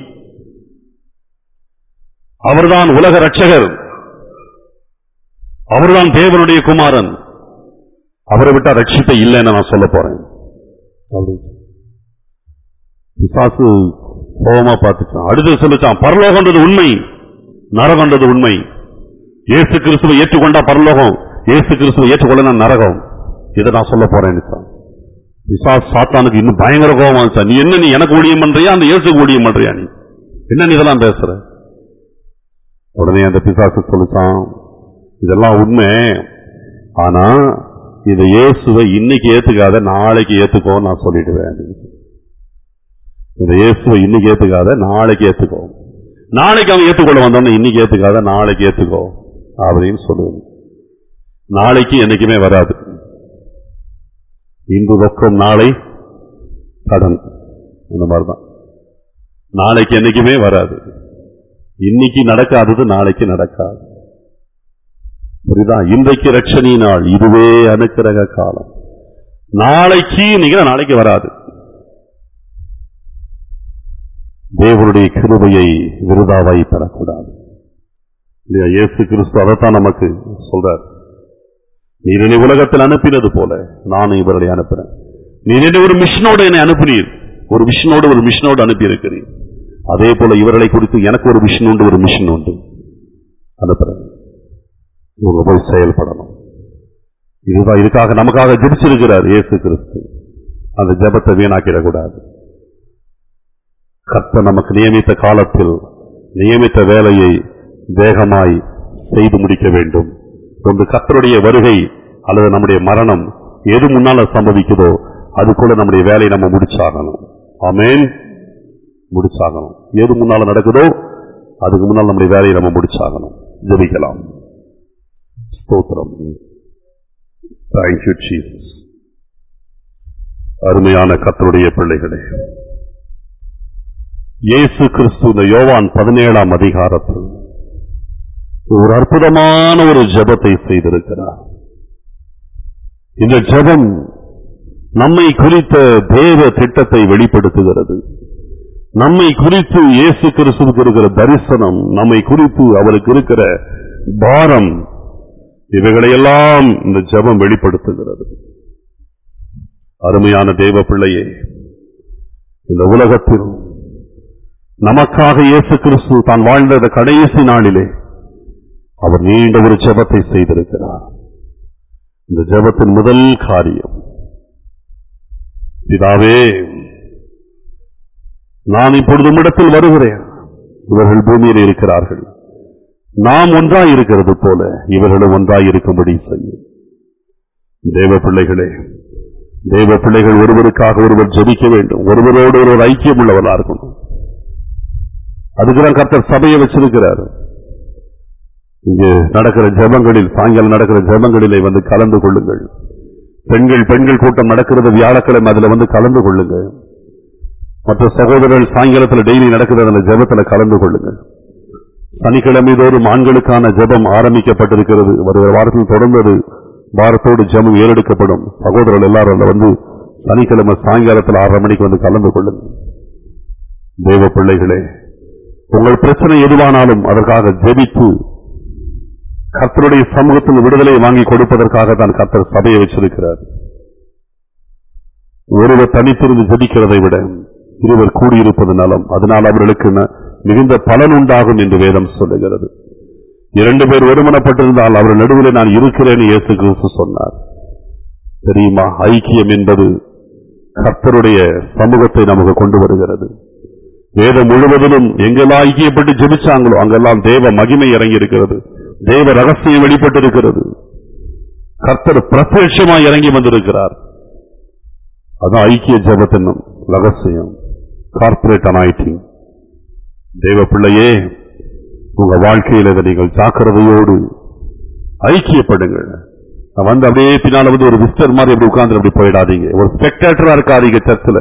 அவர்தான் உலக ரட்சகர் அவர்தான் தேவனுடைய குமாரன் அவரை விட்டா ரட்சிப்பை இல்லைன்னு நான் சொல்ல போறேன் அப்படின்னு. பிசாசு கோபமா பார்த்துச்சான் அடுத்து சொல்லிச்சான் பரலோகன்றது உண்மை நரகன்றது உண்மை இயேசு கிறிஸ்துவை ஏற்றுக்கொண்டா பரலோகம் இயேசு கிறிஸ்துவை ஏற்றுக்கொள்ள நரகம் இதை நான் சொல்ல போறேன் பிசாஸ் சாத்தானுக்கு இன்னும் பயங்கர கோபம் வந்துச்சா நீ என்ன நீ எனக்கு ஊழியம் பண்றியா அந்த இயேசுக்கு ஊழியம் பண்றியா நீ என்ன நீ இதெல்லாம் பேசுற உடனே அந்த பிசாசு சொல்லிச்சான் இதெல்லாம் உண்மை ஆனா இந்த இயேசுவை இன்னைக்கு ஏத்துக்காத நாளைக்கு ஏத்துக்கோ நான் சொல்லிடுவேன் அப்படின்னு. இந்த இயேசுவை இன்னைக்கு ஏத்துக்காத நாளைக்கு ஏத்துக்கோ நாளைக்கு அவன் ஏத்துக்கொள்ள வந்தோன்னு இன்னைக்கு ஏத்துக்காத நாளைக்கு ஏத்துக்கோ அப்படின்னு சொல்லுவேன் நாளைக்கு என்னைக்குமே வராது இன்று ரொக்கம் நாளை கடன் அந்த மாதிரிதான் நாளைக்கு என்னைக்குமே வராது இன்னைக்கு நடக்காதது நாளைக்கு நடக்காது புரியுதா இன்றைக்கு ரட்சணி நாள் இதுவே அனுக்கிரக காலம் நாளைக்கு நீங்க நாளைக்கு வராது தேவனுடைய கிருபையை விருதாவாய் பெறக்கூடாது இல்லையா இயேசு கிறிஸ்து அதைத்தான் நமக்கு சொல்றார் நீர் என்னை உலகத்தில் அனுப்பினது போல நானும் இவர்களை அனுப்புறேன் நீர் என்னை ஒரு மிஷனோடு என்னை அனுப்பினீர் ஒரு மிஷனோடு ஒரு மிஷனோடு அனுப்பி இருக்கிறீர் அதே போல இவர்களை குறித்து எனக்கு ஒரு மிஷன் உண்டு ஒரு மிஷன் உண்டு அனுப்புறேன் இவங்க போய் செயல்படணும் இதுதான் இதுக்காக நமக்காக ஜெபிச்சிருக்கிறார் இயேசு கிறிஸ்து அந்த ஜெபத்தை வீணாக்கிடக்கூடாது கர்த்தர் நமக்கு நியமித்த காலத்தில் நியமித்த வேலையை வேகமாய் செய்து முடிக்க வேண்டும் ஒன்று கர்த்தருடைய வருகை அல்லது நம்முடைய மரணம் எது முன்னால சம்பவிக்குதோ அது கூட நம்முடைய வேலையை நம்ம முடிச்சாகணும் ஆமென் முடிச்சாகணும் எது முன்னால நடக்குதோ அதுக்கு முன்னால் நம்முடைய வேலையை நம்ம முடிச்சாகணும் ஜெபிக்கலாம் ஸ்தோத்திரம் தேங்க்யூ ஜீசஸ் அருமையான கத்தருடைய பிள்ளைகளே இயேசு கிறிஸ்து இந்த யோவான் பதினேழாம் அதிகாரத்தில் ஒரு அற்புதமான ஒரு ஜெபத்தை செய்திருக்கிறார் இந்த ஜெபம் நம்மை குறித்த தேவ திட்டத்தை வெளிப்படுத்துகிறது நம்மை குறித்து இயேசு கிறிஸ்துவுக்கு இருக்கிற தரிசனம் நம்மை குறித்து அவருக்கு இருக்கிற பாரம் இவைகளையெல்லாம் இந்த ஜெபம் வெளிப்படுத்துகிறது அருமையான தேவ பிள்ளையே இந்த உலகத்தில் நமக்காக இயேசு கிறிஸ்து தான் வாழ்ந்த இந்த கடைசி நாளிலே அவர் நீண்ட ஒரு ஜெபத்தை செய்திருக்கிறார் இந்த ஜெபத்தின் முதல் காரியம் பிதாவே நான் இப்பொழுது உம்மிடத்தில் வருகிறேன் இவர்கள் பூமியில் இருக்கிறார்கள் நாம் ஒன்றாய் இருக்கிறது போல இவர்களும் ஒன்றாய் இருக்கும்படி செய்யும் தேவ பிள்ளைகளே தேவ பிள்ளைகள் ஒருவருக்காக ஒருவர் ஜெபிக்க வேண்டும் ஒருவரோடு ஒருவர் ஐக்கியம் உள்ளவரா இருக்கணும் அதுக்குதான் கர்த்தர் சபையை வச்சிருக்கிறார் இங்கு நடக்கிற ஜெபங்களில் சாயங்காலம் நடக்கிற ஜெபங்களிலே வந்து கலந்து கொள்ளுங்கள் பெண்கள் பெண்கள் கூட்டம் நடக்கிறது வியாழக்கிழமை அதுல வந்து கலந்து கொள்ளுங்கள் மற்ற சகோதரர்கள் சாயங்காலத்தில் டெய்லி நடக்கிறது அந்த ஜெபத்துல கலந்து கொள்ளுங்கள் சனிக்கிழமை தோறும் ஆண்களுக்கான ஜெபம் ஆரம்பிக்கப்பட்டிருக்கிறது வருகிற வாரத்தில் தொடர்ந்தது வாரத்தோடு ஜெபம் ஏறெடுக்கப்படும் சகோதரர்கள் எல்லாரும் அதுல வந்து சனிக்கிழமை சாயங்காலத்தில் ஆறரை மணிக்கு வந்து கலந்து கொள்ளுங்கள் தேவ பிள்ளைகளே உங்கள் பிரச்சனை எதுவானாலும் அதற்காக ஜெபித்து கர்த்தருடைய சமூகத்தில் விடுதலை வாங்கி கொடுப்பதற்காக தான் கர்த்தர் சபையை வச்சிருக்கிறார் ஒருவர் தனித்திருந்து ஜெபிக்கிறதை விட இருவர் கூடியிருப்பது நலம் அதனால் அவர்களுக்கு ந- மிகுந்த பலன் உண்டாகும் என்று வேதம் சொல்லுகிறது இரண்டு பேர் ஒருமனப்பட்டிருந்தால் அவர் நடுவில் நான் இருக்கிறேன் இயேசு கிறிஸ்து சொன்னார் தெரியுமா ஐக்கியம் என்பது கர்த்தருடைய சமூகத்தை நமக்கு கொண்டு வருகிறது வேதம் முழுவதிலும் எங்கெல்லாம் ஐக்கியப்பட்டு ஜெபிச்சாங்களோ அங்கெல்லாம் தேவ மகிமை இறங்கி இருக்கிறது தேவ ரகசியம் வெளிப்பட்டிருக்கிறது கர்த்தர் பிரத்யட்சமாய் இறங்கி வந்திருக்கிறார் அதான் ஐக்கிய ஜெபத்தின் ரகசியம் கார்பரேட் அனாயிட்டிங் தேவ பிள்ளையே உங்க வாழ்க்கையில இதை நீங்கள் ஜாக்கிரதையோடு ஐக்கியப்படுங்கள் நான் வந்து அப்படியே பின்னால வந்து ஒரு விஸ்டர் மாதிரி அப்படி உட்கார்ந்து அப்படி போயிடாதீங்க ஒரு ஸ்பெக்டேட்டரா இருக்காதீங்க சர்ச்சில்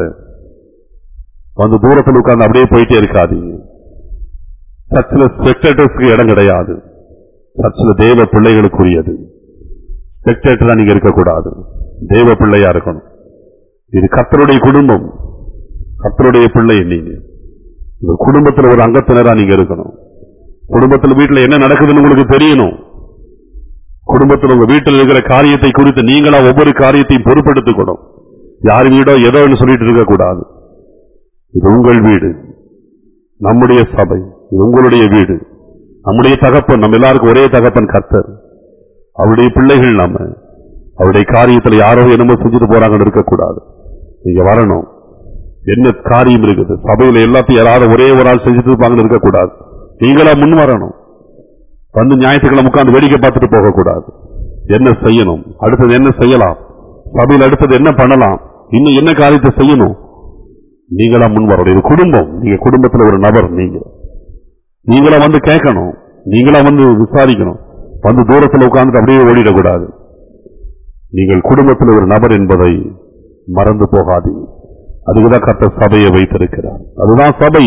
வந்து தூரத்தில் உட்கார்ந்து அப்படியே போயிட்டே இருக்காதீங்க சர்ச்சில் ஸ்பெக்டேட்டர்ஸ்க்கு இடம் கிடையாது சர்ச்சில் தேவ பிள்ளைகளுக்குரியது ஸ்பெக்டேட்டரா நீங்க இருக்கக்கூடாது தேவ பிள்ளையா இருக்கணும் இது கர்த்தருடைய குடும்பம் கர்த்தருடைய பிள்ளை நீங்க இந்த குடும்பத்துல ஒரு அங்கத்தினரா நீங்க இருக்கணும் குடும்பத்துல வீட்டுல என்ன நடக்குதுன்னு உங்களுக்கு தெரியணும் குடும்பத்தில் உங்க வீட்டில் இருக்கிற காரியத்தை குறித்து நீங்களா ஒவ்வொரு காரியத்தையும் பொறுப்பெடுத்துக்கணும் யார் வீடோ ஏதோன்னு சொல்லிட்டு இருக்க கூடாது இது உங்கள் வீடு நம்முடைய சபை இது உங்களுடைய வீடு நம்முடைய தகப்பன் நம்ம எல்லாருக்கும் ஒரே தகப்பன் கர்த்தர் அவருடைய பிள்ளைகள் நாம அவருடைய காரியத்துல யாரோ என்னமோ செஞ்சுட்டு போறாங்கன்னு இருக்கக்கூடாது நீங்க வரணும் என்ன காரியம் இருக்குது சபையில எல்லாத்தையும் யாராவது ஒரே ஒரு ஆள் செஞ்சுட்டு இருப்பாங்கன்னு இருக்கக்கூடாது நீங்களா முன் வரணும் வந்து ஞாயிற்றுக்கிழமை உட்கார்ந்து வேடிக்கை பார்த்துட்டு போகக்கூடாது என்ன செய்யணும் அடுத்தது என்ன செய்யலாம் சபையில் அடுத்தது என்ன பண்ணலாம் இன்னும் என்ன காரியத்தை செய்யணும் நீங்களா முன் வரணும் இது குடும்பம் நீங்க குடும்பத்துல ஒரு நபர் நீங்க நீங்களா வந்து கேட்கணும் நீங்களா வந்து விசாரிக்கணும் வந்து தூரத்தில் உட்கார்ந்து அப்படியே ஓடிடக்கூடாது நீங்கள் குடும்பத்தில் ஒரு நபர் என்பதை மறந்து போகாதீங்க அதுக்குதான் கர்த்தர் சபையை வைத்திருக்கிறார் அதுதான் சபை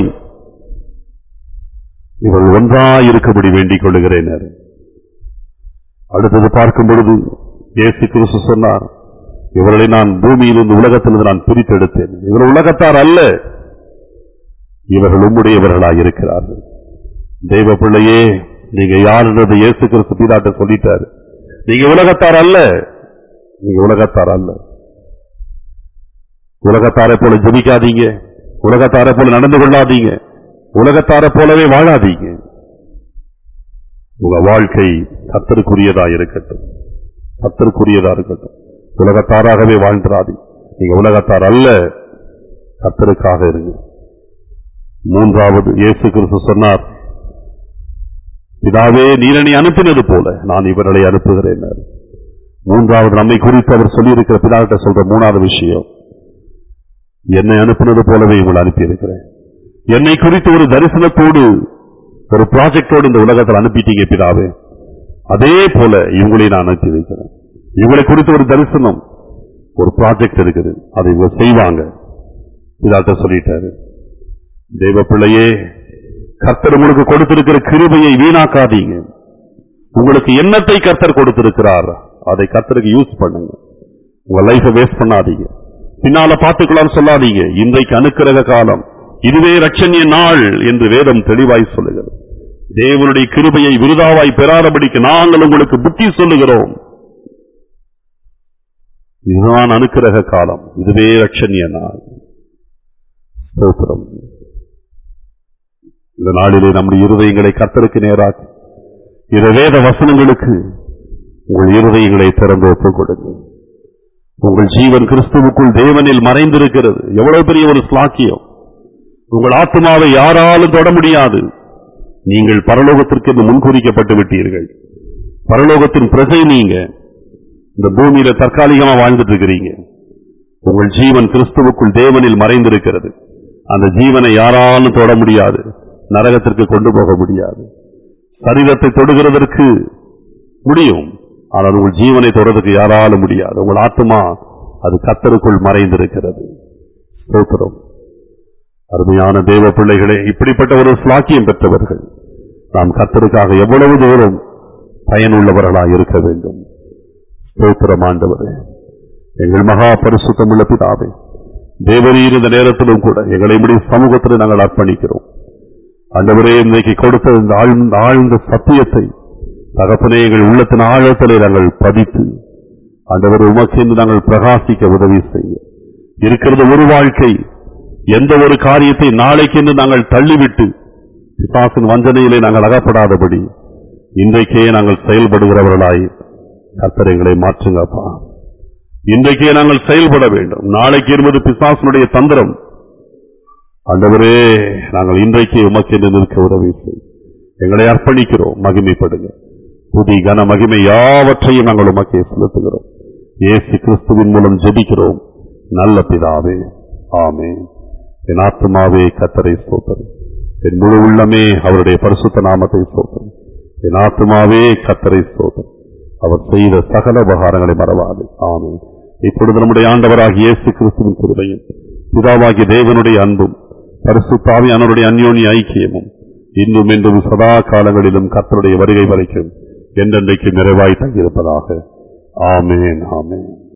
இவர்கள் ஒன்றாய் இருக்கும்படி வேண்டிக் கொள்ளுகிறேன் அடுத்தது பார்க்கும் பொழுது இயேசு கிறிஸ்து சொன்னார் இவர்களை நான் பூமியிலிருந்து உலகத்திலிருந்து நான் பிரித்தெடுத்தேன் இவர்கள் உலகத்தார் அல்ல இவர்கள் உம்முடையவர்களாக இருக்கிறார்கள் தெய்வ பிள்ளையே நீங்க யாருன்றது இயேசு கிறிஸ்து பீதாட்ட சொல்லிட்டாரு நீங்க உலகத்தார் அல்ல நீங்க உலகத்தார் அல்ல உலகத்தாரை போல ஜெபிக்காதீங்க உலகத்தாரை போல நடந்து கொள்ளாதீங்க உலகத்தாரை போலவே வாழாதீங்க உங்க வாழ்க்கை கத்தருக்குரியதா இருக்கட்டும் கத்தருக்குரியதா இருக்கட்டும் உலகத்தாராகவே வாழ்ந்துராதி நீங்க உலகத்தார் அல்ல கத்தருக்காக இருங்க மூன்றாவது இயேசு கிறிஸ்து சொன்னார் பிதாவே நீரணி அனுப்பினது போல நான் இவர்களை அனுப்புகிறேன் மூன்றாவது நம்மை குறித்து அவர் சொல்லியிருக்கிற பிதாகிட்ட சொல்ற மூணாவது விஷயம் என்னை அனுப்பினது போலவே உங்களை அனுப்பியிருக்கிறேன் என்னை குறித்து ஒரு தரிசனத்தோடு ஒரு ப்ராஜெக்டோடு இந்த உலகத்தில் அனுப்பிட்டீங்க பிதாவே அதே போல இவங்களை நான் அனுப்பி வைக்கிறேன் இவங்களை குறித்து ஒரு தரிசனம் ஒரு ப்ராஜெக்ட் இருக்குது அதை இவங்க செய்வாங்க இதாட்ட சொல்லிட்டாரு தேவ பிள்ளையே கர்த்தர் உங்களுக்கு கொடுத்திருக்கிற கிருபையை வீணாக்காதீங்க உங்களுக்கு எண்ணத்தை கர்த்தர் கொடுத்திருக்கிறார் அதை கர்த்தருக்கு யூஸ் பண்ணுங்க உங்க லைஃபை வேஸ்ட் பண்ணாதீங்க பின்னால பார்த்துக்கலாம் சொல்லாதீங்க இன்றைக்கு அனுக்கிரக காலம் இதுவே ரட்சணிய நாள் என்று வேதம் தெளிவாய் சொல்லுகிறது தேவனுடைய கிருபையை விருதாவாய் பெறாதபடிக்கு நாங்கள் உங்களுக்கு புத்தி சொல்லுகிறோம் இதுதான் அனுக்கிரக காலம் இதுவே ரட்சணிய நாள் ஸ்தோத்திரம். இந்த நாளிலே நம்முடைய இருதயங்களை கர்த்தருக்கு நேராக இந்த வேத வசனங்களுக்கு உங்கள் இருதயங்களை திறந்து ஒப்புக் கொடுங்க உங்கள் ஜீவன் கிறிஸ்துவுக்குள் தேவனில் மறைந்திருக்கிறது எவ்வளவு பெரிய ஒரு ஸ்லாக்கியம் உங்கள் ஆத்மாவை யாராலும் தொட முடியாது நீங்கள் பரலோகத்திற்கு என்று முன்குறிக்கப்பட்டு விட்டீர்கள் பரலோகத்தின் பிரஜை நீங்க இந்த பூமியில தற்காலிகமா வாழ்ந்துட்டு இருக்கிறீங்க உங்கள் ஜீவன் கிறிஸ்துவுக்குள் தேவனில் மறைந்திருக்கிறது அந்த ஜீவனை யாராலும் தொட முடியாது நரகத்திற்கு கொண்டு போக முடியாது சரீரத்தை தொடுகிறதற்கு முடியும் ஆனால் உங்கள் ஜீவனை தொடர்றதுக்கு யாராலும் முடியாது உங்கள் ஆத்மா அது கத்தருக்குள் மறைந்திருக்கிறது ஸ்தோத்திரம் அருமையான தேவ பிள்ளைகளே இப்படிப்பட்ட ஒரு ஸ்லாக்கியம் பெற்றவர்கள் நாம் கத்தருக்காக எவ்வளவு தூரம் பயனுள்ளவர்களாக இருக்க வேண்டும் ஸ்தோத்திரம் ஆண்டவரே எங்கள் மகா பரிசுத்தமுள்ள பிதாவே தேவரீர் இந்த நேரத்திலும் கூட எங்களை இப்படி சமூகத்தில் நாங்கள் அர்ப்பணிக்கிறோம் ஆண்டவரே இன்றைக்கு கொடுத்த இந்த ஆழ்ந்த ஆழ்ந்த சத்தியத்தை தகப்பனே எங்கள் உள்ளத்தின் ஆழத்திலே நாங்கள் பதித்து ஆண்டவர் உமக்கென்று நாங்கள் பிரகாசிக்க உதவி செய்ய இருக்கிறது ஒரு வாழ்க்கை எந்த ஒரு காரியத்தை நாளைக்கென்று நாங்கள் தள்ளிவிட்டு பிசாசின் வஞ்சனையிலே நாங்கள் அகப்படாதபடி இன்றைக்கே நாங்கள் செயல்படுகிறவர்களாய் கர்த்தர் எங்களை மாற்றுங்கப்பா இன்றைக்கே நாங்கள் செயல்பட வேண்டும் நாளைக்கு இருப்பது பிசாசனுடைய தந்திரம் ஆண்டவரே நாங்கள் இன்றைக்கே உமக்கென்று நிற்க உதவி செய் எங்களை அர்ப்பணிக்கிறோம் மகிமைப்படுங்க துதி கன மகிமை யாவற்றையும் நாங்கள் உமக்கே செலுத்துகிறோம் இயேசு கிறிஸ்துவின் மூலம் ஜெபிக்கிறோம் நல்ல பிதாவே ஆமே என் ஆத்மாவே கத்தரை சோத்தரும் என் முழு உள்ளமே அவருடைய பரிசுத்த நாமத்தை சோத்தரும் என் ஆத்மாவே கத்தரை சோத்தரும் அவர் செய்த சகல உபகாரங்களை மறவாது ஆமே இப்பொழுது நம்முடைய ஆண்டவராகிய இயேசு கிறிஸ்துவின் கிருபையும் பிதாவாகிய தேவனுடைய அன்பும் பரிசுத்தாவியானவருடைய அந்யோன்ய ஐக்கியமும் இன்னும் என்றும் சதா காலங்களிலும் கர்த்தருடைய வருகை வரைக்கும் என்றென்றைக்கு நிறைவாய் தங்கியிருப்பதாக ஆமேன் ஆமேன்